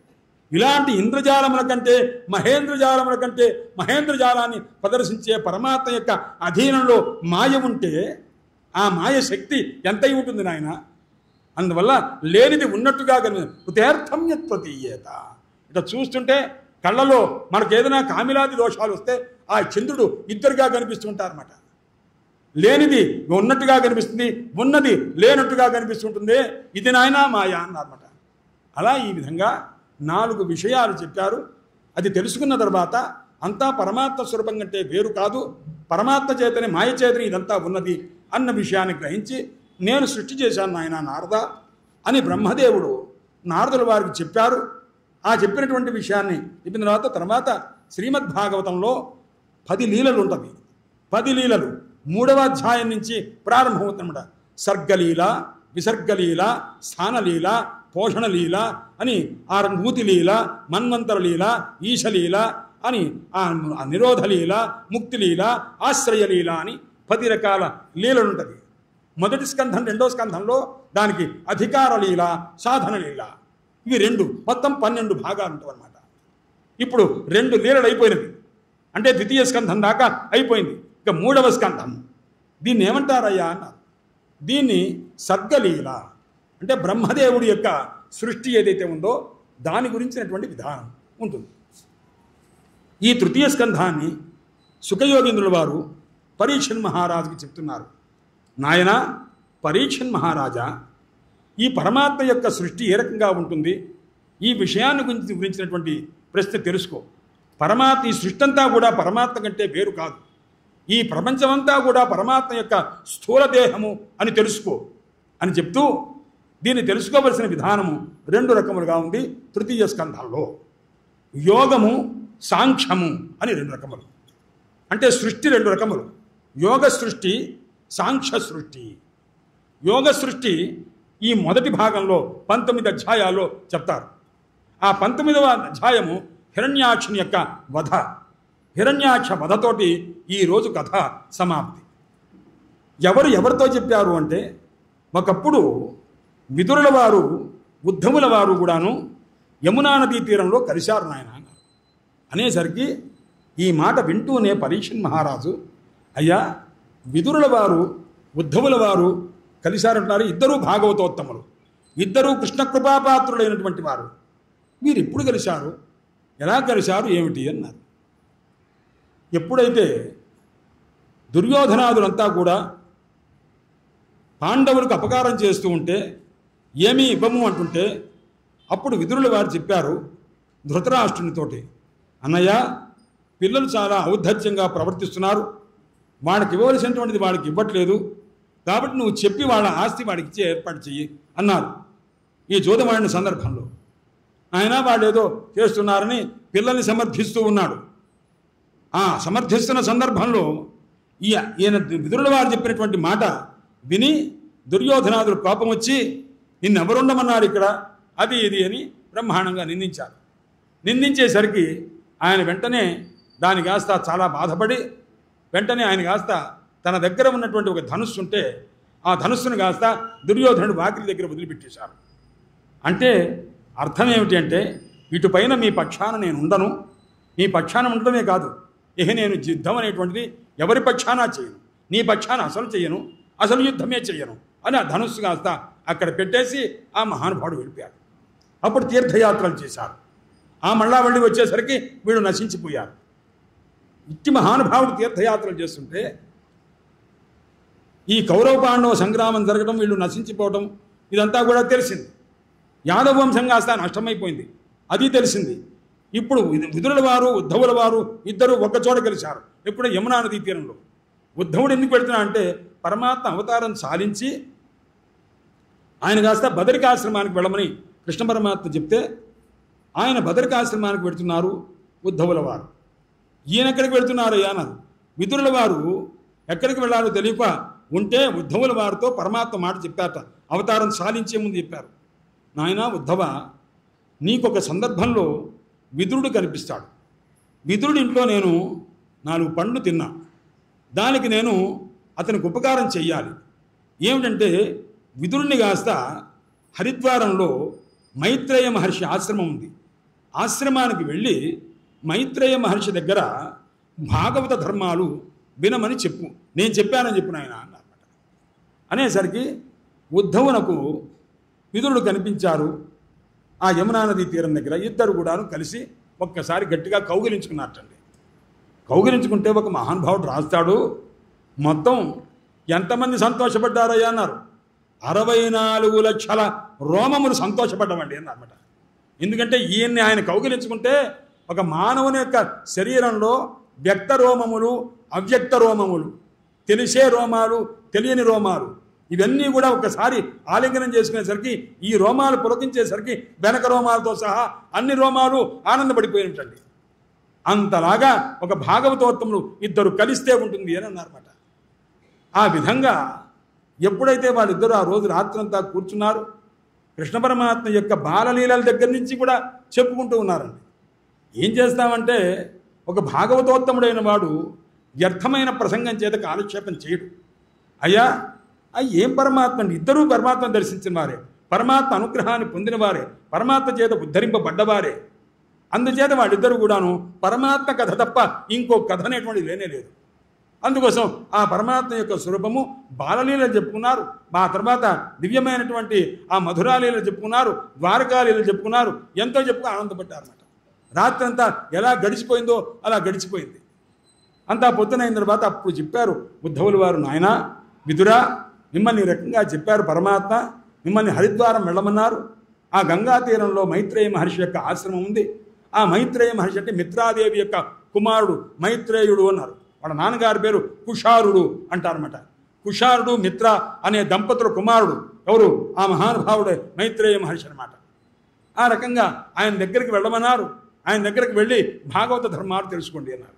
ఇలాంటి ఇంద్రజాలముల కంటే మహేంద్రజాలముల కంటే మహేంద్రజాలాన్ని ప్రదర్శించే పరమాత్మ యొక్క అధీనంలో మాయ ఉంటే ఆ మాయ శక్తి ఎంతై ఉంటుంది నాయన అందువల్ల లేనిది ఉన్నట్టుగా కనిపి కృతార్థం యత్ ప్రతీయేత ఇట్లా చూస్తుంటే కళ్ళలో మనకు ఏదైనా కామిలాది దోషాలు వస్తే ఆ చంద్రుడు ఇద్దరుగా కనిపిస్తుంటారన్నమాట లేనిది ఉన్నట్టుగా కనిపిస్తుంది ఉన్నది లేనట్టుగా కనిపిస్తుంటుంది ఇది నాయనా మాయ అన్నారన్నమాట అలా ఈ విధంగా నాలుగు విషయాలు చెప్పారు అది తెలుసుకున్న తర్వాత అంతా పరమాత్మ స్వరూపం కంటే వేరు కాదు పరమాత్మ చేతనే మాయ చేతనే ఇదంతా ఉన్నది అన్న విషయాన్ని గ్రహించి నేను సృష్టి చేశాను నాయన నారద అని బ్రహ్మదేవుడు నారదుల వారికి చెప్పారు ఆ చెప్పినటువంటి విషయాన్ని చెప్పిన తర్వాత తర్వాత శ్రీమద్ భాగవతంలో పది లీలలు ఉంటుంది పది లీలలు మూడవ అధ్యాయం నుంచి ప్రారంభమవుతుందన్నమాట సర్గలీల విసర్గలీల స్థానలీల పోషణలీల అని ఆ నూతిలీల మన్వంతరలీల ఈశలీల అని ఆ నిరోధలీల ముక్తిలీల ఆశ్రయలీల అని పది రకాల లీలలు ఉంటుంది మొదటి స్కంధం రెండో స్కంధంలో దానికి అధికార లీల సాధన లీల ఇవి రెండు మొత్తం పన్నెండు భాగాలు ఉంటాయి అన్నమాట ఇప్పుడు రెండు లీలలు అయిపోయినవి అంటే ద్వితీయ స్కంధం దాకా అయిపోయింది ఇక మూడవ స్కంధం దీన్ని ఏమంటారయ్యా అన్నారు దీన్ని సర్గలీల అంటే బ్రహ్మదేవుడి యొక్క సృష్టి ఏదైతే ఉందో దాని గురించినటువంటి విధానం ఉంటుంది ఈ తృతీయ స్కంధాన్ని సుఖయోగేంద్రుల వారు పరీక్షన్ మహారాజుకి చెప్తున్నారు నాయన పరీక్షన్ మహారాజా ఈ పరమాత్మ యొక్క సృష్టి ఏ రకంగా ఉంటుంది ఈ విషయాన్ని గురించి గురించినటువంటి ప్రశ్న తెలుసుకో పరమాత్మ ఈ సృష్టి అంతా కూడా పరమాత్మ కంటే వేరు కాదు ఈ ప్రపంచమంతా కూడా పరమాత్మ యొక్క స్థూల దేహము అని తెలుసుకో అని చెప్తూ దీన్ని తెలుసుకోవలసిన విధానము రెండు రకములుగా ఉంది తృతీయ స్కంధంలో యోగము సాంఖ్యము అని రెండు రకములు అంటే సృష్టి రెండు రకములు యోగ సృష్టి సాంఖ్య సృష్టి యోగ సృష్టి ఈ మొదటి భాగంలో పంతొమ్మిది అధ్యాయాల్లో చెప్తారు ఆ పంతొమ్మిదవ అధ్యాయము హిరణ్యాక్షుని యొక్క వధ హిరణ్యాక్ష వధతోటి ఈ రోజు కథ సమాప్తి ఎవరు ఎవరితో చెప్పారు అంటే ఒకప్పుడు విదురుల వారు ఉద్ధముల వారు కూడాను యమునా నదీ తీరంలో కలిశారు నాయన అన్నారు అనేసరికి ఈ మాట వింటూనే పరీక్షన్ మహారాజు అయ్యా విదురుల వారు ఉద్ధవుల వారు కలిశారంటున్నారు ఇద్దరూ భాగవతోత్తములు ఇద్దరూ కృష్ణ కృపాపాత్రులైనటువంటి వారు మీరు ఎప్పుడు కలిశారు ఎలా కలిశారు ఏమిటి అన్నారు ఎప్పుడైతే దుర్యోధనాదులంతా కూడా పాండవులకు అపకారం చేస్తూ ఉంటే ఏమీ ఇవ్వము అంటుంటే అప్పుడు విదురుల వారు చెప్పారు ధృతరాష్ట్రునితోటి అన్నయ్య పిల్లలు చాలా ఔద్ధత్యంగా ప్రవర్తిస్తున్నారు వాడికి ఇవ్వవలసినటువంటిది వాడికి ఇవ్వట్లేదు కాబట్టి నువ్వు చెప్పి వాళ్ళ ఆస్తి వాడికి ఇచ్చే ఏర్పాటు చెయ్యి అన్నారు ఈ జోదమాడిన సందర్భంలో ఆయన వాళ్ళు ఏదో చేస్తున్నారని పిల్లల్ని సమర్థిస్తూ ఉన్నాడు ఆ సమర్థిస్తున్న సందర్భంలో ఈ ఈయన విదురుల వారు చెప్పినటువంటి మాట విని దుర్యోధనాదులు కోపం వచ్చి నిన్నెవరుండమన్నారు ఇక్కడ అది ఇది అని బ్రహ్మాండంగా నిందించారు నిందించేసరికి ఆయన వెంటనే దాని కాస్త చాలా బాధపడి వెంటనే ఆయన కాస్త తన దగ్గర ఉన్నటువంటి ఒక ధనుస్సు ఉంటే ఆ ధనుస్సును కాస్త దుర్యోధనుడు వాకిలి దగ్గర వదిలిపెట్టేశారు అంటే అర్థం ఏమిటి అంటే ఇటుపైన మీ పక్షాన నేను ఉండను మీ పక్షాన ఉండడమే కాదు ఇహ నేను యుద్ధం అనేటువంటిది ఎవరి పక్షాన చేయను నీ పక్షాన అసలు చేయను అసలు యుద్ధమే చేయను అని ఆ ధనుస్సు కాస్త అక్కడ పెట్టేసి ఆ మహానుభావుడు వెళ్ళిపోయాడు అప్పుడు తీర్థయాత్రలు చేశారు ఆ మళ్ళా వెళ్ళి వచ్చేసరికి వీడు నశించిపోయారు ఇట్టి మహానుభావుడు తీర్థయాత్రలు చేస్తుంటే ఈ కౌరవ పాండవ సంగ్రామం జరగడం వీళ్ళు నశించిపోవడం ఇదంతా కూడా తెలిసింది యాదవ వంశం కాస్త నష్టమైపోయింది అది తెలిసింది ఇప్పుడు విదు- విదురుల వారు ఉద్ధవుల వారు ఇద్దరు ఒక్కచోట కలిశారు ఎప్పుడు యమునా నదీ తీరంలో ఉద్ధవుడు ఎందుకు పెడుతున్నా అంటే పరమాత్మ అవతారం సాధించి ఆయన కాస్త బదరికాశ్రమానికి వెళ్ళమని కృష్ణ పరమాత్మ చెప్తే ఆయన బదరికాశ్రమానికి పెడుతున్నారు ఉద్ధవుల వారు ఈయన ఎక్కడికి వెళ్తున్నారు అన్నారు మిత్రుల వారు ఎక్కడికి వెళ్ళాలో తెలియక ఉంటే ఉద్ధవుల వారితో పరమాత్మ మాట చెప్పారట అవతారం సాధించే ముందు చెప్పారు నాయన ఉద్ధవ నీకొక సందర్భంలో విదురుడు కనిపిస్తాడు విదురుడి ఇంట్లో నేను నాలుగు పండ్లు తిన్నా దానికి నేను అతనికి ఉపకారం చెయ్యాలి ఏమిటంటే విదురుని కాస్త హరిద్వారంలో మైత్రేయ మహర్షి ఆశ్రమం ఉంది ఆశ్రమానికి వెళ్ళి మైత్రేయ మహర్షి దగ్గర భాగవత ధర్మాలు వినమని చెప్పు నేను చెప్పానని చెప్పిన ఆయన అన్నమాట అనేసరికి ఉద్ధవునకు విదురుడు కనిపించారు ఆ యమునా నది తీరం దగ్గర ఇద్దరు కూడాను కలిసి ఒక్కసారి గట్టిగా కౌగిలించుకున్నట్టండి కౌగిలించుకుంటే ఒక మహానుభావుడు రాస్తాడు మొత్తం ఎంతమంది సంతోషపడ్డారయ్యా అన్నారు అరవై నాలుగు లక్షల రోమములు సంతోషపడ్డమండి అన్నమాట ఎందుకంటే ఈయన్ని ఆయన కౌగిలించుకుంటే ఒక మానవుని యొక్క శరీరంలో వ్యక్త రోమములు అవ్యక్త రోమములు తెలిసే రోమాలు తెలియని రోమాలు ఇవన్నీ కూడా ఒకసారి ఆలింగనం చేసుకునేసరికి ఈ రోమాలు పులకించేసరికి వెనక రోమాలతో సహా అన్ని రోమాలు ఆనందపడిపోయినట్టండి అంతలాగా ఒక భాగవతోత్తములు ఇద్దరు కలిస్తే ఉంటుంది అని అన్నారన్నమాట ఆ విధంగా ఎప్పుడైతే వాళ్ళిద్దరూ ఆ రోజు రాత్రంతా కూర్చున్నారు కృష్ణ పరమాత్మ యొక్క బాలలీలల దగ్గర నుంచి కూడా చెప్పుకుంటూ ఉన్నారండి ఏం చేస్తామంటే ఒక భాగవతోత్తముడైన వాడు వ్యర్థమైన ప్రసంగం చేత కాలక్షేపం చేయడు అయ్యా అయ్యి ఏం పరమాత్మ అండి ఇద్దరూ పరమాత్మను దర్శించిన వారే పరమాత్మ అనుగ్రహాన్ని పొందిన వారే పరమాత్మ చేత ఉద్ధరింపబడ్డవారే అందుచేత వాళ్ళిద్దరూ కూడాను పరమాత్మ కథ తప్ప ఇంకో కథ అనేటువంటిది లేనే లేదు అందుకోసం ఆ పరమాత్మ యొక్క స్వరూపము బాలలీలలు చెప్పుకున్నారు ఆ తర్వాత దివ్యమైనటువంటి ఆ మధురాలీలు చెప్పుకున్నారు ద్వారకాలీలు చెప్పుకున్నారు ఎంతో చెప్పుకు ఆనందపడ్డారన్నమాట రాత్రంతా ఎలా గడిచిపోయిందో అలా గడిచిపోయింది అంతా పొద్దునైన తర్వాత అప్పుడు చెప్పారు ఉద్ధవులు వారు నాయన విదురా మిమ్మల్ని ఈ రకంగా చెప్పారు పరమాత్మ మిమ్మల్ని హరిద్వారం వెళ్ళమన్నారు ఆ గంగా తీరంలో మైత్రేయ మహర్షి యొక్క ఆశ్రమం ఉంది ఆ మైత్రేయ మహర్షి అంటే మిత్రాదేవి యొక్క కుమారుడు మైత్రేయుడు అన్నారు వాళ్ళ నాన్నగారి పేరు కుషారుడు అంటారన్నమాట కుషారుడు మిత్ర అనే దంపతుల కుమారుడు ఎవరు ఆ మహానుభావుడే మైత్రేయ మహర్షి అనమాట ఆ రకంగా ఆయన దగ్గరికి వెళ్ళమన్నారు ఆయన దగ్గరికి వెళ్ళి భాగవత ధర్మాలు తెలుసుకోండి అన్నారు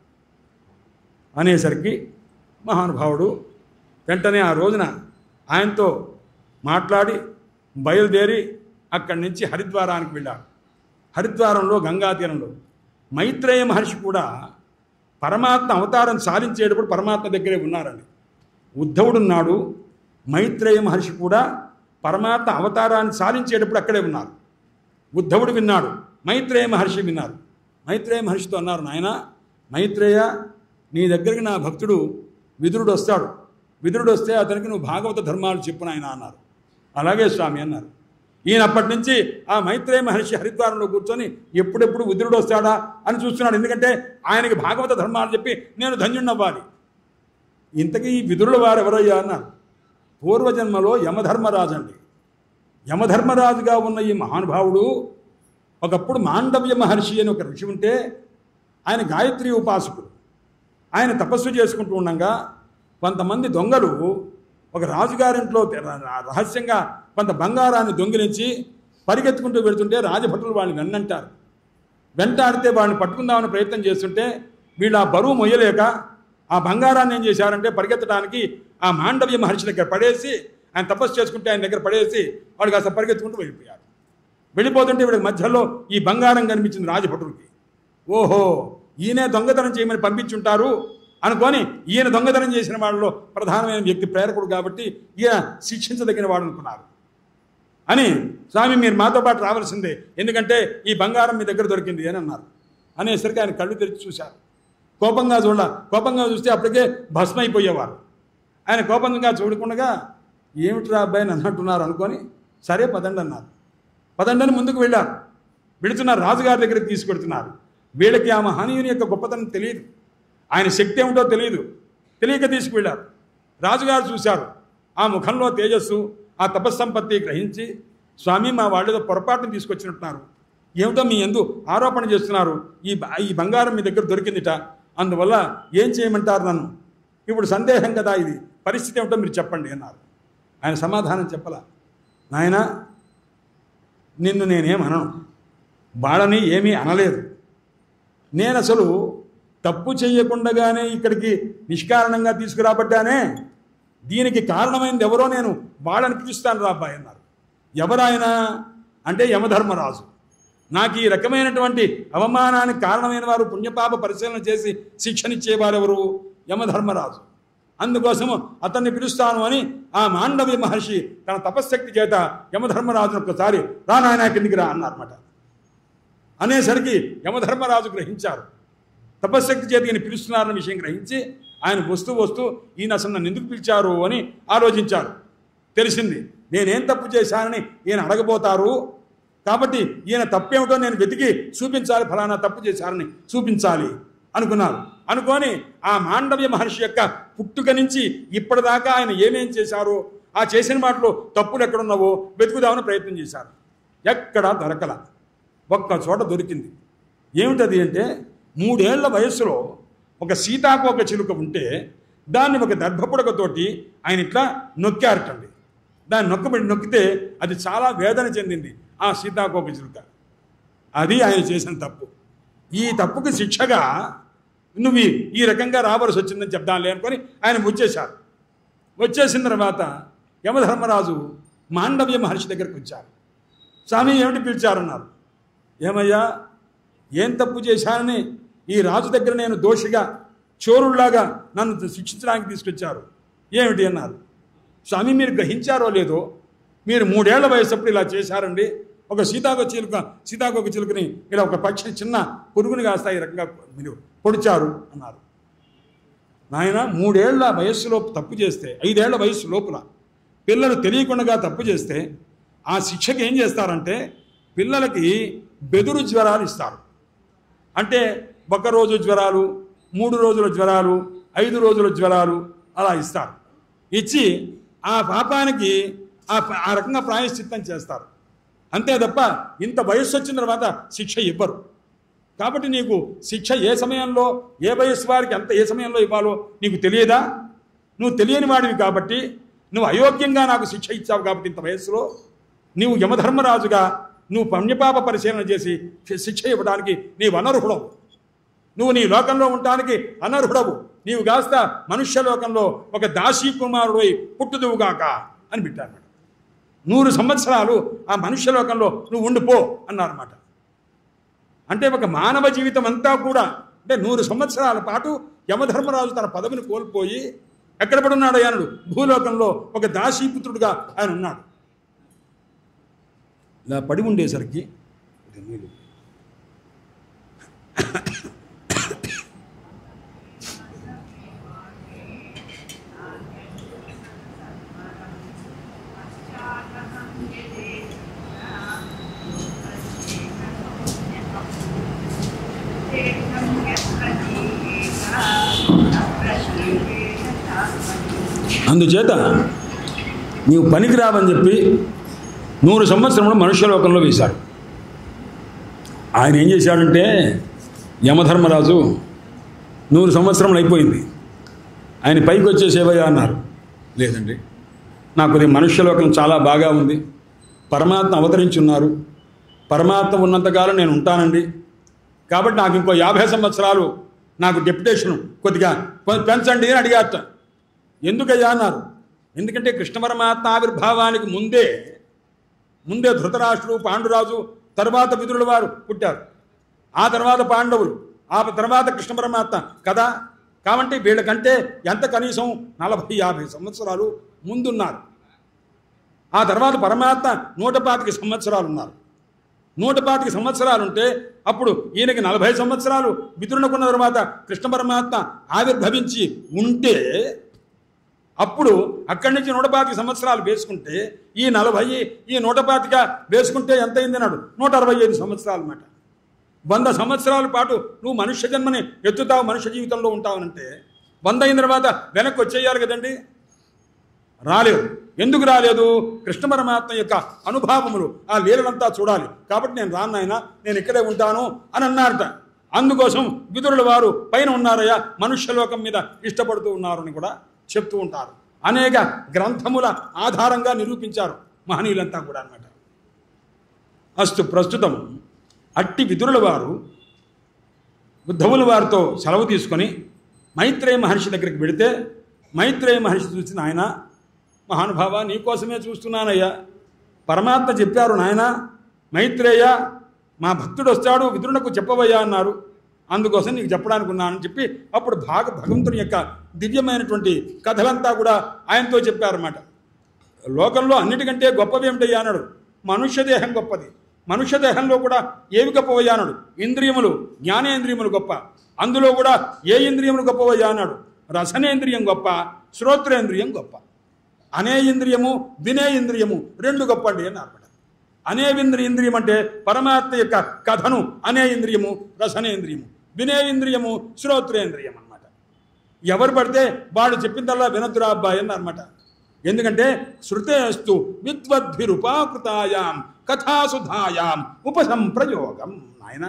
అనేసరికి మహానుభావుడు వెంటనే ఆ రోజున ఆయనతో మాట్లాడి బయలుదేరి అక్కడి నుంచి హరిద్వారానికి వెళ్ళారు హరిద్వారంలో గంగా తీరంలో మైత్రేయ మహర్షి కూడా పరమాత్మ అవతారం సాధించేటప్పుడు పరమాత్మ దగ్గరే ఉన్నారండి ఉద్ధవుడున్నాడు మైత్రేయ మహర్షి కూడా పరమాత్మ అవతారాన్ని సాధించేటప్పుడు అక్కడే ఉన్నారు ఉద్ధవుడు విన్నాడు మైత్రేయ మహర్షి విన్నారు మైత్రేయ మహర్షితో అన్నారు నాయన మైత్రేయ నీ దగ్గరికి నా భక్తుడు విదురుడు వస్తాడు విదురుడు వస్తే అతనికి నువ్వు భాగవత ధర్మాలు చెప్పు నాయన అన్నారు అలాగే స్వామి అన్నారు ఈయన అప్పటి నుంచి ఆ మైత్రేయ మహర్షి హరిద్వారంలో కూర్చొని ఎప్పుడెప్పుడు విదురుడు వస్తాడా అని చూస్తున్నాడు ఎందుకంటే ఆయనకి భాగవత ధర్మాలు చెప్పి నేను ధన్యుణ్ణవ్వాలి ఇంతకీ ఈ విదురుల వారు ఎవరయ్యా అన్నారు పూర్వజన్మలో యమధర్మరాజు అండి యమధర్మరాజుగా ఉన్న ఈ మహానుభావుడు ఒకప్పుడు మాండవ్య మహర్షి అని ఒక ఋషి ఉంటే ఆయన గాయత్రి ఉపాసకుడు ఆయన తపస్సు చేసుకుంటూ ఉండగా కొంతమంది దొంగలు ఒక రాజుగారింట్లో రహస్యంగా కొంత బంగారాన్ని దొంగిలించి పరిగెత్తుకుంటూ వెళుతుంటే రాజభటులు వాళ్ళని వెన్నంటారు వెంటాడితే వాళ్ళని పట్టుకుందామని ప్రయత్నం చేస్తుంటే వీళ్ళు ఆ బరువు మొయ్యలేక ఆ బంగారాన్ని ఏం చేశారంటే పరిగెత్తడానికి ఆ మాండవ్య మహర్షి దగ్గర పడేసి ఆయన తపస్సు చేసుకుంటే ఆయన దగ్గర పడేసి వాడు కాస్త పరిగెత్తుకుంటూ వెళ్ళిపోయారు వెళ్ళిపోతుంటే వీడికి మధ్యలో ఈ బంగారం కనిపించింది రాజభటుడికి ఓహో ఈయనే దొంగతనం చేయమని పంపించుంటారు అనుకొని ఈయన దొంగతనం చేసిన వాళ్ళలో ప్రధానమైన వ్యక్తి ప్రేరకుడు కాబట్టి ఈయన శిక్షించదగిన వాడు అనుకున్నారు అని స్వామి మీరు మాతో పాటు రావాల్సిందే ఎందుకంటే ఈ బంగారం మీ దగ్గర దొరికింది అని అన్నారు అనేసరికి ఆయన కళ్ళు తెరిచి చూశారు కోపంగా చూడ కోపంగా చూస్తే అప్పటికే భస్మ అయిపోయేవారు ఆయన కోపంగా చూడకుండా ఏమిట్రా అబ్బాయి అని అన్నట్టున్నారు అనుకొని సరే పదండి అన్నారు పదండి అని ముందుకు వెళ్ళారు వెళుతున్నారు రాజుగారి దగ్గరికి తీసుకెడుతున్నారు వీళ్ళకి ఆ మహనీయుని యొక్క గొప్పతనం తెలియదు ఆయన శక్తి ఏమిటో తెలియదు తెలియక తీసుకువెళ్ళారు రాజుగారు చూశారు ఆ ముఖంలో తేజస్సు ఆ తపస్సంపత్తి గ్రహించి స్వామి మా వాళ్ళేదో పొరపాటును తీసుకొచ్చినట్టున్నారు ఏమిటో మీ ఎందు ఆరోపణ చేస్తున్నారు ఈ బ- ఈ బంగారం మీ దగ్గర దొరికిందిట అందువల్ల ఏం చేయమంటారు నన్ను ఇప్పుడు సందేహం కదా ఇది పరిస్థితి ఏమిటో మీరు చెప్పండి అన్నారు ఆయన సమాధానం చెప్పలా నాయనా నిన్ను నేనేం అనను వాళ్ళని ఏమీ అనలేదు నేను అసలు తప్పు చేయకుండానే ఇక్కడికి నిష్కారణంగా తీసుకురాబడ్డానే దీనికి కారణమైనది ఎవరో నేను వాళ్ళని పిలుస్తాను రా అబ్బాయి అన్నారు ఎవరాయన అంటే యమధర్మరాజు నాకు ఈ రకమైనటువంటి అవమానానికి కారణమైన వారు పుణ్యపాప పరిశీలన చేసి శిక్షనిచ్చేవారు ఎవరు యమధర్మరాజు అందుకోసము అతన్ని పిలుస్తాను అని ఆ మాండవ్య మహర్షి తన తపశ్శక్తి చేత యమధర్మరాజును ఒక్కసారి రా నాయన కిందికి రా అన్నారన్నమాట అనేసరికి యమధర్మరాజు గ్రహించారు తపశక్తి చేతి ఈయన పిలుస్తున్నారన్న విషయం గ్రహించి ఆయన వస్తూ వస్తూ ఈయన అసలు నన్ను ఎందుకు పిలిచారు అని ఆలోచించారు తెలిసింది నేనేం తప్పు చేశానని ఈయన అడగబోతారు కాబట్టి ఈయన తప్పేమిటో నేను వెతికి చూపించాలి ఫలానా తప్పు చేశారని చూపించాలి అనుకున్నారు అనుకొని ఆ మాండవ్య మహర్షి యొక్క పుట్టుక నుంచి ఇప్పటిదాకా ఆయన ఏమేం చేశారో ఆ చేసిన వాటిలో తప్పులు ఎక్కడున్నావో వెతుకుదామని ప్రయత్నం చేశారు ఎక్కడా దొరకల ఒక్క చోట దొరికింది ఏమిటది అంటే మూడేళ్ల వయస్సులో ఒక సీతాకోక చిలుక ఉంటే దాన్ని ఒక దర్భపుడకతోటి ఆయన ఇట్లా నొక్కారటండి దాన్ని నొక్కబడి నొక్కితే అది చాలా వేదన చెందింది ఆ సీతాకోక చిలుక అది ఆయన చేసిన తప్పు ఈ తప్పుకి శిక్షగా నువ్వు ఈ- ఈ రకంగా రావలసి వచ్చిందని చెప్దాంలే అనుకొని ఆయన వచ్చేశారు వచ్చేసిన తర్వాత యమధర్మరాజు మాండవ్య మహర్షి దగ్గరికి వచ్చారు స్వామి ఏమిటి పిలిచారన్నారు ఏమయ్యా ఏం తప్పు చేశానని ఈ రాజు దగ్గర నేను దోషిగా చోరుల్లాగా నన్ను శిక్షించడానికి తీసుకొచ్చారు ఏమిటి అన్నారు స్వామి మీరు గ్రహించారో లేదో మీరు మూడేళ్ల వయసప్పుడు ఇలా చేశారండి ఒక సీతాకొక చిలుక సీతాకొక చిలుకని ఇలా ఒక పక్షి చిన్న పురుగుని కాస్త ఈ రకంగా మీరు పొడిచారు అన్నారు నాయన మూడేళ్ల వయస్సులో తప్పు చేస్తే ఐదేళ్ల వయస్సు లోపల పిల్లలు తెలియకుండా తప్పు చేస్తే ఆ శిక్షకి ఏం చేస్తారంటే పిల్లలకి బెదురు జ్వరాలు ఇస్తారు అంటే ఒక రోజు జ్వరాలు మూడు రోజుల జ్వరాలు ఐదు రోజుల జ్వరాలు అలా ఇస్తారు ఇచ్చి ఆ పాపానికి ఆ ప- ఆ రకంగా ప్రాయశ్చిత్తం చేస్తారు అంతే తప్ప ఇంత వయస్సు వచ్చిన తర్వాత శిక్ష ఇవ్వరు కాబట్టి నీకు శిక్ష ఏ సమయంలో ఏ వయస్సు వారికి ఎంత ఏ సమయంలో ఇవ్వాలో నీకు తెలియదా నువ్వు తెలియని వాడివి కాబట్టి నువ్వు అయోగ్యంగా నాకు శిక్ష ఇచ్చావు కాబట్టి ఇంత వయస్సులో నీవు యమధర్మరాజుగా నువ్వు పుణ్యపాప పరిశీలన చేసి శి- శిక్ష ఇవ్వడానికి నీవు అనర్హుడవు నువ్వు నీ లోకంలో ఉండటానికి అనర్హుడవు నీవు కాస్త మనుష్య లోకంలో ఒక దాసీ కుమారుడై పుట్టుదువుగాక అని పెట్టారు నూరు సంవత్సరాలు ఆ మనుష్య లోకంలో నువ్వు ఉండిపో అన్నారన్నమాట అంటే ఒక మానవ జీవితం అంతా కూడా అంటే నూరు సంవత్సరాల పాటు యమధర్మరాజు తన పదవిని కోల్పోయి ఎక్కడ పడున్నాడు ఆయనడు భూలోకంలో ఒక దాసీపుత్రుడుగా ఆయన ఉన్నాడు ఇలా పడి ఉండేసరికి ఇది నీళ్ళు. అందుచేత నీవు పనికిరావని చెప్పి నూరు సంవత్సరములు మనుష్యలోకంలో వేశాడు ఆయన ఏం చేశాడంటే యమధర్మరాజు నూరు సంవత్సరములు అయిపోయింది ఆయన పైకి వచ్చేసేవయ్యా అన్నారు లేదండి నాకు ఇది మనుష్యలోకం చాలా బాగా ఉంది పరమాత్మ అవతరించున్నారు పరమాత్మ ఉన్నంతకాలం నేను ఉంటానండి కాబట్టి నాకు ఇంకో యాభై సంవత్సరాలు నాకు డెప్యుటేషన్ కొద్దిగా కొ- పెంచండి అని అడిగారట ఎందుకయ్యా అన్నారు ఎందుకంటే కృష్ణ పరమాత్మ ఆవిర్భావానికి ముందే ముందే ధృతరాష్ట్రుడు పాండురాజు తర్వాత విదురుల వారు పుట్టారు ఆ తర్వాత పాండవులు ఆ తర్వాత కృష్ణ పరమాత్మ కదా కాబట్టి వీళ్ళకంటే ఎంత కనీసం నలభై యాభై సంవత్సరాలు ముందున్నారు ఆ తర్వాత పరమాత్మ నూట పాతిక సంవత్సరాలు ఉన్నారు నూట పాతిక సంవత్సరాలు ఉంటే అప్పుడు ఈయనకి నలభై సంవత్సరాలు విదురునకున్న తర్వాత కృష్ణ పరమాత్మ ఆవిర్భవించి ఉంటే అప్పుడు అక్కడి నుంచి నూట పాతిక సంవత్సరాలు వేసుకుంటే ఈ నలభై ఈ నూట పాతిక వేసుకుంటే ఎంత అయింది అన్నాడు నూట అరవై ఐదు సంవత్సరాలు అన్నమాట వంద సంవత్సరాల పాటు నువ్వు మనుష్య జన్మని ఎత్తుతావు మనుష్య జీవితంలో ఉంటావనంటే వంద అయిన తర్వాత వెనక్కి వచ్చేయాలి కదండి రాలేదు ఎందుకు రాలేదు కృష్ణ పరమాత్మ యొక్క అనుభావములు ఆ లీలనంతా చూడాలి కాబట్టి నేను రానాయన నేను ఇక్కడే ఉంటాను అని అన్నారట అందుకోసం విదురుల వారు పైన ఉన్నారయ్యా మనుష్యలోకం మీద ఇష్టపడుతూ ఉన్నారని కూడా చెప్తూ ఉంటారు అనేక గ్రంథముల ఆధారంగా నిరూపించారు మహనీయులంతా కూడా అన్నమాట అస్తు ప్రస్తుతం అట్టి విదురుల వారు ఉద్ధవుల వారితో సెలవు తీసుకొని మైత్రేయ మహర్షి దగ్గరికి వెడితే మైత్రేయ మహర్షి చూసిన ఆయన మహానుభావ నీకోసమే చూస్తున్నానయ్యా పరమాత్మ చెప్పారు నాయన మైత్రేయ మా భక్తుడు వస్తాడు విదురునకు చెప్పవయ్యా అన్నారు అందుకోసం నీకు చెప్పడానికి ఉన్నానని చెప్పి అప్పుడు భాగ భగవంతుని యొక్క దివ్యమైనటువంటి కథలంతా కూడా ఆయనతో చెప్పారన్నమాట లోకంలో అన్నిటికంటే గొప్పవి ఏమిటయ్యా అన్నాడు మనుష్య దేహం గొప్పది మనుష్య దేహంలో కూడా ఏవి గొప్పవయ్యా అన్నాడు ఇంద్రియములు జ్ఞానేంద్రియములు గొప్ప అందులో కూడా ఏ ఇంద్రియములు గొప్పవయ్యా అన్నాడు రసనేంద్రియం గొప్ప శ్రోత్రేంద్రియం గొప్ప అనే ఇంద్రియము వినే ఇంద్రియము రెండు గొప్ప అండి అని అనమాట అనే ఇంద్రియ ఇంద్రియం అంటే పరమాత్మ యొక్క కథను అనే ఇంద్రియము రసనేంద్రియము వినే ఇంద్రియము శ్రోత్రేంద్రియం అన్నమాట ఎవరు పడితే వాడు చెప్పిందల్లా వినతురా అబ్బాయి అని అనమాట ఎందుకంటే శృతేస్తు విద్వద్భిరుపాకృతాయాం కథాసుధాయాం ఉపసంప్రయోగం ఆయన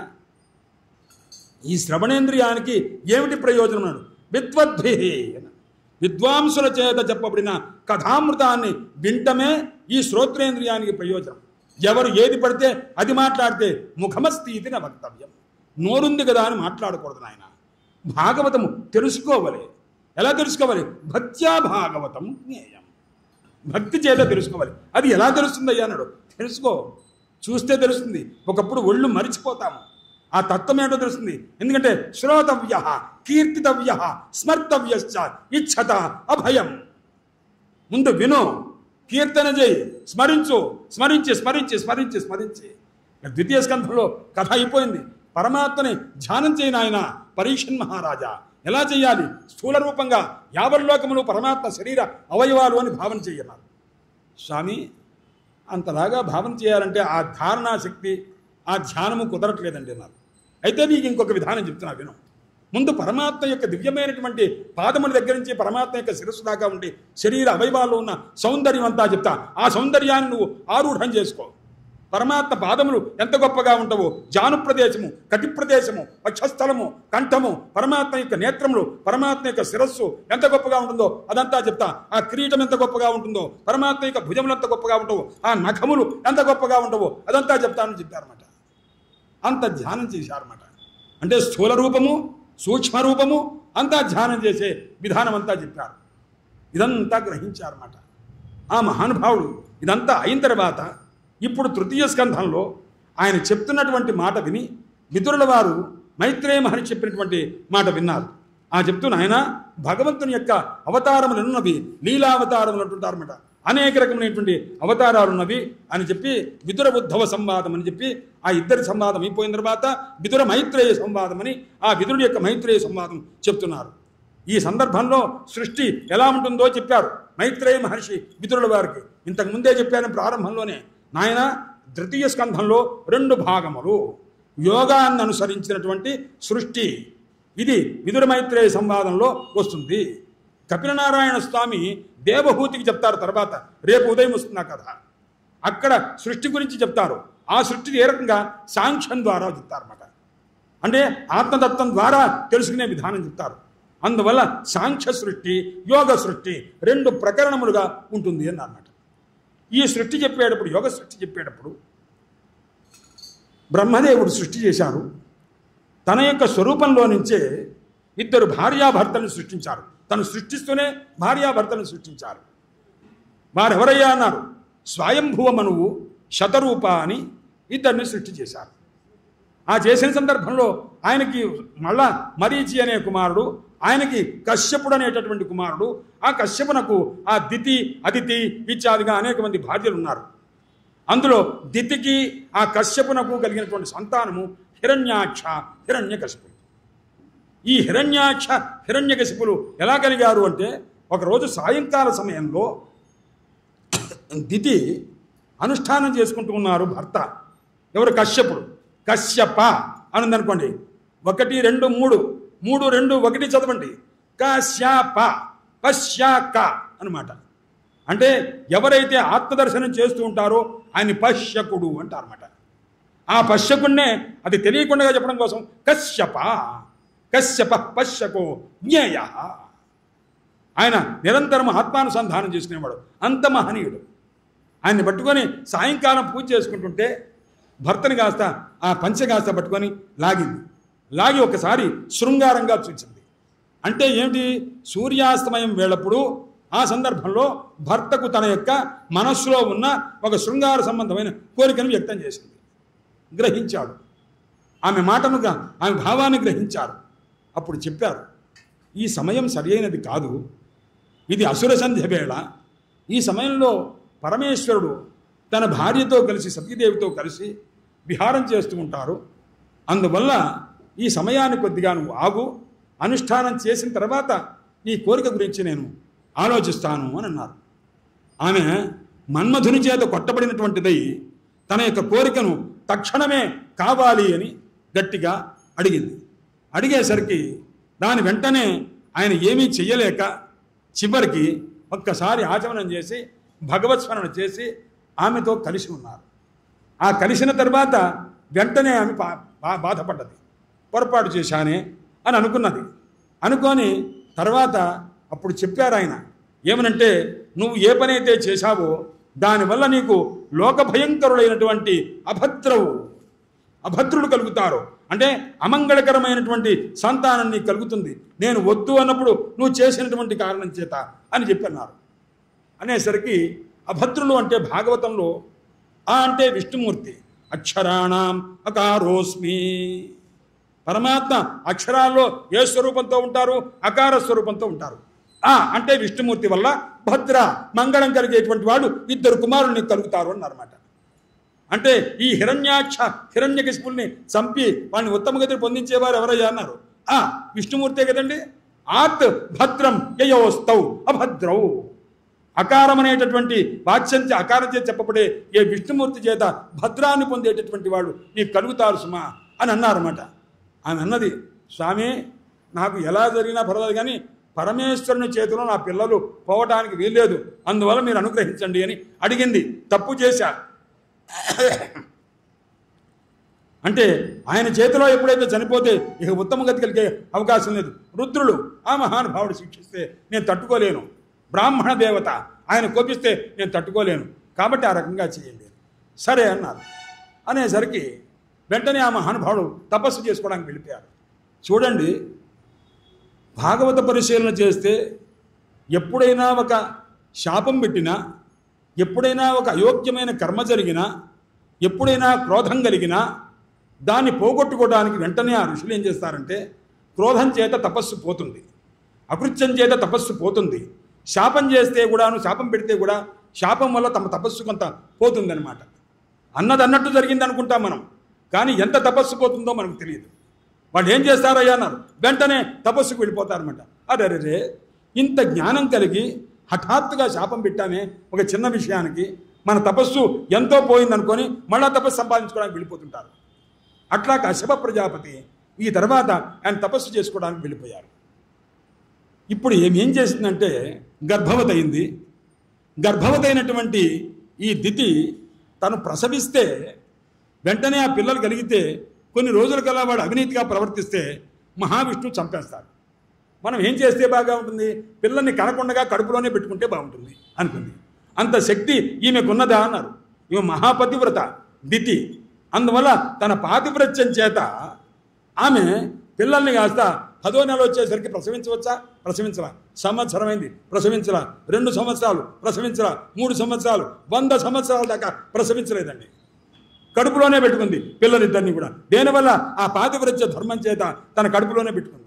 ఈ శ్రవణేంద్రియానికి ఏమిటి ప్రయోజనం అన్నాడు విద్వద్భి అన్నాడు. విద్వాంసుల చేత చెప్పబడిన కథామృతాన్ని వింటమే ఈ శ్రోత్రేంద్రియానికి ప్రయోజనం ఎవరు ఏది పడితే అది మాట్లాడితే ముఖమస్థితిన వక్తవ్యం నోరుంది కదా అని మాట్లాడకూడదు నాయన భాగవతము తెలుసుకోవాలి ఎలా తెలుసుకోవాలి భక్త్యా భాగవతం జ్ఞేయం భక్తి చేత తెలుసుకోవాలి అది ఎలా తెలుస్తుంది అన్నాడు తెలుసుకో చూస్తే తెలుస్తుంది ఒకప్పుడు ఒళ్ళు మరిచిపోతాము ఆ తత్వం ఏంటో తెలుస్తుంది ఎందుకంటే శ్రోతవ్య కీర్తితవ్య స్మర్తవ్యశ్చ ఇచ్చత అభయం ముందు విను కీర్తన చేయి స్మరించు స్మరించి స్మరించి స్మరించి స్మరించి ద్వితీయ స్కంధంలో కథ అయిపోయింది పరమాత్మని ధ్యానం చేయని ఆయన పరీక్షన్ మహారాజా ఎలా చేయాలి స్థూల రూపంగా యావల్లోకములు పరమాత్మ శరీర అవయవాలు అని భావన చేయన్నారు స్వామి అంతలాగా భావన చేయాలంటే ఆ ధారణా శక్తి ఆ ధ్యానము కుదరట్లేదండి అన్నారు అయితే నీకు ఇంకొక విధానం చెప్తున్నా విను ముందు పరమాత్మ యొక్క దివ్యమైనటువంటి పాదముల దగ్గర నుంచి పరమాత్మ యొక్క శిరస్సు దాకా ఉండి శరీర అవయవాల్లో ఉన్న సౌందర్యం అంతా చెప్తా ఆ సౌందర్యాన్ని నువ్వు ఆరూఢం చేసుకో పరమాత్మ పాదములు ఎంత గొప్పగా ఉంటావో జాను ప్రదేశము కటి ప్రదేశము వక్షస్థలము కంఠము పరమాత్మ యొక్క నేత్రములు పరమాత్మ యొక్క శిరస్సు ఎంత గొప్పగా ఉంటుందో అదంతా చెప్తా ఆ కిరీటం ఎంత గొప్పగా ఉంటుందో పరమాత్మ యొక్క భుజములు ఎంత గొప్పగా ఉంటావో ఆ నఖములు ఎంత గొప్పగా ఉంటావో అదంతా చెప్తానని చెప్పారన్నమాట అంత ధ్యానం చేశారన్నమాట అంటే స్థూల రూపము సూక్ష్మ రూపము అంతా ధ్యానం చేసే విధానం అంతా చెప్పారు ఇదంతా గ్రహించారన్నమాట ఆ మహానుభావుడు ఇదంతా అయిన తర్వాత ఇప్పుడు తృతీయ స్కంధంలో ఆయన చెప్తున్నటువంటి మాట విని విదురుల వారు మైత్రేయ మహర్షి చెప్పినటువంటి మాట విన్నారు ఆ చెప్తున్న ఆయన భగవంతుని యొక్క అవతారములు ఉన్నవి లీలావతారములు అంటుంటారన్నమాట అనేక రకమైనటువంటి అవతారాలు ఉన్నవి అని చెప్పి విదుర ఉద్ధవ సంవాదం అని చెప్పి ఆ ఇద్దరి సంవాదం అయిపోయిన తర్వాత విదుర మైత్రేయ సంవాదం అని ఆ విదురుడి యొక్క మైత్రేయ సంవాదం చెప్తున్నారు ఈ సందర్భంలో సృష్టి ఎలా ఉంటుందో చెప్పారు మైత్రేయ మహర్షి విదురుల వారికి ఇంతకు ముందే చెప్పాను ప్రారంభంలోనే నాయన ద్వితీయ స్కంధంలో రెండు భాగములు యోగాన్ని అనుసరించినటువంటి సృష్టి ఇది విదుర మైత్రేయ సంవాదంలో వస్తుంది కపిలనారాయణ స్వామి దేవహూతికి చెప్తారు తర్వాత రేపు ఉదయం వస్తుంది ఆ కథ అక్కడ సృష్టి గురించి చెప్తారు ఆ సృష్టి ఏ రకంగా సాంఖ్యం ద్వారా చెప్తారన్నమాట అంటే ఆత్మతత్వం ద్వారా తెలుసుకునే విధానం చెప్తారు అందువల్ల సాంఖ్య సృష్టి యోగ సృష్టి రెండు ప్రకరణములుగా ఉంటుంది అని అన్నమాట ఈ సృష్టి చెప్పేటప్పుడు యోగ సృష్టి చెప్పేటప్పుడు బ్రహ్మదేవుడు సృష్టి చేశారు తన యొక్క స్వరూపంలో నుంచే ఇద్దరు భార్యాభర్తలను సృష్టించారు తను సృష్టిస్తూనే భార్యాభర్తలను సృష్టించారు వారెవరయ్యా అన్నారు స్వయంభువ మనువు శతరూప అని ఇద్దరిని సృష్టి చేశారు ఆ చేసిన సందర్భంలో ఆయనకి మళ్ళా మరీచి అనే కుమారుడు ఆయనకి కశ్యపుడు అనేటటువంటి కుమారుడు ఆ కశ్యపునకు ఆ దితి అదితి ఇత్యాదిగా అనేక మంది భార్యలు ఉన్నారు అందులో దితికి ఆ కశ్యపునకు కలిగినటువంటి సంతానము హిరణ్యాక్ష హిరణ్యకశిపుడు ఈ హిరణ్యాక్ష హిరణ్యకశిపులు ఎలా కలిగారు అంటే ఒకరోజు సాయంకాల సమయంలో దితి అనుష్ఠానం చేసుకుంటూ ఉన్నారు భర్త ఎవరు కశ్యపుడు కశ్యప అని అనుకోండి ఒకటి రెండు మూడు మూడు రెండు ఒకటి చదవండి కశ్యప పశ్యాక అనమాట అంటే ఎవరైతే ఆత్మదర్శనం చేస్తూ ఉంటారో ఆయన పశ్యకుడు అంటారన్నమాట ఆ పశ్యకుణ్ణే అది తెలియకుండా చెప్పడం కోసం కశ్యప కశ్యప పశ్యకో జ్ఞేయ ఆయన నిరంతరం ఆత్మానుసంధానం చేసుకునేవాడు అంత మహనీయుడు ఆయన్ని పట్టుకొని సాయంకాలం పూజ చేసుకుంటుంటే భర్తని కాస్త ఆ పంచె కాస్త పట్టుకొని లాగింది లాగి ఒకసారి శృంగారంగా చూసింది అంటే ఏమిటి సూర్యాస్తమయం వేళప్పుడు ఆ సందర్భంలో భర్తకు తన యొక్క మనస్సులో ఉన్న ఒక శృంగార సంబంధమైన కోరికను వ్యక్తం చేసింది గ్రహించాడు ఆమె మాటను గా- ఆమె భావాన్ని గ్రహించారు అప్పుడు చెప్పారు ఈ సమయం సరైనది కాదు ఇది అసుర సంధ్య వేళ ఈ సమయంలో పరమేశ్వరుడు తన భార్యతో కలిసి సతీదేవితో కలిసి విహారం చేస్తూ ఉంటారు అందువల్ల ఈ సమయాన్ని కొద్దిగా నువ్వు ఆగు అనుష్ఠానం చేసిన తర్వాత నీ కోరిక గురించి నేను ఆలోచిస్తాను అని అన్నారు ఆమె మన్మధుని చేత కొట్టబడినటువంటిదై తన యొక్క కోరికను తక్షణమే కావాలి అని గట్టిగా అడిగింది అడిగేసరికి దాని వెంటనే ఆయన ఏమీ చెయ్యలేక చివరికి ఒక్కసారి ఆచమనం చేసి భగవత్ స్మరణ చేసి ఆమెతో కలిసి ఉన్నారు ఆ కలిసిన తర్వాత వెంటనే ఆమె బా బా- బాధపడ్డది పొరపాటు చేశానే అని అనుకున్నది అనుకొని తర్వాత అప్పుడు చెప్పారు ఆయన ఏమనంటే నువ్వు ఏ పని అయితే చేశావో దానివల్ల నీకు లోక భయంకరుడైనటువంటి అభద్రవు అభద్రులు కలుగుతారు అంటే అమంగళకరమైనటువంటి సంతానం నీకు కలుగుతుంది నేను వద్దు అన్నప్పుడు నువ్వు చేసినటువంటి కారణం చేత అని చెప్పన్నారు అనేసరికి అభద్రులు అంటే భాగవతంలో ఆ అంటే విష్ణుమూర్తి అక్షరాణం అకారోస్మి పరమాత్మ అక్షరాల్లో ఏ స్వరూపంతో ఉంటారు అకార స్వరూపంతో ఉంటారు ఆ అంటే విష్ణుమూర్తి వల్ల భద్ర మంగళం కలిగేటువంటి వాడు ఇద్దరు కుమారుల్ని కలుగుతారు అన్నమాట అంటే ఈ హిరణ్యాక్ష హిరణ్యకశిపుల్ని చంపి వాడిని ఉత్తమ గతిని పొందించేవారు ఎవరయ్యా అన్నారు ఆ విష్ణుమూర్తే కదండి ఆత్ భద్రం యయోస్తౌ అభద్రౌ అకారం అనేటటువంటి వాచ్యంత్య అకారం చేత చెప్పబడే ఏ విష్ణుమూర్తి చేత భద్రాన్ని పొందేటటువంటి వాడు నీకు కలుగుతారు సుమా అని అన్నారన్నమాట ఆమె అన్నది స్వామి నాకు ఎలా జరిగినా పర్వాలేదు కానీ పరమేశ్వరుని చేతిలో నా పిల్లలు పోవటానికి వీల్లేదు అందువల్ల మీరు అనుగ్రహించండి అని అడిగింది తప్పు చేశా అంటే ఆయన చేతిలో ఎప్పుడైతే చనిపోతే ఇక ఉత్తమ గతి కలిగే అవకాశం లేదు రుద్రుడు ఆ మహానుభావుడు శిక్షిస్తే నేను తట్టుకోలేను బ్రాహ్మణ దేవత ఆయన కోపిస్తే నేను తట్టుకోలేను కాబట్టి ఆ రకంగా చేయండి సరే అన్నారు అనేసరికి వెంటనే ఆ మహానుభావుడు తపస్సు చేసుకోవడానికి వెళ్ళిపోయారు చూడండి భాగవత పరిశీలన చేస్తే ఎప్పుడైనా ఒక శాపం పెట్టినా ఎప్పుడైనా ఒక అయోగ్యమైన కర్మ జరిగినా ఎప్పుడైనా క్రోధం కలిగినా దాన్ని పోగొట్టుకోవడానికి వెంటనే ఆ ఋషులు ఏం చేస్తారంటే క్రోధం చేత తపస్సు పోతుంది అకృత్యం చేత తపస్సు పోతుంది శాపం చేస్తే కూడాను శాపం పెడితే కూడా శాపం వల్ల తమ తపస్సు కొంత పోతుందన్నమాట అన్నది అన్నట్టు జరిగింది అనుకుంటాం మనం కానీ ఎంత తపస్సు పోతుందో మనకు తెలియదు వాళ్ళు ఏం చేస్తారయ్యా అన్నారు వెంటనే తపస్సుకు వెళ్ళిపోతారన్నమాట అరే రే ఇంత జ్ఞానం కలిగి హఠాత్తుగా శాపం పెట్టానే ఒక చిన్న విషయానికి మన తపస్సు ఎంతో పోయిందనుకొని మళ్ళా తపస్సు సంపాదించుకోవడానికి వెళ్ళిపోతుంటారు అట్లా కశ్యప ప్రజాపతి ఈ తర్వాత ఆయన తపస్సు చేసుకోవడానికి వెళ్ళిపోయారు ఇప్పుడు ఏమి ఏం చేసిందంటే గర్భవతి అయింది గర్భవతి అయినటువంటి ఈ దితి తను ప్రసవిస్తే వెంటనే ఆ పిల్లలు కలిగితే కొన్ని రోజుల కల్లా వాడు అవినీతిగా ప్రవర్తిస్తే మహావిష్ణువు చంపేస్తాడు మనం ఏం చేస్తే బాగా ఉంటుంది పిల్లల్ని కనకుండగా కడుపులోనే పెట్టుకుంటే బాగుంటుంది అనుకుంది అంత శక్తి ఈమెకున్నదా అన్నారు ఈమె మహాపతివ్రత దితి అందువల్ల తన పాతివ్రత్యం చేత ఆమె పిల్లల్ని కాస్త పదో నెల వచ్చేసరికి ప్రసవించవచ్చా ప్రసవించరా సంవత్సరమైంది ప్రసవించరా రెండు సంవత్సరాలు ప్రసవించరా మూడు సంవత్సరాలు వంద సంవత్సరాల దాకా ప్రసవించలేదండి కడుపులోనే పెట్టుకుంది పిల్లలిద్దరిని కూడా దేనివల్ల ఆ పాతివ్రత్య ధర్మం చేత తన కడుపులోనే పెట్టుకుంది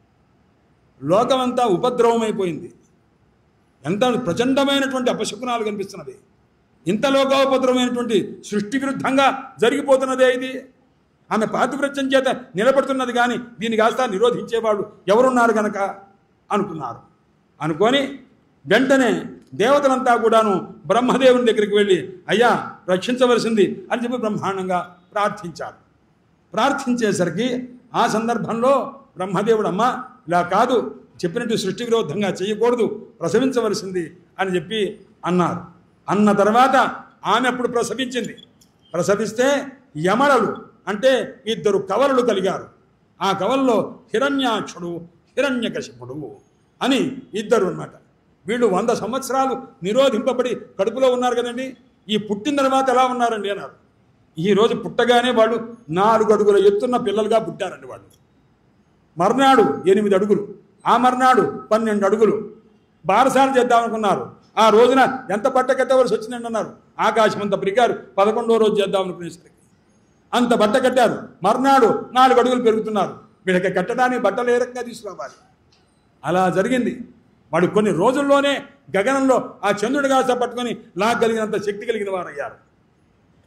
లోకమంతా ఉపద్రవమైపోయింది ఎంత ప్రచండమైనటువంటి అపశకునాలు కనిపిస్తున్నది ఇంత లోకోపద్రవమైనటువంటి సృష్టి విరుద్ధంగా జరిగిపోతున్నదే ఇది ఆమె పాతివ్రత్యం చేత నిలబడుతున్నది కానీ దీన్ని కాస్త నిరోధించేవాళ్ళు ఎవరున్నారు గనక అనుకున్నారు అనుకొని వెంటనే దేవతలంతా కూడాను బ్రహ్మదేవుని దగ్గరికి వెళ్ళి అయ్యా రక్షించవలసింది అని చెప్పి బ్రహ్మాండంగా ప్రార్థించారు ప్రార్థించేసరికి ఆ సందర్భంలో బ్రహ్మదేవుడు అమ్మ ఇలా కాదు చెప్పినట్టు సృష్టి విరోధంగా చేయకూడదు ప్రసవించవలసింది అని చెప్పి అన్నారు అన్న తర్వాత ఆమె అప్పుడు ప్రసవించింది ప్రసవిస్తే యమలలు అంటే ఇద్దరు కవలలు కలిగారు ఆ కవలలో హిరణ్యాక్షుడు హిరణ్యకశిపుడు అని ఇద్దరు అన్నమాట వీళ్ళు వంద సంవత్సరాలు నిరోధింపబడి కడుపులో ఉన్నారు కదండి ఈ పుట్టిన తర్వాత ఎలా ఉన్నారండి అన్నారు ఈ రోజు పుట్టగానే వాళ్ళు నాలుగు అడుగుల ఎత్తున్న పిల్లలుగా పుట్టారండి వాళ్ళు మర్నాడు ఎనిమిది అడుగులు ఆ మర్నాడు పన్నెండు అడుగులు బారసాలు చేద్దామనుకున్నారు ఆ రోజున ఎంత బట్ట కట్టవలసి వచ్చిందండి అన్నారు ఆకాశం అంత ప్రికారు పదకొండో రోజు చేద్దాం అనుకునేసరికి అంత బట్ట కట్టారు మర్నాడు నాలుగు అడుగులు పెరుగుతున్నారు వీళ్ళకి కట్టడానికి బట్టలు ఏ రకంగా తీసుకురావాలి అలా జరిగింది వాడు కొన్ని రోజుల్లోనే గగనంలో ఆ చంద్రుడిగా పట్టుకొని లాగలిగినంత శక్తి కలిగిన వారయ్యారు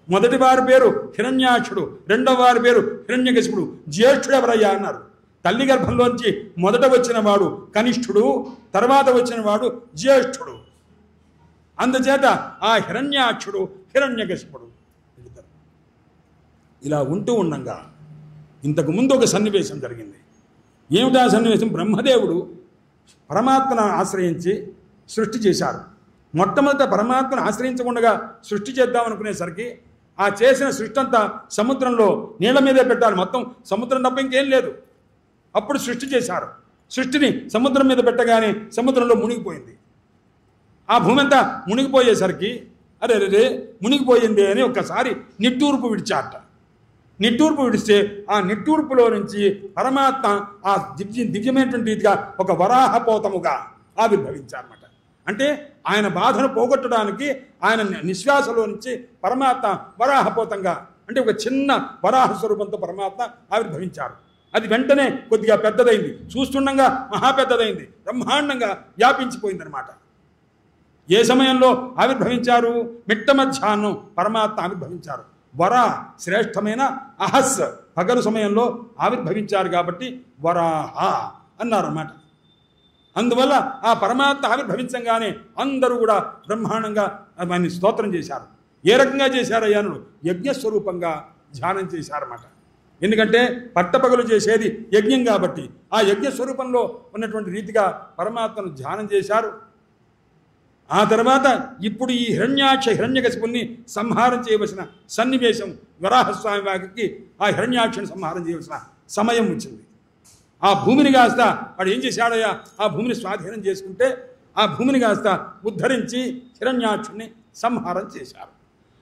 మొదటి వారి పేరు హిరణ్యాక్షుడు రెండవ వారి పేరు హిరణ్యకశిపుడు జ్యేష్ఠుడు ఎవరయ్యా అన్నారు తల్లి గర్భంలోంచి మొదట వచ్చిన వాడు కనిష్ఠుడు తర్వాత వచ్చిన వాడు జ్యేష్ఠుడు అందుచేత ఆ హిరణ్యాక్షుడు హిరణ్యకశిపుడు వీళ్ళిద్దరు. ఇలా ఉంటూ ఉండంగా ఇంతకు ముందు ఒక సన్నివేశం జరిగింది ఏమిటా సన్నివేశం బ్రహ్మదేవుడు పరమాత్మను ఆశ్రయించి సృష్టి చేశారు మొట్టమొదట పరమాత్మను ఆశ్రయించకుండా సృష్టి చేద్దాం అనుకునేసరికి ఆ చేసిన సృష్టి అంతా సముద్రంలో నీళ్ళ మీదే పెట్టాలి మొత్తం సముద్రం తప్ప ఇంకేం లేదు అప్పుడు సృష్టి చేశారు సృష్టిని సముద్రం మీద పెట్టగానే సముద్రంలో మునిగిపోయింది ఆ భూమి అంతా మునిగిపోయేసరికి అరే రే మునిగిపోయింది అని ఒక్కసారి నిట్టూర్పు విడిచారట నిట్టూర్పు విడిస్తే ఆ నిట్టూర్పులో నుంచి పరమాత్మ ఆ దివ్య దివ్యమైనటువంటి రీతిగా ఒక వరాహపోతముగా ఆవిర్భవించారన్నమాట అంటే ఆయన బాధను పోగొట్టడానికి ఆయన ని- నిశ్వాసలో నుంచి పరమాత్మ వరాహపోతంగా అంటే ఒక చిన్న వరాహ స్వరూపంతో పరమాత్మ ఆవిర్భవించారు అది వెంటనే కొద్దిగా పెద్దదైంది చూస్తుండగా మహా పెద్దదైంది బ్రహ్మాండంగా వ్యాపించిపోయిందనమాట ఏ సమయంలో ఆవిర్భవించారు మిట్ట మధ్యాహ్నం పరమాత్మ ఆవిర్భవించారు వర శ్రేష్టమైన అహస్ పగలు సమయంలో ఆవిర్భవించారు కాబట్టి వరాహ అన్నారన్నమాట అందువల్ల ఆ పరమాత్మ ఆవిర్భవించంగానే అందరూ కూడా బ్రహ్మాండంగా ఆయన్ని స్తోత్రం చేశారు ఏ రకంగా చేశారయ్యాను యజ్ఞస్వరూపంగా ధ్యానం చేశారన్నమాట ఎందుకంటే పట్టపగలు చేసేది యజ్ఞం కాబట్టి ఆ యజ్ఞ స్వరూపంలో ఉన్నటువంటి రీతిగా పరమాత్మను ధ్యానం చేశారు ఆ తర్వాత ఇప్పుడు ఈ హిరణ్యాక్ష హిరణ్యకశిపుణ్ణి సంహారం చేయవలసిన సన్నివేశం వరాహస్వామి వారికి ఆ హిరణ్యాక్షని సంహారం చేయవలసిన సమయం వచ్చింది ఆ భూమిని కాస్త వాడు ఏం చేశాడయ్యా ఆ భూమిని స్వాధీనం చేసుకుంటే ఆ భూమిని కాస్త ఉద్ధరించి హిరణ్యాక్షుణ్ణి సంహారం చేశారు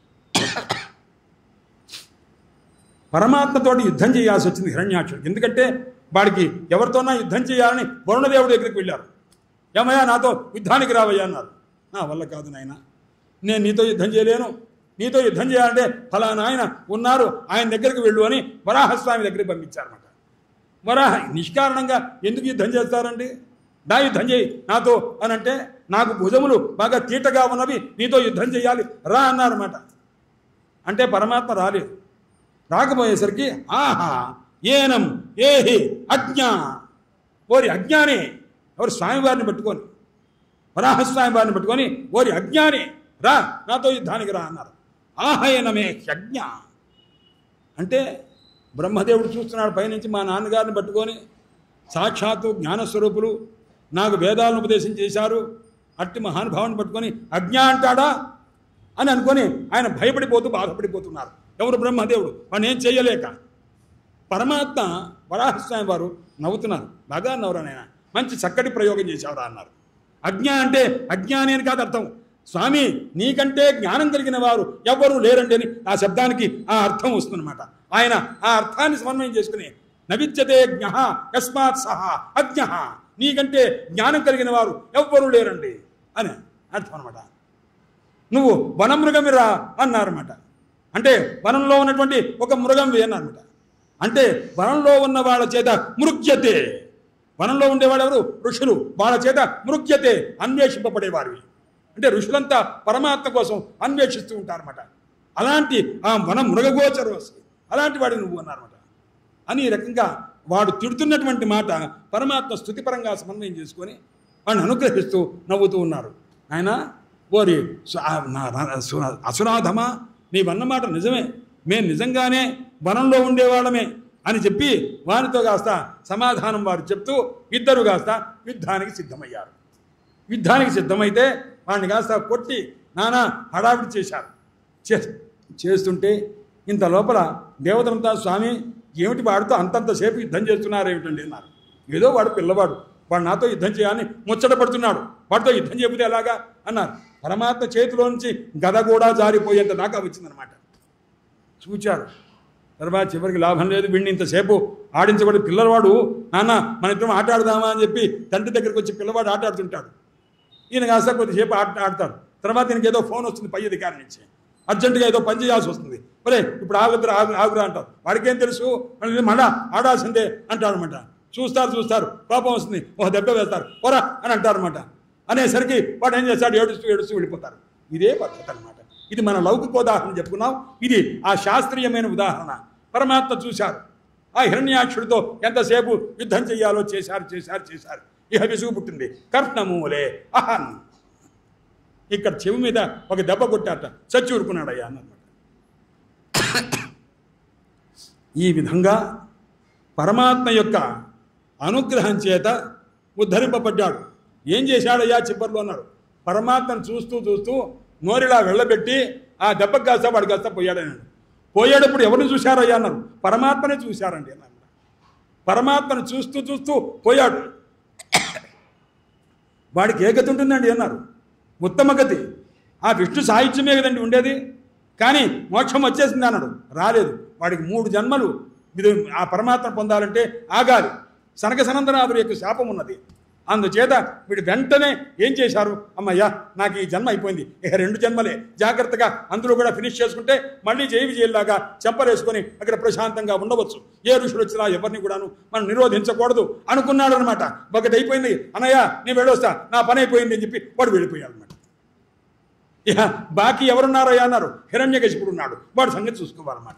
పరమాత్మతోటి యుద్ధం చేయాల్సి వచ్చింది హిరణ్యాక్షుడికి ఎందుకంటే వాడికి ఎవరితోనా యుద్ధం చేయాలని వరుణదేవుడి దగ్గరికి వెళ్ళారు ఏమయ్యా నాతో యుద్ధానికి రావయ్యా అన్నారు నా వల్ల కాదు నాయన నేను నీతో యుద్ధం చేయలేను నీతో యుద్ధం చేయాలంటే ఫలానా ఆయన ఉన్నారు ఆయన దగ్గరికి వెళ్ళు అని వరాహస్వామి దగ్గరికి పంపించారన్నమాట వరాహ నిష్కారణంగా ఎందుకు యుద్ధం చేస్తారండి నా యుద్ధం చేయి నాతో అని అంటే నాకు భుజములు బాగా తీటగా ఉన్నవి నీతో యుద్ధం చేయాలి రా అన్నారన్నమాట అంటే పరమాత్మ రాలేదు రాకపోయేసరికి ఆహా ఏనం ఏహి అజ్ఞా ఓరి అజ్ఞాని ఎవరు స్వామివారిని పట్టుకొని వరాహస్వామి వారిని పట్టుకొని ఓరి అజ్ఞాని రా నాతో యుద్ధానికి రా అన్నారు ఆహయనమే యజ్ఞ అంటే బ్రహ్మదేవుడు చూస్తున్నాడు పైనుంచి మా నాన్నగారిని పట్టుకొని సాక్షాత్తు జ్ఞానస్వరూపులు నాకు వేదాలను ఉపదేశం చేశారు అట్టి మహానుభావుని పట్టుకొని అజ్ఞ అంటాడా అని అనుకొని ఆయన భయపడిపోతూ బాధపడిపోతున్నారు ఎవరు బ్రహ్మదేవుడు వాడిని ఏం చేయలేక పరమాత్మ వరాహస్వామి వారు నవ్వుతున్నారు బాగా నవ్వరు ఆయన మంచి చక్కటి ప్రయోగం చేశావురా అన్నారు అజ్ఞ అంటే అజ్ఞాని అని కాదు అర్థం స్వామి నీకంటే జ్ఞానం కలిగిన వారు ఎవ్వరూ లేరండి అని ఆ శబ్దానికి ఆ అర్థం వస్తుందన్నమాట ఆయన ఆ అర్థాన్ని సమన్వయం చేసుకుని నవిద్యతే జ్ఞ యస్మాత్ సహా అజ్ఞ నీకంటే జ్ఞానం కలిగిన వారు ఎవ్వరూ లేరండి అని అర్థం అనమాట నువ్వు వనమృగమిరా అన్నారన్నమాట అంటే వనంలో ఉన్నటువంటి ఒక మృగం అన్నారన్నమాట అంటే వనంలో ఉన్న వాళ్ళ చేత మృగ్యతే వనంలో ఉండేవాడు ఎవరు ఋషులు వాళ్ళ చేత మృగ్యతే అన్వేషింపబడేవారివి అంటే ఋషులంతా పరమాత్మ కోసం అన్వేషిస్తూ ఉంటారన్నమాట అలాంటి ఆ వన మృగగోచరం వస్తుంది అలాంటి వాడిని నువ్వు అన్నారన్నమాట అని ఈ రకంగా వాడు తిడుతున్నటువంటి మాట పరమాత్మ స్థుతిపరంగా సమన్వయం చేసుకొని వాడిని అనుగ్రహిస్తూ నవ్వుతూ ఉన్నారు ఆయన ఓరి సు- ఆ నా- నా- సు- అసునాథమా నీవన్నమాట నిజమే మేము నిజంగానే వనంలో ఉండేవాళ్ళమే అని చెప్పి వారితో కాస్త సమాధానం వారు చెప్తూ ఇద్దరు కాస్త యుద్ధానికి సిద్ధమయ్యారు యుద్ధానికి సిద్ధమైతే వాడిని కాస్త కొట్టి నానా హడావిడి చేశారు చే- చేస్తుంటే ఇంత లోపల దేవతలంతా స్వామి ఏమిటి వాడితో అంతంతసేపు యుద్ధం చేస్తున్నారు ఏమిటండి అన్నారు ఏదో వాడు పిల్లవాడు వాడు నాతో యుద్ధం చేయాలని ముచ్చట పడుతున్నాడు వాడితో యుద్ధం చెబితే ఎలాగా అన్నారు పరమాత్మ చేతిలో నుంచి గద కూడా జారిపోయేంత దాకా వచ్చిందనమాట చూచారు తర్వాత చివరికి లాభం లేదు వీడిని ఇంతసేపు ఆడించబడి పిల్లవాడు నాన్న మన ఇద్దరం ఆట ఆడదామా అని చెప్పి తండ్రి దగ్గరికి వచ్చి పిల్లవాడు ఆట ఆడుతుంటాడు ఈయన కాస్త కొద్దిసేపు ఆట ఆడతాడు తర్వాత ఈయనకి ఏదో ఫోన్ వస్తుంది పై అధికారి నుంచి అర్జెంటుగా ఏదో పని చేయాల్సి వస్తుంది ఒరే ఇప్పుడు ఆగుతురా ఆగు ఆగురా అంటారు వాడికేం తెలుసు మళ్ళీ మళ్ళా ఆడాల్సిందే అంటారు అనమాట చూస్తారు చూస్తారు కోపం వస్తుంది ఒక దెబ్బ వేస్తారు పోరా అని అంటారు అనమాట అనేసరికి వాడు ఏం చేస్తాడు ఏడుస్తూ ఏడుస్తూ వెళ్ళిపోతారు ఇదే పద్ధతి అనమాట ఇది మన లౌకిక ఉదాహరణ చెప్పుకున్నాం ఇది ఆ శాస్త్రీయమైన ఉదాహరణ పరమాత్మ చూశారు ఆ హిరణ్యాక్షుడితో ఎంతసేపు యుద్ధం చెయ్యాలో చేశారు చేశారు చేశారు ఇహ విసుగు పుట్టింది కర్ణమూలే అహన్ ఇక్కడ చెవి మీద ఒక దెబ్బ కొట్టాట చచ్చి ఊరుకున్నాడయ్యా అన్నమాట ఈ విధంగా పరమాత్మ యొక్క అనుగ్రహం చేత ఉద్ధరింపబడ్డాడు ఏం చేశాడయ్యా చిబ్బర్లు అన్నాడు పరమాత్మను చూస్తూ చూస్తూ నోరిలా వెళ్ళబెట్టి ఆ దెబ్బకు కాస్త వాడు కాస్త పోయాడన్నాడు పోయేటప్పుడు ఎవరిని చూశారయ్యా అన్నారు పరమాత్మనే చూశారండి అన్నాడు పరమాత్మను చూస్తూ చూస్తూ పోయాడు వాడికి ఏ గతి ఉంటుందండి అన్నారు ఉత్తమ గతి ఆ విష్ణు సాహిత్యమే కదండి ఉండేది కానీ మోక్షం వచ్చేసింది అన్నాడు రాలేదు వాడికి మూడు జన్మలు ఇది ఆ పరమాత్మ పొందాలంటే ఆగాలి సనక సనందనాథుడి యొక్క శాపం ఉన్నది అందుచేత వీడు వెంటనే ఏం చేశారు అమ్మయ్యా నాకు ఈ జన్మ అయిపోయింది ఇక రెండు జన్మలే జాగ్రత్తగా అందులో కూడా ఫినిష్ చేసుకుంటే మళ్ళీ జై విజయలాగా చెంపలేసుకొని అక్కడ ప్రశాంతంగా ఉండవచ్చు ఏ ఋషులు వచ్చినా ఎవరిని కూడాను మనం నిరోధించకూడదు అనుకున్నాడు అనమాట ఒకటి అయిపోయింది అన్నయ్య నేను వెళ్ళొస్తా నా పని అయిపోయింది అని చెప్పి వాడు వెళ్ళిపోయాడు అనమాట ఇక బాకీ ఎవరున్నారయ్యా అన్నారు హిరణ్యకశిపుడు ఉన్నాడు వాడు సంగతి చూసుకోవాలన్నమాట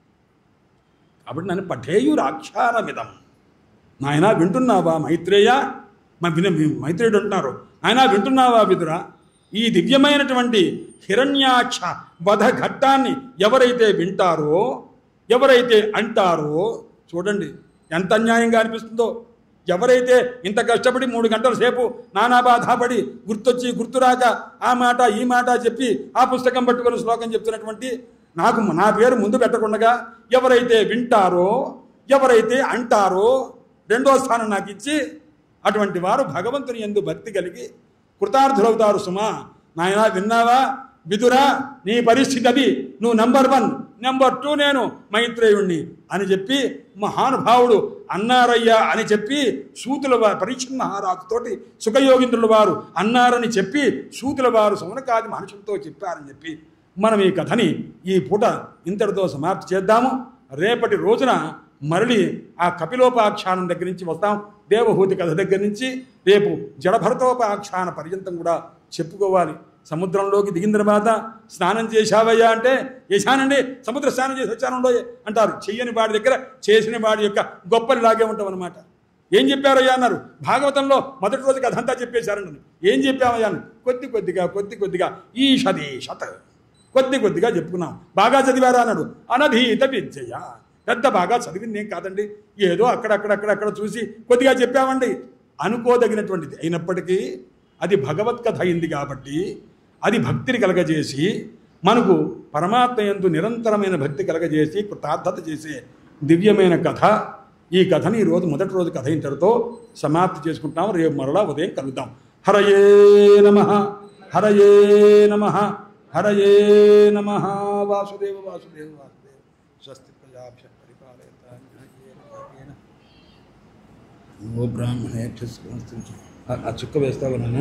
కాబట్టి నన్ను పఠేయురాక్షారమిదం నాయన వింటున్నావా మైత్రేయ మా విన మైత్రేయుడు అంటున్నారు ఆయన వింటున్నావా విదురా ఈ దివ్యమైనటువంటి హిరణ్యాక్ష వధ ఘట్టాన్ని ఎవరైతే వింటారో ఎవరైతే అంటారో చూడండి ఎంత అన్యాయంగా అనిపిస్తుందో ఎవరైతే ఇంత కష్టపడి మూడు గంటల సేపు నానా బాధపడి గుర్తొచ్చి గుర్తురాక ఆ మాట ఈ మాట చెప్పి ఆ పుస్తకం పట్టుకొని శ్లోకం చెప్తున్నటువంటి నాకు నా పేరు ముందు పెట్టకుండా ఎవరైతే వింటారో ఎవరైతే అంటారో రెండో స్థానం నాకు ఇచ్చి అటువంటి వారు భగవంతుని ఎందు భక్తి కలిగి కృతార్థులవుతారు సుమా నాయనా విన్నావా విదురా నీ పరిస్థితి అది నువ్వు నంబర్ వన్ నెంబర్ టూ నేను మైత్రేయుణ్ణి అని చెప్పి మహానుభావుడు అన్నారయ్యా అని చెప్పి సూతుల వారు పరీక్ష మహారాజుతోటి సుఖయోగింద్రుల వారు అన్నారని చెప్పి సూతుల వారు సౌనకాది మనుషులతో చెప్పారని చెప్పి మనం ఈ కథని ఈ పూట ఇంతటితో సమాప్తి చేద్దాము రేపటి రోజున మరలి ఆ కపిలోపాఖ్యానం దగ్గర నుంచి వస్తాం దేవహూతి కథ దగ్గర నుంచి రేపు జడభరతోపాఖ్యాన పర్యంతం కూడా చెప్పుకోవాలి సముద్రంలోకి దిగిన తర్వాత స్నానం చేశావయ్యా అంటే చేశానండి సముద్ర స్నానం చేసి వచ్చానుండో అంటారు చెయ్యని వాడి దగ్గర చేసిన వాడి యొక్క గొప్పలు లాగే ఉంటాం అనమాట ఏం చెప్పారయ్యా అన్నారు భాగవతంలో మొదటి రోజు కథ అంతా చెప్పేశారండి ఏం చెప్పామయ్యా అని కొద్ది కొద్దిగా కొద్ది కొద్దిగా ఈ షది శత కొద్ది కొద్దిగా చెప్పుకున్నాం బాగా చదివారా అన్నాడు అనధీత విద్యయ పెద్ద బాగా చదివింది ఏం కాదండి ఏదో అక్కడక్కడక్కడక్కడ చూసి కొద్దిగా చెప్పామండి అనుకోదగినటువంటిది అయినప్పటికీ అది భగవత్ కథ అయింది కాబట్టి అది భక్తిని కలగజేసి మనకు పరమాత్మ యందు నిరంతరమైన భక్తి కలగజేసి కృతార్థత చేసే దివ్యమైన కథ ఈ కథని ఈరోజు మొదటి రోజు కథ ఇంతటితో సమాప్తి చేసుకుంటాం రేపు మరలా ఉదయం కలుద్దాం హరయే నమ హరయే నమ హరయే నమ వాసుదేవ వాసుదేవ వాసుదేవ స్వస్తి ప్రజాభ్య పరిపాలయతాం న్యాయేన ధర్మేణ. ఓ బ్రాహ్మణేభ్య స్వస్తి. ఆ- ఆ చుక్క వేస్తావా నాన్న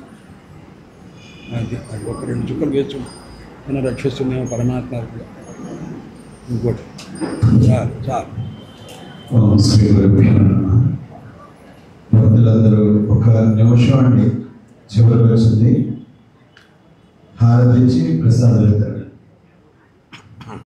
అది అది ఒక రెండు చుక్కలు వేసు నన్ను రక్షిస్తున్నాము పరమాత్మ కూడా ఇంకోటి చాలు చాలు ఓం శ్రీ గురుభ్యో నమః. భక్తులందరూ ఒక నిమిషం అండి చివరికి వచ్చింది హారతిచ్చి ప్రసాదాలు ఇస్తారు